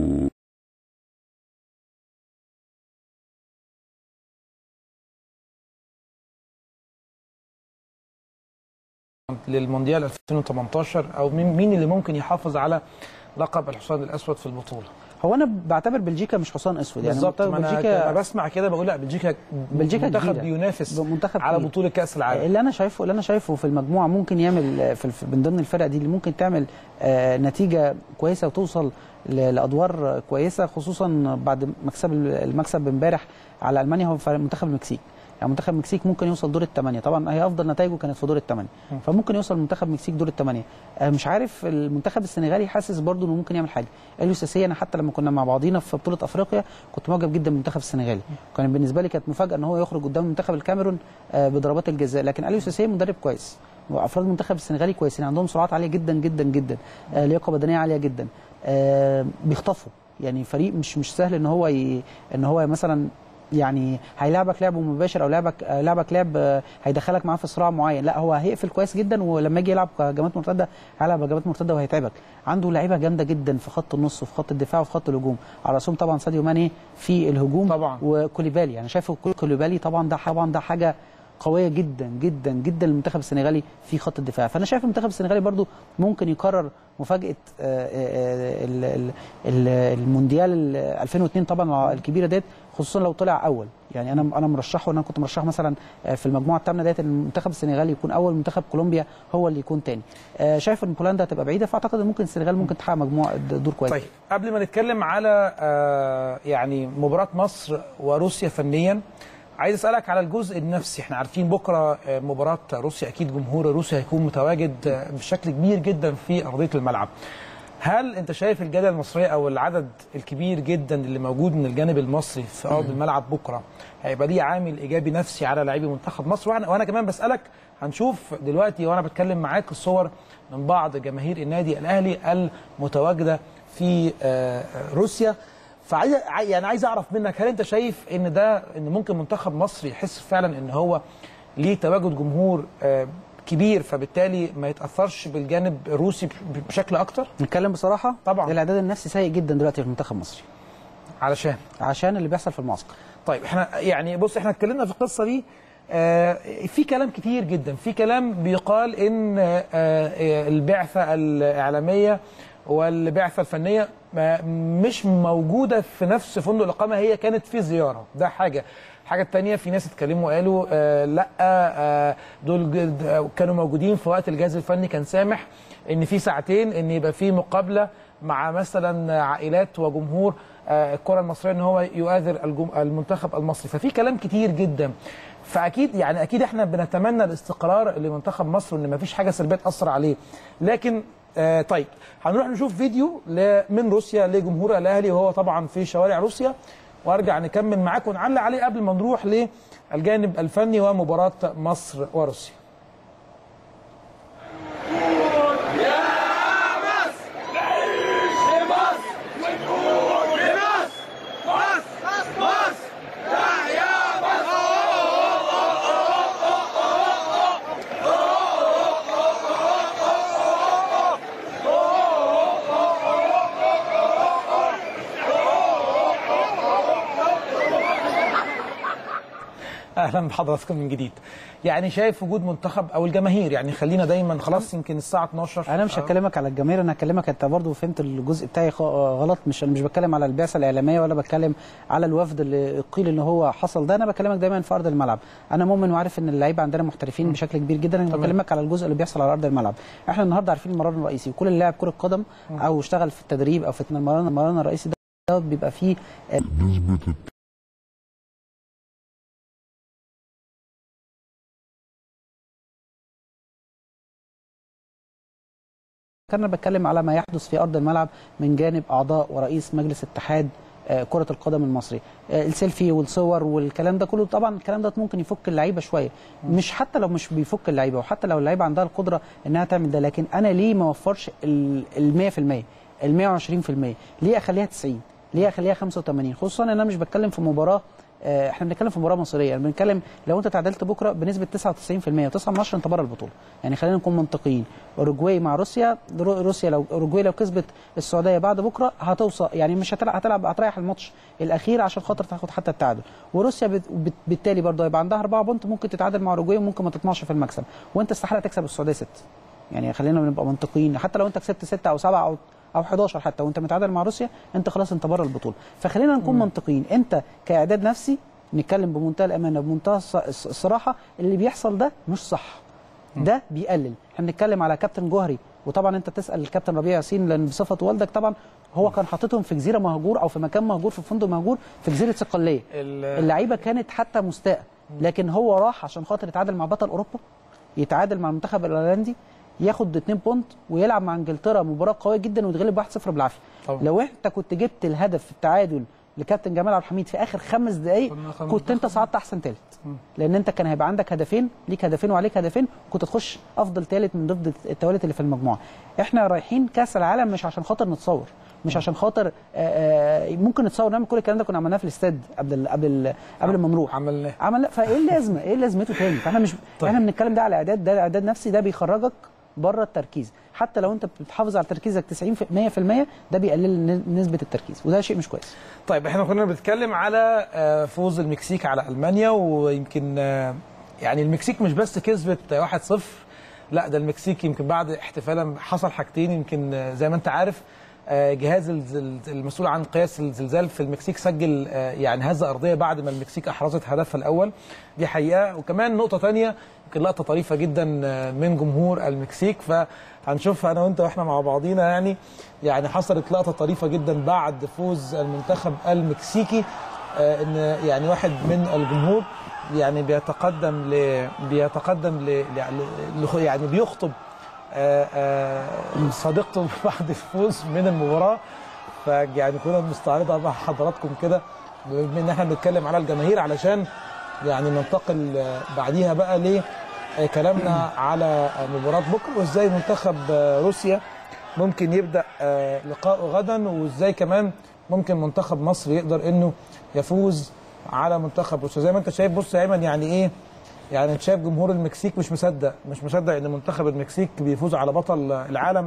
للمونديال 2018 او مين مين اللي ممكن يحافظ على لقب الحصان الاسود في البطوله هو انا بعتبر بلجيكا مش حصان اسود يعني بالظبط منتخب ما انا بلجيكا لما بسمع كده بقول لا بلجيكا بلجيكا منتخب جديدة. بينافس منتخب على كبير. بطوله كاس العالم اللي انا شايفه اللي انا شايفه في المجموعه ممكن يعمل في الف- من ضمن الفرق دي اللي ممكن تعمل آه، نتيجه كويسه وتوصل ل- لادوار كويسه خصوصا بعد مكسب المكسب امبارح على المانيا هو فرق منتخب المكسيك يعني منتخب المكسيك ممكن يوصل دور الثمانيه طبعا هي افضل نتائجه كانت في دور الثمانيه فممكن يوصل منتخب المكسيك دور الثمانيه آه، مش عارف المنتخب السنغالي حاسس برضه انه ممكن يعمل حاجه اليو ساسي انا حتى لما كنا مع بعضينا في بطوله افريقيا كنت معجب جدا بالمنتخب السنغالي كان بالنسبه لي كانت مفاجاه ان هو يخرج قدام منتخب الكاميرون آه، بضربات الجزاء لكن اليو ساسي مدرب كويس وافراد المنتخب السنغالي كويسين عندهم سرعات عاليه جدا جدا جدا آه، لياقه بدنيه عاليه جدا آه، بيخطفوا يعني فريق مش مش سهل ان هو ي... ان هو مثلا يعني هيلعبك لعب مباشر او لعبك آه، لعبك لعب آه، هيدخلك معاه في صراع معين لا هو هيقفل كويس جدا ولما يجي يلعب هجمات مرتده هيلعب هجمات مرتده وهيتعبك عنده لعيبه جامده جدا في خط النص وفي خط الدفاع وفي خط الهجوم على راسهم طبعا ساديو ماني في الهجوم طبعا وكوليبالي انا شايف كوليبالي طبعا ده طبعا ده حاجه قويه جدا جدا جدا للمنتخب السنغالي في خط الدفاع فانا شايف المنتخب السنغالي برضو ممكن يكرر مفاجاه آه، آه، ال- ال- ال- المونديال ال 2002 طبعا الكبيره ديت خصوصا لو طلع اول يعني انا انا مرشحه انا كنت مرشح مثلا آه، في المجموعه الثامنه ديت ان المنتخب السنغالي يكون اول منتخب كولومبيا هو اللي يكون ثاني شايف ان بولندا هتبقى بعيده فاعتقد ان ممكن السنغال ممكن تحقق مجموعه دور كويس طيب قبل ما نتكلم على آه، يعني مباراة مصر وروسيا فنيا عايز اسالك على الجزء النفسي احنا عارفين بكره آه، مباراة روسيا اكيد جمهور روسيا هيكون متواجد آه، بشكل كبير جدا في ارضية الملعب هل انت شايف الجاليه المصريه او العدد الكبير جدا اللي موجود من الجانب المصري في ارض الملعب بكره هيبقى ليه عامل ايجابي نفسي على لاعبي منتخب مصر وانا, وأنا كمان بسالك هنشوف دلوقتي وانا بتكلم معاك الصور من بعض جماهير النادي الاهلي المتواجده في آه، روسيا فعايز يعني عايز اعرف منك هل انت شايف ان ده ان ممكن منتخب مصر يحس فعلا ان هو ليه تواجد جمهور آه، كبير فبالتالي ما يتاثرش بالجانب الروسي بشكل اكتر نتكلم بصراحه طبعا الاعداد النفسي سيء جدا دلوقتي في المنتخب المصري علشان عشان اللي بيحصل في المعسكر طيب احنا يعني بص احنا اتكلمنا في القصه دي آه، في كلام كتير جدا في كلام بيقال ان آه، آه، البعثه الاعلاميه والبعثه الفنيه ما- مش موجوده في نفس فندق الاقامه هي كانت في زياره ده حاجه الحاجه الثانيه في ناس اتكلموا وقالوا آه لا آه دول جد- كانوا موجودين في وقت الجهاز الفني كان سامح ان في ساعتين ان يبقى في مقابله مع مثلا عائلات وجمهور آه، الكره المصريه ان هو يؤازر الجم- المنتخب المصري ففي كلام كتير جدا فاكيد يعني اكيد احنا بنتمنى الاستقرار لمنتخب مصر وان مفيش حاجه سلبيه تاثر عليه لكن آه طيب هنروح نشوف فيديو ل- من روسيا لجمهور الاهلي وهو طبعا في شوارع روسيا وارجع نكمل معاكم ونعلق عليه قبل ما نروح للجانب الفني ومباراه مصر وروسيا اهلا بحضراتكم من جديد يعني شايف وجود منتخب او الجماهير يعني خلينا دايما خلاص يمكن الساعه 12 انا مش هكلمك على الجماهير انا هكلمك انت برضو فهمت الجزء بتاعي خ- غلط مش انا مش بتكلم على البعثه الاعلاميه ولا بتكلم على الوفد اللي قيل ان هو حصل ده انا بكلمك دايما في ارض الملعب انا مؤمن وعارف ان اللعيبه عندنا محترفين بشكل كبير جدا انا تمام. بكلمك على الجزء اللي بيحصل على ارض الملعب احنا النهارده عارفين المران الرئيسي وكل لاعب كره قدم او اشتغل في التدريب او في المران المران الرئيسي ده بيبقى فيه نسبه كان أنا بتكلم على ما يحدث في ارض الملعب من جانب اعضاء ورئيس مجلس اتحاد آه، كرة القدم المصري آه، السيلفي والصور والكلام ده كله طبعا الكلام ده ممكن يفك اللعيبه شويه مش حتى لو مش بيفك اللعيبه وحتى لو اللعيبه عندها القدره انها تعمل ده لكن انا ليه ما اوفرش ال 100% ال 120% ليه اخليها 90 ليه اخليها 85 خصوصا ان انا مش بتكلم في مباراه آه، احنا بنتكلم في مباراه مصريه يعني بنتكلم لو انت تعادلت بكره بنسبه 99% و9 من 10 انت بره البطوله يعني خلينا نكون منطقيين اوروجواي مع روسيا رو- روسيا لو اوروجواي لو كسبت السعوديه بعد بكره هتوصل يعني مش هتلعب هتلعب هتريح الماتش الاخير عشان خاطر تاخد حتى التعادل وروسيا بت- بت- بالتالي برضه هيبقى عندها 4 بونت ممكن تتعادل مع اوروجواي وممكن ما تطمعش في المكسب وانت استحاله تكسب السعوديه 6 يعني خلينا نبقى منطقيين حتى لو انت كسبت 6 او 7 او او 11 حتى وانت متعادل مع روسيا انت خلاص انت بره البطوله فخلينا نكون منطقيين انت كاعداد نفسي نتكلم بمنتهى الامانه بمنتهى الص- الص- الصراحه اللي بيحصل ده مش صح ده بيقلل احنا بنتكلم على كابتن جوهري وطبعا انت تسال الكابتن ربيع ياسين لان بصفه والدك طبعا هو كان حاططهم في جزيره مهجور او في مكان مهجور في فندق مهجور في جزيره صقليه اللعيبه كانت حتى مستاءه لكن هو راح عشان خاطر يتعادل مع بطل اوروبا يتعادل مع المنتخب الايرلندي ياخد 2 بونت ويلعب مع انجلترا مباراه قويه جدا ويتغلب 1-0 بالعافيه طبعا. لو انت كنت جبت الهدف التعادل لكابتن جمال عبد الحميد في اخر خمس دقائق خمس كنت انت صعدت احسن ثالث لان انت كان هيبقى عندك هدفين ليك هدفين وعليك هدفين كنت تخش افضل ثالث من ضد التوالت اللي في المجموعه احنا رايحين كاس العالم مش عشان خاطر نتصور مش عشان خاطر آه، آه، ممكن نتصور نعمل كل الكلام ده كنا عملناه في الاستاد قبل ال قبل ال قبل ما نروح عملناه عملنا فايه اللازمه ايه لازمته تاني فاحنا مش طيب. احنا بنتكلم ده على اعداد ده اعداد نفسي ده بيخرجك بره التركيز حتى لو انت بتحافظ على تركيزك 90 في 100% ده بيقلل ن- نسبه التركيز وده شيء مش كويس طيب احنا كنا بنتكلم على آه، فوز المكسيك على المانيا ويمكن آه، يعني المكسيك مش بس كسبت 1-0 لا ده المكسيك يمكن بعد احتفالا حصل حاجتين يمكن آه، زي ما انت عارف آه، جهاز الزل- المسؤول عن قياس الزلزال في المكسيك سجل آه، يعني هزه ارضيه بعد ما المكسيك احرزت هدفها الاول دي حقيقه وكمان نقطه تانية يمكن لقطه طريفه جدا آه، من جمهور المكسيك فهنشوفها انا وانت واحنا مع بعضينا يعني يعني حصلت لقطه طريفه جدا بعد فوز المنتخب المكسيكي آه، ان يعني واحد من الجمهور يعني بيتقدم ل بيتقدم ل ل- يعني بيخطب آه، آه، صديقته بعد الفوز من المباراه فيعني كنا بنستعرضها مع حضراتكم كده بما ان احنا بنتكلم على الجماهير علشان يعني ننتقل آه، بعديها بقى ل آه، كلامنا على آه، مباراه بكره وازاي منتخب آه، روسيا ممكن يبدا آه، لقائه غدا وازاي كمان ممكن منتخب مصر يقدر انه يفوز على منتخب روسيا زي ما انت شايف بص يا ايمن يعني ايه يعني انت شايف جمهور المكسيك مش مصدق مش مصدق ان منتخب المكسيك بيفوز على بطل العالم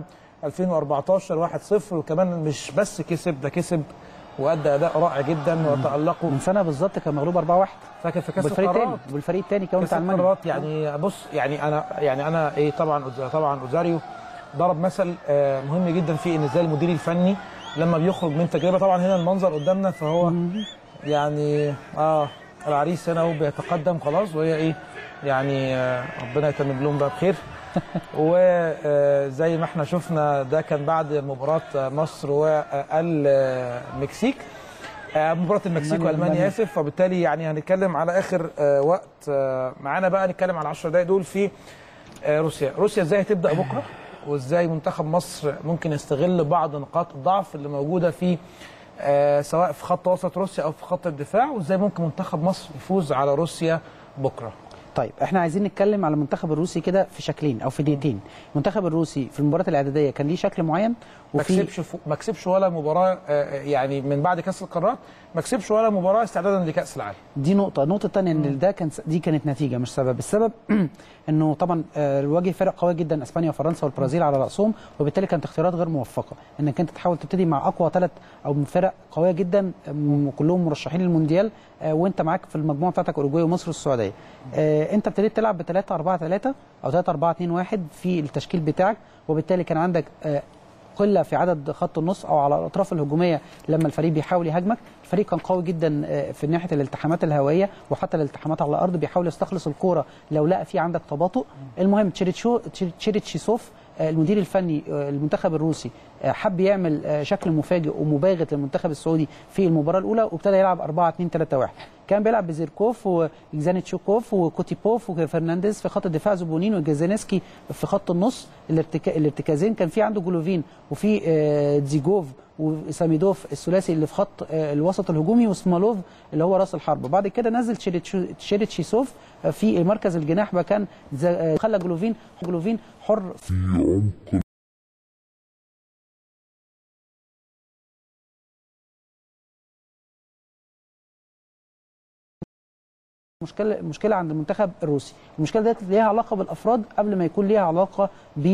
2014 1-0 وكمان مش بس كسب ده كسب وادى اداء رائع جدا وتالقوا من سنه بالظبط كان مغلوب 4-1 فاكر في كاس بالفريق القارات الثاني بالفريق الثاني كمان كاس بتاع المانيا القارات يعني بص يعني انا يعني انا ايه طبعا أوز- طبعا اوزاريو ضرب مثل آه، مهم جدا في ان ازاي المدير الفني لما بيخرج من تجربه طبعا هنا المنظر قدامنا فهو يعني اه العريس هنا هو بيتقدم خلاص وهي ايه يعني آه، ربنا يتمم لهم بقى بخير وزي ما احنا شفنا ده كان بعد مباراه مصر والمكسيك آه، مباراة المكسيك ألمانيا والمانيا وألمانيا. اسف فبالتالي يعني هنتكلم على اخر آه، وقت آه، معانا بقى نتكلم على 10 دقايق دول في آه، روسيا، روسيا ازاي هتبدا بكره وازاي منتخب مصر ممكن يستغل بعض نقاط الضعف اللي موجوده في آه، سواء في خط وسط روسيا او في خط الدفاع وازاي ممكن منتخب مصر يفوز على روسيا بكره. طيب احنا عايزين نتكلم على المنتخب الروسي كده في شكلين او في دقيقتين المنتخب الروسي في المباراه الاعداديه كان ليه شكل معين ما كسبش فو- ما كسبش ولا مباراه آه، يعني من بعد كاس القارات ما كسبش ولا مباراه استعدادا لكاس العالم دي نقطة، النقطة الثانية ان ده كان دي كانت نتيجة مش سبب، السبب انه طبعا آه، واجه فرق قوية جدا اسبانيا وفرنسا والبرازيل على رأسهم وبالتالي كانت اختيارات غير موفقة، انك انت تحاول تبتدي مع اقوى ثلاث او من فرق قوية جدا م- كلهم مرشحين للمونديال آه، وانت معاك في المجموعة بتاعتك اوروجواي ومصر والسعودية. آه، انت ابتديت تلعب ب 3 4 3 او 3 4 2 1 في التشكيل بتاعك وبالتالي كان عندك آه، قله في عدد خط النص او على الاطراف الهجوميه لما الفريق بيحاول يهاجمك الفريق كان قوي جدا آه، في ناحيه الالتحامات الهوائيه وحتى الالتحامات على الارض بيحاول يستخلص الكوره لو لقى في عندك تباطؤ المهم تشيريتشو تشيريتشيسوف آه، المدير الفني آه، المنتخب الروسي آه، حب يعمل آه، شكل مفاجئ ومباغت للمنتخب السعودي في المباراه الاولى وابتدى يلعب 4 2 3 1 كان بيلعب بزيركوف وإكزانيتشوكوف وكوتيبوف وفرنانديز في خط الدفاع زوبونين وجازينسكي في خط النص الارتكا... الارتكازين كان في عنده جولوفين وفي آه، دزيجوف وساميدوف الثلاثي اللي في خط آه، الوسط الهجومي وسمالوف اللي هو راس الحربه بعد كده نزل تشيريتشو- تشيريتشيسوف آه، في مركز الجناح مكان ز- آه، خلى جولوفين جولوفين حر في عمق مشكله المشكله عند المنتخب الروسي المشكله ديت ليها علاقه بالافراد قبل ما يكون ليها علاقه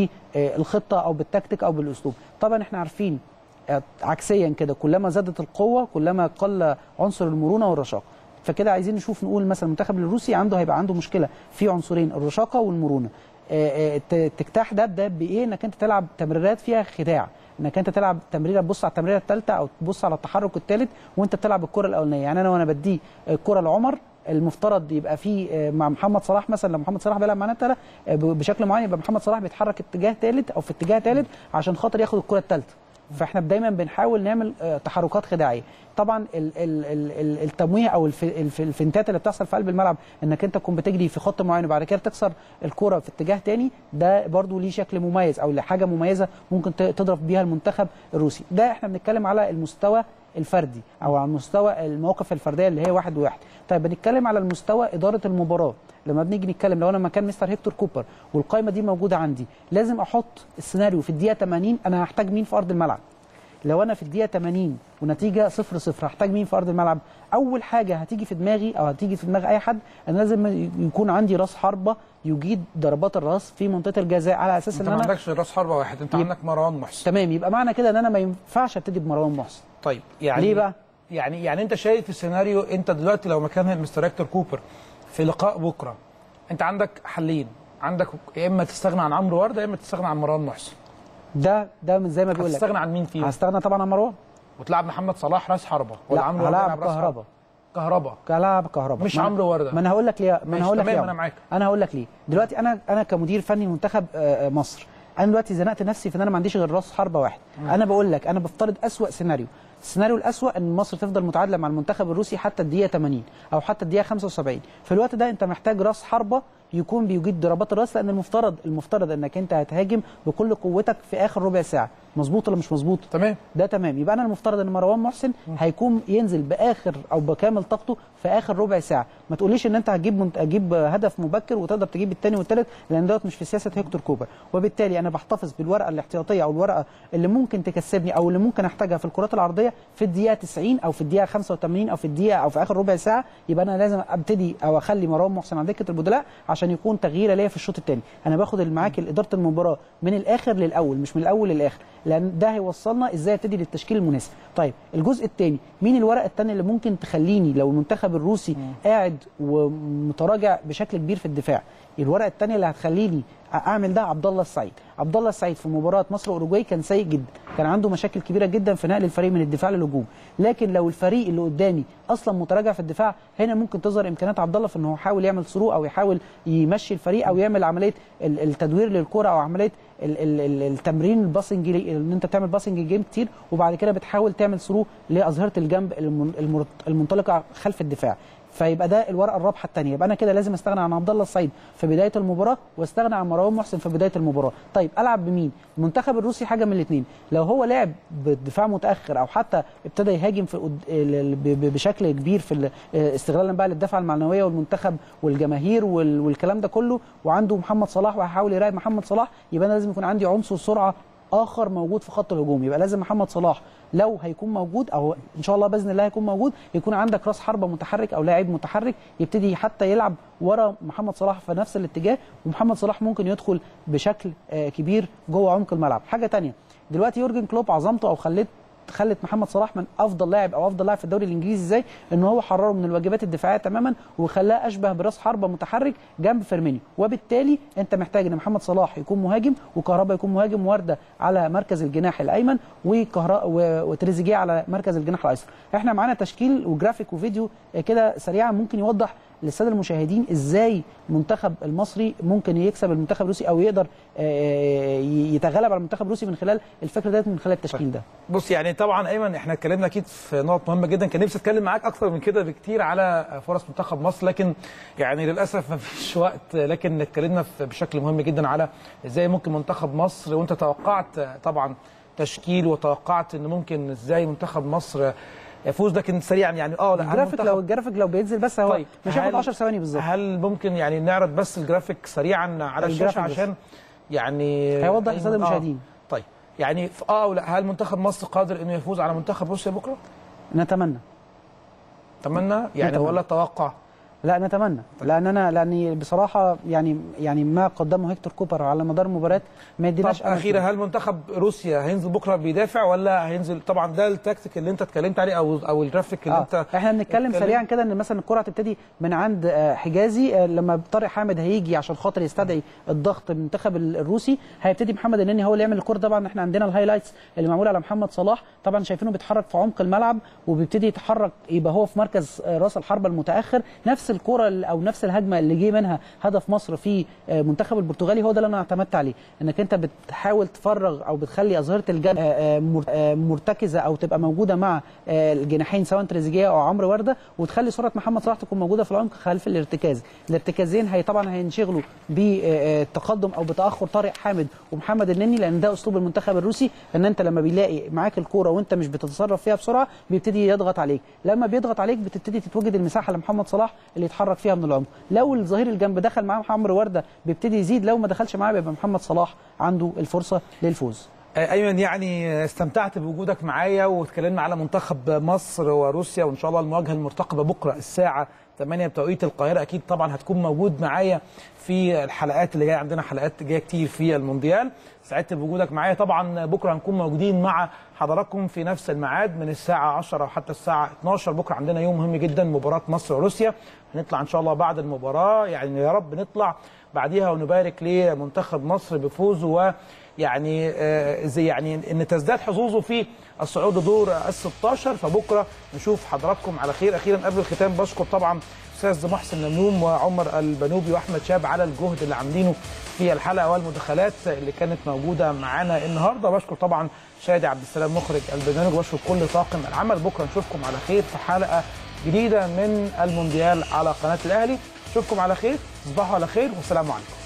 بالخطه او بالتكتيك او بالاسلوب طبعا احنا عارفين آه، عكسيا كده كلما زادت القوه كلما قل عنصر المرونه والرشاقه فكده عايزين نشوف نقول مثلا المنتخب الروسي عنده هيبقى عنده مشكله في عنصرين الرشاقه والمرونه آه، آه، ت- تجتاح ده ده بايه انك انت تلعب تمريرات فيها خداع انك انت تلعب تمريره تبص على التمريره الثالثه او تبص على التحرك الثالث وانت بتلعب الكره الاولانيه يعني انا وانا بديه الكره لعمر المفترض يبقى في آه، مع محمد صلاح مثلا لو محمد صلاح بيلعب معانا تلا آه، ب- بشكل معين يبقى محمد صلاح بيتحرك اتجاه ثالث او في اتجاه ثالث عشان خاطر ياخد الكره الثالثه فاحنا دايما بنحاول نعمل آه، تحركات خداعيه طبعا ال ال ال ال التمويه او الف الف الفنتات اللي بتحصل في قلب الملعب انك انت تكون بتجري في خط معين وبعد كده تكسر الكره في اتجاه تاني ده برضو ليه شكل مميز او لحاجه مميزه ممكن ت- تضرب بيها المنتخب الروسي ده احنا بنتكلم على المستوى الفردي او على مستوى المواقف الفرديه اللي هي واحد وواحد طيب بنتكلم على المستوى اداره المباراه لما بنيجي نتكلم لو انا مكان مستر هيكتور كوبر والقائمه دي موجوده عندي لازم احط السيناريو في الدقيقه 80 انا هحتاج مين في ارض الملعب لو انا في الدقيقه 80 ونتيجه 0 0 هحتاج مين في ارض الملعب اول حاجه هتيجي في دماغي او هتيجي في دماغ اي حد انا لازم يكون عندي راس حربه يجيد ضربات الراس في منطقه الجزاء على اساس انت ان ما انا عندكش راس حربه واحد انت يب- عندك مروان محسن تمام يبقى معنى كده ان انا ما ينفعش ابتدي بمروان محسن طيب يعني ليه بقى؟ يعني يعني انت شايف السيناريو انت دلوقتي لو مكان مستر هيكتور كوبر في لقاء بكره انت عندك حلين عندك يا اما تستغنى عن عمرو ورده يا اما تستغنى عن مروان محسن ده ده من زي ما بيقول لك هتستغنى عن مين فيهم؟ هستغنى طبعا عن مروان وتلعب محمد صلاح راس حربه ولا لا عمرو ورده هلاعب يلعب راس كهربا حربه كهربا هلاعب كهربا مش ما أنا- عمرو ورده ما انا هقول لك ليه ما ماشي، انا هقول لك تمام، ليه أنا معاك. انا هقول لك ليه دلوقتي انا انا كمدير فني منتخب آه، آه، مصر انا دلوقتي زنقت نفسي في ان انا ما عنديش غير راس حربه واحد مم. انا بقول لك انا بفترض اسوأ سيناريو السيناريو الاسوأ ان مصر تفضل متعادله مع المنتخب الروسي حتى الدقيقه 80 او حتى الدقيقه 75 في الوقت ده انت محتاج راس حربه يكون بيجيد ضربات الراس لان المفترض المفترض انك انت هتهاجم بكل قوتك في اخر ربع ساعه مظبوط ولا مش مظبوط تمام ده تمام يبقى انا المفترض ان مروان محسن هيكون ينزل باخر او بكامل طاقته في اخر ربع ساعه ما تقوليش ان انت هتجيب منت... هتجيب هدف مبكر وتقدر تجيب الثاني والثالث لان دوت مش في سياسه هيكتور كوبر وبالتالي انا بحتفظ بالورقه الاحتياطيه او الورقه اللي ممكن تكسبني او اللي ممكن احتاجها في الكرات العرضيه في الدقيقه 90 او في الدقيقه 85 او في الدقيقه او في اخر ربع ساعه يبقى انا لازم ابتدي او اخلي مروان محسن على دكه البدلاء عشان يكون تغيير ليا في الشوط الثاني انا باخد اللي معاك اداره المباراه من الاخر للاول مش من الاول للاخر لان ده هيوصلنا ازاي ابتدي للتشكيل المناسب طيب الجزء الثاني مين الورقه الثانيه اللي ممكن تخليني لو المنتخب الروسي قاعد ومتراجع بشكل كبير في الدفاع الورقه الثانيه اللي هتخليني اعمل ده عبد الله السعيد عبد الله السعيد في مباراه مصر واوروجواي كان سيء جدا كان عنده مشاكل كبيره جدا في نقل الفريق من الدفاع للهجوم لكن لو الفريق اللي قدامي اصلا متراجع في الدفاع هنا ممكن تظهر امكانيات عبد الله في انه يحاول يعمل ثرو او يحاول يمشي الفريق او يعمل عمليه ال- التدوير للكره او عمليه ال- ال- ال- التمرين الباسنج ان انت بتعمل باسنج جيم كتير وبعد كده بتحاول تعمل ثرو لاظهره الجنب الم- المر- المنطلقه خلف الدفاع فيبقى ده الورقه الرابحه الثانيه يبقى انا كده لازم استغنى عن عبد الله السعيد في بدايه المباراه واستغنى عن مروان محسن في بدايه المباراه طيب العب بمين المنتخب الروسي حاجه من الاثنين لو هو لعب بدفاع متاخر او حتى ابتدى يهاجم في قد- ال- ال- ب- ب- بشكل كبير في ال- استغلالا بقى للدفعه المعنويه والمنتخب والجماهير وال- والكلام ده كله وعنده محمد صلاح وهيحاول يراقب محمد صلاح يبقى انا لازم يكون عندي عنصر سرعه اخر موجود في خط الهجوم يبقى لازم محمد صلاح لو هيكون موجود او ان شاء الله باذن الله هيكون موجود يكون عندك راس حربه متحرك او لاعب متحرك يبتدي حتى يلعب ورا محمد صلاح في نفس الاتجاه ومحمد صلاح ممكن يدخل بشكل آه، كبير جوه عمق الملعب حاجه تانية دلوقتي يورجن كلوب عظمته او خليت خلت محمد صلاح من افضل لاعب او افضل لاعب في الدوري الانجليزي ازاي ان هو حرره من الواجبات الدفاعيه تماما وخلاه اشبه براس حربه متحرك جنب فيرمينيو وبالتالي انت محتاج ان محمد صلاح يكون مهاجم وكهربا يكون مهاجم ورده على مركز الجناح الايمن وكهربا وتريزيجيه على مركز الجناح الايسر احنا معانا تشكيل وجرافيك وفيديو كده سريعا ممكن يوضح للساده المشاهدين ازاي المنتخب المصري ممكن يكسب المنتخب الروسي او يقدر آه، يتغلب على المنتخب الروسي من خلال الفكره ديت من خلال التشكيل ده بص يعني طبعا ايمن احنا اتكلمنا اكيد في نقط مهمه جدا كان نفسي اتكلم معاك اكتر من كده بكتير على فرص منتخب مصر لكن يعني للاسف ما فيش وقت لكن اتكلمنا في- بشكل مهم جدا على ازاي ممكن منتخب مصر وانت توقعت طبعا تشكيل وتوقعت ان ممكن ازاي منتخب مصر يفوز لكن سريعا يعني اه لا هل الجرافيك منتخب- لو الجرافيك لو بينزل بس هو طيب مش هياخد هل- 10 ثواني بالظبط هل ممكن يعني نعرض بس الجرافيك سريعا على الشاشه الجرافيك بس. عشان يعني هيوضح أيمن- للسادة آه. المشاهدين. طيب يعني في- اه او لا هل منتخب مصر قادر انه يفوز على منتخب روسيا بكره؟ نتمنى اتمنى يعني نتمنى. ولا توقع؟ لا نتمنى لان انا لاني بصراحه يعني يعني ما قدمه هيكتور كوبر على مدار المباراه ما طب يديناش أمل اخيرا فيه. هل منتخب روسيا هينزل بكره بيدافع ولا هينزل طبعا ده التكتيك اللي انت اتكلمت عليه او او الجرافيك اللي آه. انت احنا بنتكلم اتكلمت- سريعا كده ان مثلا الكره هتبتدي من عند آه، حجازي آه، لما طارق حامد هيجي عشان خاطر يستدعي الضغط من المنتخب ال- الروسي هيبتدي محمد النني هو اللي يعمل الكره طبعا احنا عندنا الهايلايتس اللي معموله على محمد صلاح طبعا شايفينه بيتحرك في عمق الملعب وبيبتدي يتحرك يبقى هو في مركز آه، راس الحربه المتاخر نفس الكره ال- او نفس الهجمه اللي جه منها هدف مصر في آه، منتخب البرتغالي هو ده اللي انا اعتمدت عليه انك انت بتحاول تفرغ او بتخلي اظهره الجنب آه، آه، مر- آه، مرتكزه او تبقى موجوده مع آه، الجناحين سواء تريزيجيه او عمرو ورده وتخلي صوره محمد صلاح تكون موجوده في العمق خلف الارتكاز الارتكازين هي طبعا هينشغلوا بتقدم او بتاخر طارق حامد ومحمد النني لان ده اسلوب المنتخب الروسي ان انت لما بيلاقي معاك الكوره وانت مش بتتصرف فيها بسرعه بيبتدي يضغط عليك لما بيضغط عليك بتبتدي تتوجد المساحه لمحمد صلاح اللي يتحرك فيها من العمق لو الظهير الجنب دخل معاه عمرو ورده بيبتدي يزيد لو ما دخلش معاه بيبقى محمد صلاح عنده الفرصه للفوز آه، ايمن يعني استمتعت بوجودك معايا واتكلمنا على منتخب مصر وروسيا وان شاء الله المواجهه المرتقبه بكره الساعه 8 بتوقيت القاهره اكيد طبعا هتكون موجود معايا في الحلقات اللي جايه عندنا حلقات جايه كتير في المونديال سعدت بوجودك معايا طبعا بكره هنكون موجودين مع حضراتكم في نفس الميعاد من الساعه 10 وحتى الساعه 12 بكره عندنا يوم مهم جدا مباراه مصر وروسيا هنطلع ان شاء الله بعد المباراه يعني يا رب نطلع بعديها ونبارك لمنتخب مصر بفوزه و يعني آه، زي يعني ان تزداد حظوظه في الصعود لدور ال 16 فبكره نشوف حضراتكم على خير اخيرا قبل الختام بشكر طبعا استاذ محسن نمنوم وعمر البنوبي واحمد شاب على الجهد اللي عاملينه في الحلقه والمداخلات اللي كانت موجوده معانا النهارده بشكر طبعا شادي عبد السلام مخرج البرنامج وبشكر كل طاقم العمل بكره نشوفكم على خير في حلقه جديده من المونديال على قناه الاهلي اشوفكم على خير تصبحوا على خير والسلام عليكم